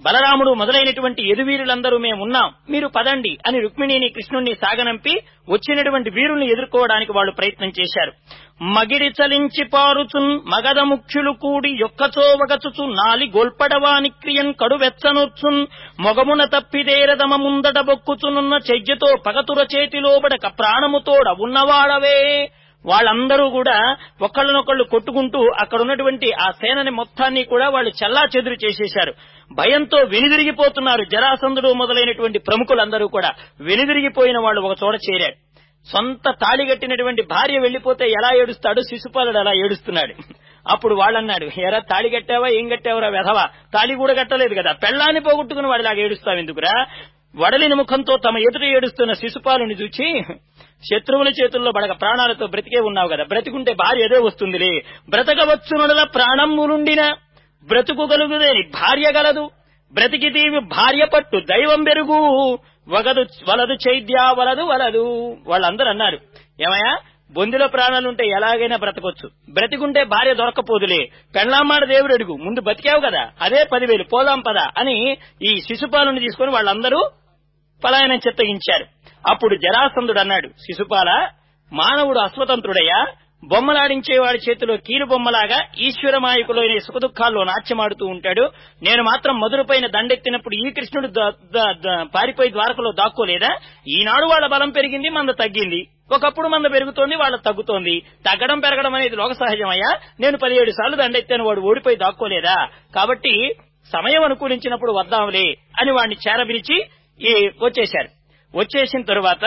బలరాముడు మొదలైనటువంటి ఎదువీరులందరూ మేమున్నాం మీరు పదండి అని రుక్మిణిని కృష్ణుణ్ణి సాగనంపి వచ్చినటువంటి వీరుల్ని ఎదుర్కోవడానికి వాళ్ళు ప్రయత్నం చేశారు మగిడి చలించి పారుచున్ మగధ ముఖ్యులు కూడి యొక్కచో వగచుచు నాలి గోల్పడవాని క్రియన్ కడు వెచ్చనొచ్చున్ మొగమున తప్పిదేరదమ ముందట బొక్కుచునున్న చెయ్యతో పగతుర చేతిలోబడక ప్రాణముతోడ ఉన్నవాడవే వాళ్ళందరూ కూడా ఒకళ్ళనొకళ్ళు కొట్టుకుంటూ అక్కడ ఉన్నటువంటి ఆ సేనని మొత్తాన్ని కూడా వాళ్ళు చల్లా చెదురు చేసేశారు భయంతో వెనుదిరిగిపోతున్నారు జరాసంధుడు మొదలైనటువంటి ప్రముఖులందరూ కూడా వెనుదిరిగిపోయిన వాళ్ళు ఒక చోట చేరారు సొంత తాళి కట్టినటువంటి భార్య వెళ్లిపోతే ఎలా ఏడుస్తాడు శిశుపాలుడు అలా ఏడుస్తున్నాడు అప్పుడు వాళ్ళన్నాడు ఎరా తాళి కట్టావా ఏం కట్టావురా వెధవా తాళి కూడా కట్టలేదు కదా పెళ్ళాన్ని పోగొట్టుకుని వాడిలాగా ఏడుస్తావు ఎందుకురా వడలిన ముఖంతో తమ ఎదుట ఏడుస్తున్న శిశుపాలుని చూచి శత్రువుల చేతుల్లో బడగ ప్రాణాలతో బ్రతికే ఉన్నావు కదా బ్రతికుంటే భార్య ఏదో వస్తుందిలే బ్రతకవచ్చునుడల ప్రాణములుండిన బ్రతుకుగలుగుదేని భార్య గలదు బ్రతికి తీవి భార్య పట్టు దైవం బెరుగు వగదు వలదు చైద్యా వలదు వలదు వాళ్ళందరూ అన్నారు ఏమయ్యా బొందిలో ప్రాణాలుంటే ఎలాగైనా బ్రతకొచ్చు బ్రతికుంటే భార్య దొరకపోదులే పెళ్ళామాడ దేవుడు అడుగు ముందు బతికావు కదా అదే పదివేలు పోదాం పద అని ఈ శిశుపాలను తీసుకుని వాళ్ళందరూ పలాయనం చిత్తగించారు అప్పుడు జరాసంధుడు అన్నాడు శిశుపాల మానవుడు అస్వతంత్రుడయ్యా బొమ్మలాడించే వాడి చేతిలో కీలు బొమ్మలాగా ఈశ్వరమాయకులైన సుఖదుఖాల్లో నాట్యమాడుతూ ఉంటాడు నేను మాత్రం మధురపైన దండెత్తినప్పుడు ఈ కృష్ణుడు ద- ద- ద- పారిపోయి ద్వారకలో దాక్కోలేదా ఈనాడు వాళ్ళ బలం పెరిగింది మంద తగ్గింది ఒకప్పుడు మంద పెరుగుతోంది వాళ్ళ తగ్గుతోంది తగ్గడం పెరగడం అనేది లోక సహజమయ్యా నేను పదిహేడు సార్లు దండెత్తాను వాడు ఓడిపోయి దాక్కోలేదా కాబట్టి సమయం అనుకూలించినప్పుడు వద్దాంలే అని వాడిని చేరబిరిచి ఈ వచ్చేశారు వచ్చేసిన తరువాత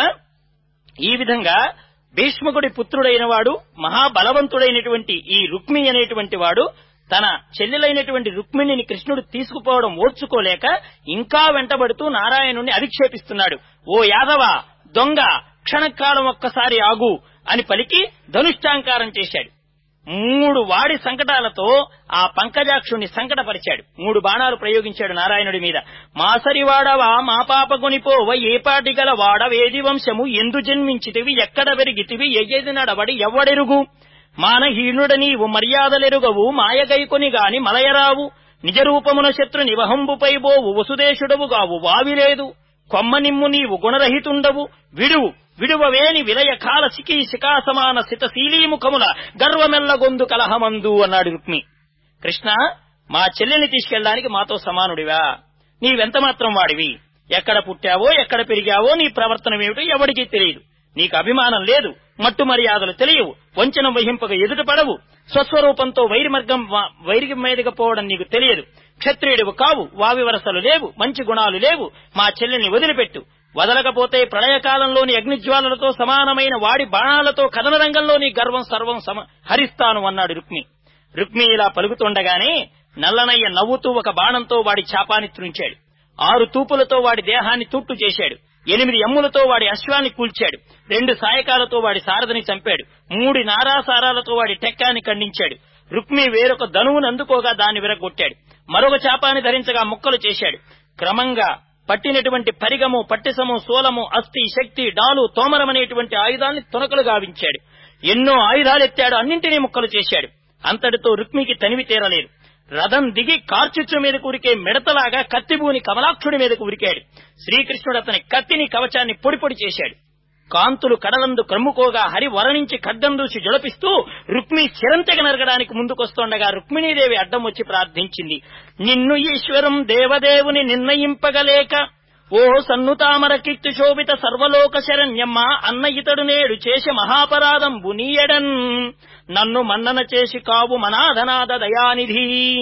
ఈ విధంగా భీష్మకుడి పుత్రుడైన వాడు మహాబలవంతుడైనటువంటి ఈ రుక్మి అనేటువంటి వాడు తన చెల్లెలైనటువంటి రుక్మిణిని కృష్ణుడు తీసుకుపోవడం ఓర్చుకోలేక ఇంకా వెంటబడుతూ నారాయణుణ్ణి అధిక్షేపిస్తున్నాడు ఓ యాదవ దొంగ క్షణకాలం ఒక్కసారి ఆగు అని పలికి ధనుష్టాంకారం చేశాడు మూడు వాడి సంకటాలతో ఆ పంకజాక్షుణ్ణి సంకటపరిచాడు మూడు బాణాలు ప్రయోగించాడు నారాయణుడి మీద మాసరివాడవా మా పాప కొనిపోవ ఏ పాటి గల వాడవేది వంశము ఎందు జన్మించితివి ఎక్కడ పెరిగితివి ఎయ్యేది నడబడి ఎవ్వడెరుగు మానహీనుడ నీవు మర్యాదలెరుగవు మాయగైకొని గాని మలయరావు నిజ రూపమున శత్రు నివహంబుపై బోవు వసుదేశుడవు గావు వావిలేదు కొమ్మ నిమ్ము నీవు గుణరహితుండవు విడువు విడువవేని విలయ కాల సికీ శిఖాసమాన సితశీలీముఖముల గర్వమెల్లగొందు కలహమందు అన్నాడు రుక్మి కృష్ణ మా చెల్లెల్ని తీసుకెళ్ళడానికి మాతో సమానుడివా నీవెంత మాత్రం వాడివి ఎక్కడ పుట్టావో ఎక్కడ పెరిగావో నీ ప్రవర్తనమేమిటో ఎవడికి తెలియదు నీకు అభిమానం లేదు మట్టు మర్యాదలు తెలియవు వంచన వహింపక ఎదుట పడవు స్వస్వరూపంతో వైరిమర్గం వా- వైరి మీదగా పోవడం నీకు తెలియదు క్షత్రియుడివి కావు వావి వరసలు లేవు మంచి గుణాలు లేవు మా చెల్లెని వదిలిపెట్టు వదలకపోతే ప్రళయకాలంలోని అగ్నిజ్వాలలతో సమానమైన వాడి బాణాలతో కథన రంగంలో నీ గర్వం సర్వం సమ హరిస్తాను అన్నాడు రుక్మి రుక్మి ఇలా పలుకుతుండగానే నల్లనయ్య నవ్వుతూ ఒక బాణంతో వాడి చాపాన్ని త్రుంచాడు ఆరు తూపులతో వాడి దేహాన్ని తుట్టు చేశాడు ఎనిమిది ఎమ్ములతో వాడి అశ్వాన్ని కూల్చాడు రెండు సాయకాలతో వాడి సారథిని చంపాడు మూడి నారాసారాలతో వాడి టెక్కాన్ని ఖండించాడు రుక్మి వేరొక ధనువును అందుకోగా దాన్ని విరగొట్టాడు మరొక చాపాన్ని ధరించగా ముక్కలు చేశాడు క్రమంగా పట్టినటువంటి పరిగము పట్టిసము సోలము అస్థి శక్తి డాలు తోమరం అనేటువంటి ఆయుధాన్ని తునకలు గావించాడు ఎన్నో ఆయుధాలెత్తాడు అన్నింటినీ ముక్కలు చేశాడు అంతటితో రుక్మికి తనివి తీరలేదు రథం దిగి కార్చిచ్చు మీదకు ఉరికే మిడతలాగా కత్తిబూని కమలాక్షుడి మీదకు ఉరికాడు శ్రీకృష్ణుడు అతని కత్తిని కవచాన్ని పొడి పొడి చేశాడు కాంతులు కడలందు క్రమ్ముకోగా హరి వరణించి ఖడ్గం దూసి జొలపిస్తూ రుక్మి శిరంతెగ నరగడానికి ముందుకొస్తుండగా రుక్మిణీదేవి అడ్డం వచ్చి ప్రార్థించింది నిన్ను ఈశ్వరం దేవదేవుని నిర్ణయింపగలేక ఓ సన్నుతామర కీర్తి శోభిత సర్వలోక శరణ్యమ్మ అన్న ఇతడు నేడు చేసి మహాపరాధం బునీయడన్ నన్ను మన్నన చేసి కావు మనాధనాద దయానిధి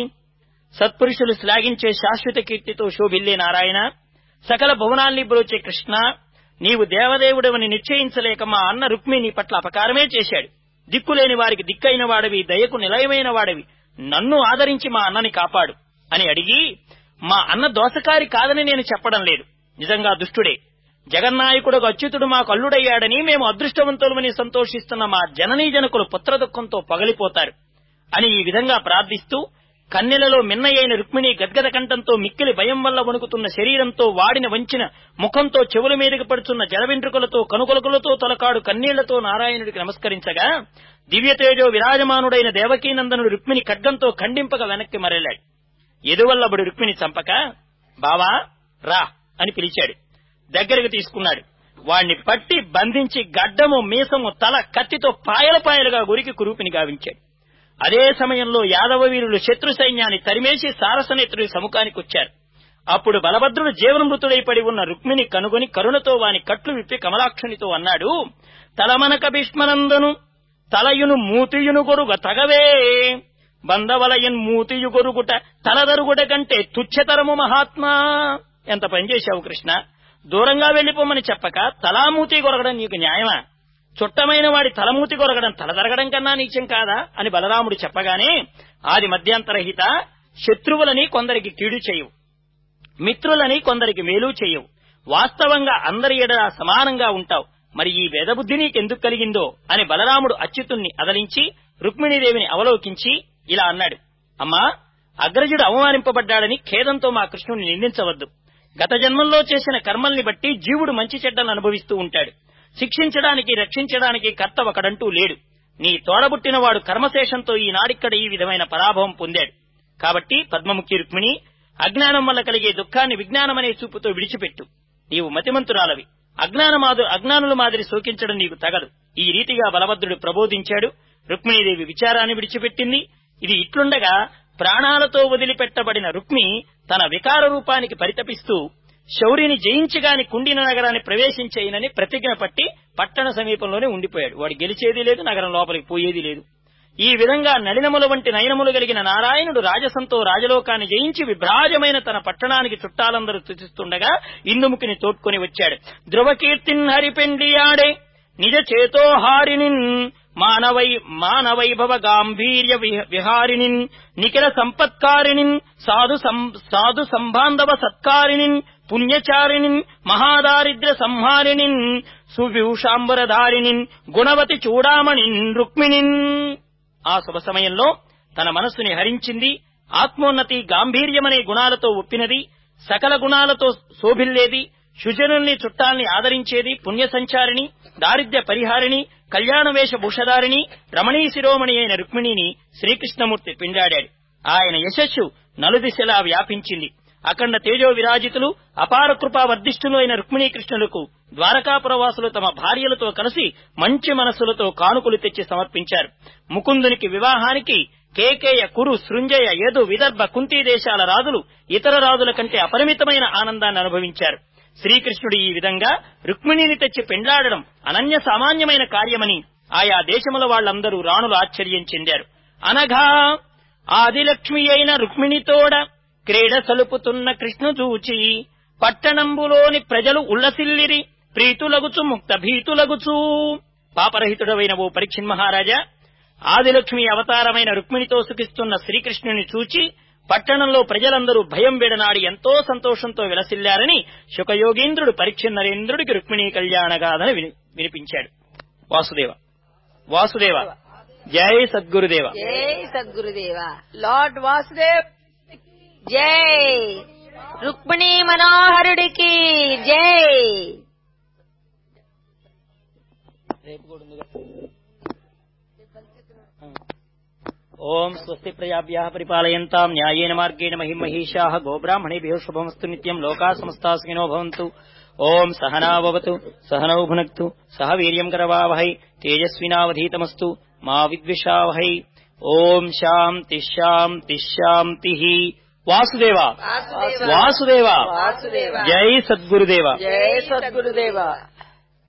సత్పురుషులు శ్లాఘించే శాశ్వత కీర్తితో శోభిల్లే నారాయణ సకల భువనాల్ని బ్రోచే కృష్ణ నీవు దేవదేవుడవని నిశ్చయించలేక మా అన్న రుక్మి నీ పట్ల అపకారమే చేశాడు దిక్కులేని వారికి దిక్కైన వాడవి దయకు నిలయమైన వాడవి నన్ను ఆదరించి మా అన్నని కాపాడు అని అడిగి మా అన్న దోసకారి కాదని నేను చెప్పడం లేదు నిజంగా దుష్టుడే జగన్నాయకుడు అచ్యుతుడు మాకు అల్లుడయ్యాడని మేము అదృష్టవంతులమని సంతోషిస్తున్న మా జననీ జనకులు పుత్రదుఃఖంతో పగలిపోతారు అని ఈ విధంగా ప్రార్థిస్తూ కన్నెలలో మిన్నయైన రుక్మిణి గద్గద కంఠంతో మిక్కిలి భయం వల్ల వణుకుతున్న శరీరంతో వాడిన వంచిన ముఖంతో చెవుల మీదకి పడుచున్న జలవెంట్రుకలతో కనుకొలకులతో తొలకాడు కన్నీళ్లతో నారాయణుడికి నమస్కరించగా దివ్యతేజో విరాజమానుడైన దేవకీనందనుడు రుక్మిణి ఖడ్గంతో ఖండింపక వెనక్కి మరలాడు ఎదువల్లబడి రుక్మిణి చంపక బావా రా అని పిలిచాడు దగ్గరకు తీసుకున్నాడు వాణ్ణి పట్టి బంధించి గడ్డము మీసము తల కత్తితో పాయల పాయలుగా గురికి కురూపిని గావించాడు అదే సమయంలో యాదవ వీరులు శత్రు సైన్యాన్ని తరిమేసి సారసనేత్రుడి సముఖానికి వచ్చారు అప్పుడు బలభద్రుడు జీవనమృతుడై పడి ఉన్న రుక్మిణి కనుగొని కరుణతో వాని కట్లు విప్పి కమలాక్షునితో అన్నాడు తలమనక భీష్మనందను తలయును మూతియును గొరుగ తగవే బందవలయన్ మూతియు గొరుగుట తలదరుగుట కంటే తుచ్చతరము మహాత్మా ఎంత పనిచేశావు కృష్ణ దూరంగా వెళ్లిపోమని చెప్పక తలామూతి కొరగడం నీకు న్యాయమా చుట్టమైన వాడి తలమూతి కొరగడం తలదరగడం కన్నా నీచం కాదా అని బలరాముడు చెప్పగానే ఆది మధ్యాంతరహిత శత్రువులని కొందరికి కీడు చేయవు మిత్రులని కొందరికి మేలు చేయవు వాస్తవంగా అందరి ఎడ సమానంగా ఉంటావు మరి ఈ వేదబుద్ధి నీకెందుకు కలిగిందో అని బలరాముడు అచ్యుతుణ్ణి అదలించి రుక్మిణీదేవిని అవలోకించి ఇలా అన్నాడు అమ్మా అగ్రజుడు అవమానింపబడ్డాడని ఖేదంతో మా కృష్ణుని నిందించవద్దు గత జన్మంలో చేసిన కర్మల్ని బట్టి జీవుడు మంచి చెడ్డలు అనుభవిస్తూ ఉంటాడు శిక్షించడానికి రక్షించడానికి కర్త ఒకడంటూ లేడు నీ తోడబుట్టినవాడు కర్మశేషంతో ఈనాడిక్కడ ఈ విధమైన పరాభవం పొందాడు కాబట్టి పద్మముఖి రుక్మిణి అజ్ఞానం వల్ల కలిగే దుఃఖాన్ని విజ్ఞానమనే చూపుతో విడిచిపెట్టు నీవు మతిమంతురాలవి అజ్ఞానమాదు అజ్ఞానుల మాదిరి శోకించడం నీకు తగదు ఈ రీతిగా బలభద్రుడు ప్రబోధించాడు రుక్మిణీదేవి విచారాన్ని విడిచిపెట్టింది ఇది ఇట్లుండగా ప్రాణాలతో వదిలిపెట్టబడిన రుక్మి తన వికార రూపానికి పరితపిస్తూ శౌరిని జయించగాని కుండిన నగరాన్ని ప్రవేశించేయనని ప్రతిజ్ఞ పట్టి పట్టణ సమీపంలోనే ఉండిపోయాడు వాడు గెలిచేది లేదు నగరం లోపలికి పోయేది లేదు ఈ విధంగా నలినముల వంటి నయనములు కలిగిన నారాయణుడు రాజసంతో రాజలోకాన్ని జయించి విభ్రాజమైన తన పట్టణానికి చుట్టాలందరూ తుతిస్తుండగా ఇందుముఖిని తోడ్కొని వచ్చాడు ధ్రువకీర్తిన్ హరిపెండియాడే నిజ చేతోహారినిన్ మానవై మానవైభవ గాంభీర్య విహ- విహారినిన్ నిఖిల సంపత్కారినిన్ సాధు సం- సాధు సంబాంధవ సత్కారినిన్ పుణ్యచారినిన్ మహాదారిద్ర్య సంహారినిన్ సువ్యూషాంబరధారినిన్ గుణవతి చూడామణిన్ రుక్మిణిన్ ఆ శుభ సమయంలో తన మనస్సుని హరించింది ఆత్మోన్నతి గాంభీర్యమనే గుణాలతో ఒప్పినది సకల గుణాలతో శోభిల్లేది సుజనుల్ని చుట్టాల్ని ఆదరించేది పుణ్య సంచారిణి దారిద్ర్య పరిహారిణి కళ్యాణవేష భూషధారిణి రమణీ శిరోమణి అయిన రుక్మిణిని శ్రీకృష్ణమూర్తి పిండాడాడు ఆయన యశస్సు నలుదిశలా వ్యాపించింది అఖండ తేజో విరాజితులు అపార కృపా వర్ధిష్ఠులు అయిన రుక్మిణీకృష్ణులకు ద్వారకాపురవాసులు తమ భార్యలతో కలిసి మంచి మనస్సులతో కానుకలు తెచ్చి సమర్పించారు ముకుందునికి వివాహానికి కేకేయ కురు సృంజయ యదు విదర్భ కుంతీ దేశాల రాజులు ఇతర రాజుల కంటే అపరిమితమైన ఆనందాన్ని అనుభవించారు శ్రీకృష్ణుడు ఈ విధంగా రుక్మిణిని తెచ్చి పెండ్లాడడం అనన్య సామాన్యమైన కార్యమని ఆయా దేశముల వాళ్ళందరూ రాణులు ఆశ్చర్యం చెందారు అనగా ఆదిలక్ష్మి అయిన రుక్మిణితోడ క్రీడ సలుపుతున్న కృష్ణు చూచి పట్టణంబులోని ప్రజలు ఉల్లసిల్లిరి ప్రీతులగుచు ముక్త భీతులగుచు పాపరహితుడవైన ఓ పరీక్షిన్ మహారాజా ఆదిలక్ష్మి అవతారమైన రుక్మిణితో సుఖిస్తున్న శ్రీకృష్ణుని చూచి పట్టణంలో ప్రజలందరూ భయం విడనాడి ఎంతో సంతోషంతో విలసిల్లారని శుకయోగీంద్రుడు పరీక్ష నరేంద్రుడికి రుక్మిణీ కళ్యాణగాథను విని- వినిపించాడు వాసుదేవ వాసుదేవ జై సద్గురుదేవ జై సద్గురుదేవ లార్డ్ వాసుదేవ్ జై రుక్మిణీ మనోహరుడికి జై ఓం స్వస్తి ప్రజాభ్య పరిపాలయంతాం న్యాయేన మార్గేణ మహిమహీషా గోబ్రాహ్మణేభ్యో శుభమస్తు నిత్యం లోకా సమస్తా సుఖినో భవంతు ఓం సహనావతు సహనౌ భునక్తు సహ వీర్యం కరవావహై తేజస్వినావధీతమస్తు మా విద్విషావహై ఓం శాంతి శాంతి శాంతి వాసుదేవ వాసుదేవ వాసుదేవ జై సద్గురుదేవ జై సద్గురుదేవ